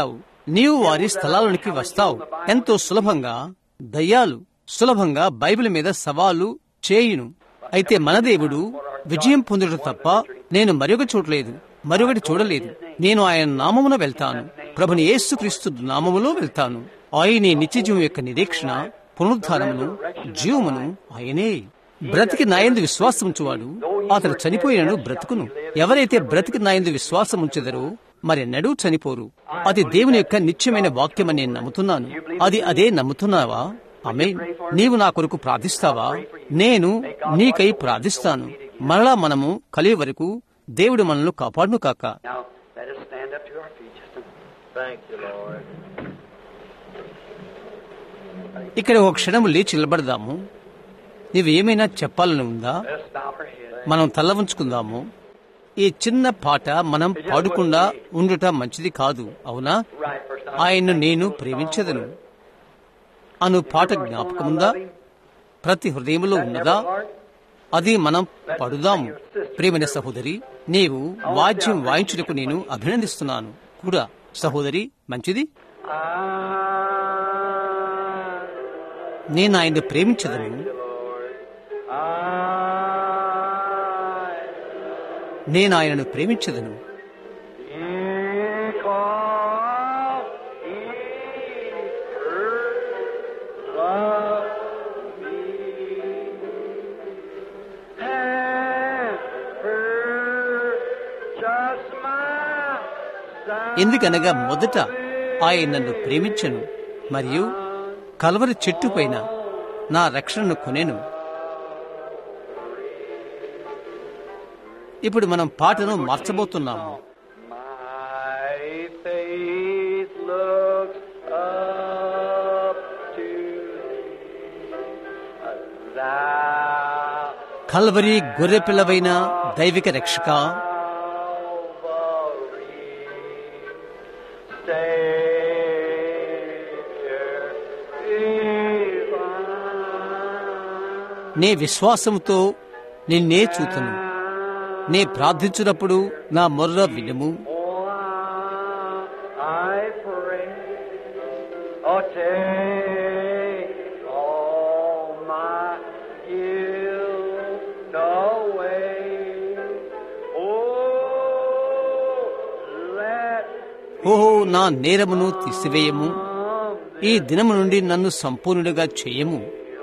నీవు వారి స్థలాలోనికి వస్తావు ఎంతో సులభంగా దయ్యాలు సులభంగా బైబిల్ మీద సవాలు చేయును అయితే మన దేవుడు విజయం పొందుట తప్ప నేను మరొక చూడలేదు మరొకటి చూడలేదు నేను ఆయన నామమున వెళ్తాను ప్రభుని యేసుక్రీస్తు నామములో వెళ్తాను ఆయనే నిత్యజీవం యొక్క నిరీక్షణ పునరుద్ధానమును జీవమును ఆయనే బ్రతికి నాయందు విశ్వాసం ఉంచువాడు అతడు చనిపోయినను బ్రతుకును ఎవరైతే బ్రతికి నాయందు విశ్వాసం ఉంచెదరో మరెన్నడూ చనిపోరు అది దేవుని యొక్క నిత్యమైన వాక్యమని నేను నమ్ముతున్నాను అది అదే నమ్ముతున్నావా ఆమె నీవు నా కొరకు ప్రార్థిస్తావా నేను నీకై ప్రార్థిస్తాను మరలా మనము కలిగే వరకు దేవుడు మనల్ని కాపాడును కాక Now, let us stand up to our feet just a minute. Thank you, Lord. ఇక్కడ ఒక క్షణం లేచి నిలబడదాము నీవు ఏమైనా చెప్పాలని ఉందా Let us bow our heads. మనం తల్ల ఉంచుకుందాము ఈ చిన్న పాట మనం పాడకుండా ఉండుట మంచిది కాదు అవునా Right, first ఆయన్ను నేను ప్రేమించదను అను పాట జ్ఞాపకముందా ప్రతి హృదయంలో ఉన్నదా అది మనం పడుదాము ప్రేమైన సహోదరి నీవు వాద్యం వాయించుటకు నేను అభినందిస్తున్నాను కూడా సహోదరి మంచిది నేను ఆయన్ని ప్రేమించదను నేను ఆయనను ప్రేమించదను ఎందుకనగా మొదట ఆయన నన్ను ప్రేమించను మరియు కలవరి చెట్టు పైన నా రక్షణను కొనేను ఇప్పుడు మనం పాటను మార్చబోతున్నాము My faith looks up to thee. Thou Calvary గొర్రె పిల్లవైన దైవిక రక్షక నే విశ్వాసముతో నిన్నే చూతును నే ప్రార్థించినప్పుడు నా మొర్ర వినుము I pray, oh, take all my guilt away. Oh, let ఓహో నా నేరమును తీసివేయము ఈ దినము నుండి నన్ను సంపూర్ణుడిగా చేయము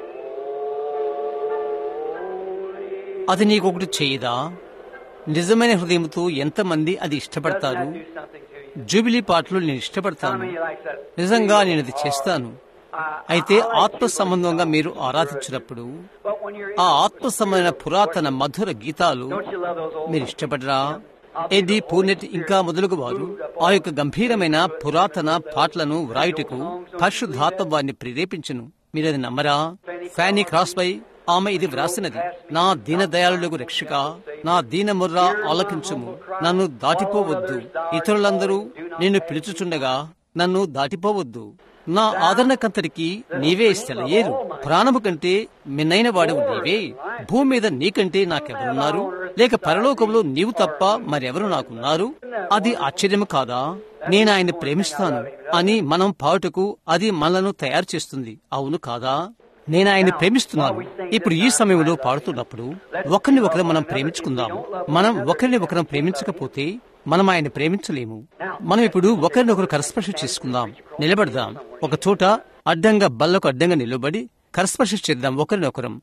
అది నీకొకటి చేయదా నిజమైన హృదయంతో ఎంతమంది అది ఇష్టపడతారు do something to you. Jubilee పాటలు నేను ఇష్టపడతాను Somebody likes that. నిజంగా నేను అది చేస్తాను అయితే ఆత్మ సంబంధంగా మీరు ఆరాధించినప్పుడు But when you're ఆ ఆత్మ సంబంధమైన పురాతన మధుర గీతాలు don't you love those old మీరు ఇష్టపడరా ఎడ్డి పూర్నెట్ ఇంకా మొదలుగు వారు ఆ యొక్క గంభీరమైన పురాతన పాటలను వ్రాయుటకు పరిశుద్ధాత్మ వారిని ప్రేరేపించును మీరది నమ్మరా ఫ్యానీ క్రాస్ బై ఆమె ఇది వ్రాసినది నా దీన దయాళులకు రక్షక నా దీన ముర్ర ఆలకించుము నన్ను దాటిపోవద్దు ఇతరులందరూ నిన్ను పిలుచుచుండగా నన్ను దాటిపోవద్దు నా ఆదరణకంతరికి నీవే సెలయేరు ప్రాణము కంటే మిన్నైన వాడవు నీవే భూమి మీద నీకంటే నాకెవరున్నారు లేక పరలోకంలో నీవు తప్ప మరెవరు నాకున్నారు అది ఆశ్చర్యము కాదా నేను ఆయన ప్రేమిస్తాను అని మనం పాటుకు అది మనలను తయారు చేస్తుంది అవును కాదా నేను ఆయన ప్రేమిస్తున్నాను ఇప్పుడు ఈ సమయంలో పాడుతున్నప్పుడు ఒకరిని ఒకరు మనం ప్రేమించుకుందాం మనం ఒకరిని ఒకరం ప్రేమించకపోతే మనం ఆయన ప్రేమించలేము మనం ఇప్పుడు ఒకరినొకరు కరస్పర్శ చేసుకుందాం నిలబడదాం ఒక చోట అడ్డంగా బల్లకు అడ్డంగా నిలబడి కరస్పర్శ చేద్దాం ఒకరినొకరం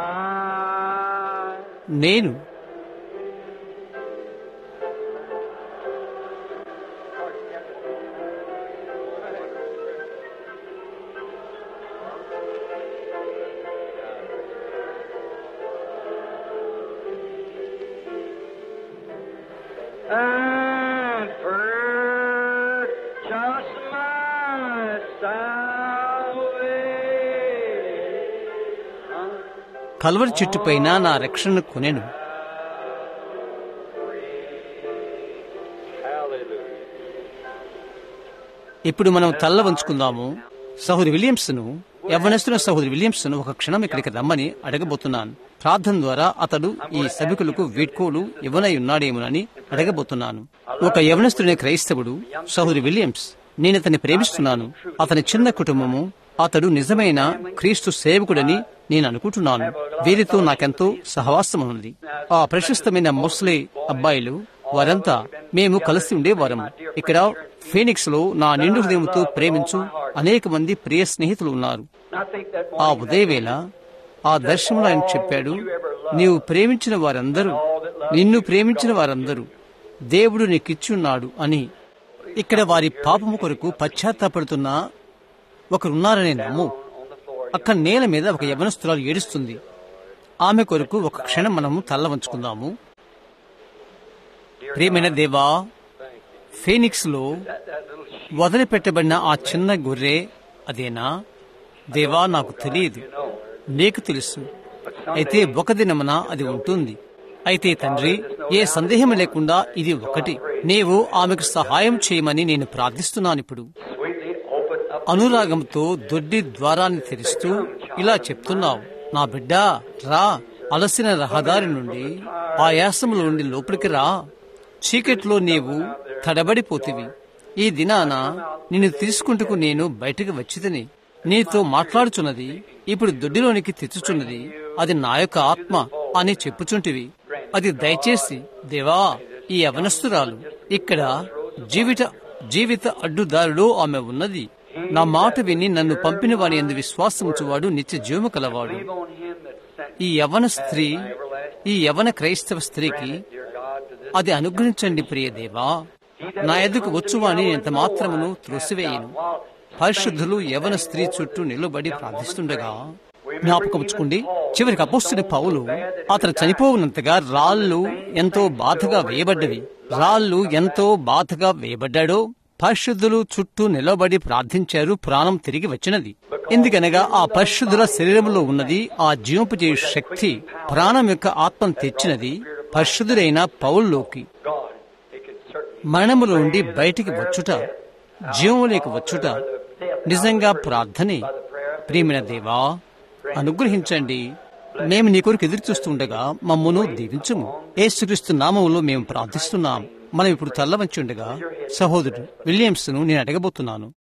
నేను and purchase my salvation. Calvary చెట్టు పైన నా రక్షణను కొనెను ఇప్పుడు మనం తల్ల వంచుకుందాము సహోదరి విలియమ్స్ ను యవ్వనస్తున్న సహోదరి విలియమ్స్ ను ఒక క్షణం ఇక్కడికి రమ్మని అడగబోతున్నాను ప్రార్థన ద్వారా అతడు ఈ సభికులకు వీడ్కోలు ఇవ్వనై ఉన్నాడేమోనని అడగబోతున్నాను ఒక యవనస్తుడైన క్రైస్తవుడు సహోదరి విలియమ్స్ నేను అతన్ని ప్రేమిస్తున్నాను అతని చిన్న కుటుంబము అతడు నిజమైన క్రీస్తు సేవకుడని నేను అనుకుంటున్నాను వీరితో నాకెంతో సహవాసం ఉంది ఆ ప్రశస్తమైన ముస్లి అబ్బాయిలు వారంతా మేము కలిసి ఉండేవారం ఇక్కడ ఫీనిక్స్ లో నా నిండు హృదయంతో ప్రేమించు అనేక మంది ప్రియ స్నేహితులు ఉన్నారు ఆ ఉదయవేళ ఆ దర్శనంలో ఆయన చెప్పాడు నీవు ప్రేమించిన వారందరూ నిన్ను ప్రేమించిన వారందరూ దేవుడు నీకిచ్చున్నాడు అని ఇక్కడ వారి పాపము కొరకు పశ్చాత్తాపడుతున్న ఒకరున్నారనే నమ్ము అక్కడ నేల మీద ఒక యవనస్తురాలు ఏడుస్తుంది ఆమె కొరకు ఒక క్షణం మనము తల్ల వంచుకుందాము ప్రియమైన దేవా ఫీనిక్స్ లో వదిలిపెట్టబడిన ఆ చిన్న గొర్రె అదేనా దేవా నాకు తెలియదు నీకు తెలుసు అయితే ఒక దినమున అది ఉంటుంది అయితే తండ్రి ఏ సందేహం లేకుండా ఇది ఒకటి నీవు ఆమెకు సహాయం చేయమని నేను ప్రార్థిస్తున్నాను ఇప్పుడు అనురాగంతో దొడ్డి ద్వారాన్ని తెరుస్తూ ఇలా చెప్తున్నావు నా బిడ్డ రా అలసిన రహదారి నుండి ఆయాసముల నుండి లోపలికి రా చీకట్లో నీవు తడబడిపోతివి ఈ దినాన నిన్ను తీసుకుంటకు నేను బయటకు వచ్చితిని నీతో మాట్లాడుచున్నది ఇప్పుడు దొడ్డిలోనికి తెచ్చుచున్నది అది నా యొక్క ఆత్మ అని చెప్పుచుంటివి అది దయచేసి దేవా ఈ అవనస్తురాలు ఇక్కడ జీవిత జీవిత అడ్డుదారిలో ఆమె ఉన్నది నా మాట విని నన్ను పంపిన వాని ఎందు విశ్వాసముచువాడు నిత్య జీవము కలవాడు ఈ యవన స్త్రీ ఈ యవన క్రైస్తవ స్త్రీకి అది అనుగ్రహించండి ప్రియ దేవా నా ఎదుకు వచ్చువాని ఎంత మాత్రమును త్రోసివేయను పరిశుద్ధులు యవన స్త్రీ చుట్టూ నిలబడి ప్రార్థిస్తుండగా జ్ఞాపకముచ్చుకోండి చివరికి అపోస్తుని పౌలు అతను చనిపోవునంతగా రాళ్ళు ఎంతో బాధగా వేయబడ్డవి రాళ్ళు ఎంతో బాధగా వేయబడ్డాడో పరిశుద్ధులు చుట్టూ నిలబడి ప్రార్థించారు ప్రాణం తిరిగి వచ్చినది ఎందుకనగా ఆ పరిశుద్ధుల శరీరంలో ఉన్నది ఆ జీవింపజేయ శక్తి ప్రాణం యొక్క ఆత్మను తెచ్చినది పరిశుద్ధుడైన పౌల్లోకి మరణములో నుండి బయటికి వచ్చుట జీవములేకి వచ్చుట నిజంగా ప్రార్థనే ప్రియమైన దేవా అనుగ్రహించండి మేము నీ కొరకు ఎదురు చూస్తుండగా మమ్మను దీవించుము ఏసుక్రీస్తు నామములో మేము ప్రార్థిస్తున్నాం మనం ఇప్పుడు తల్లవంచి ఉండగా సహోదరుడు విలియమ్స్ ను నేను అడగబోతున్నాను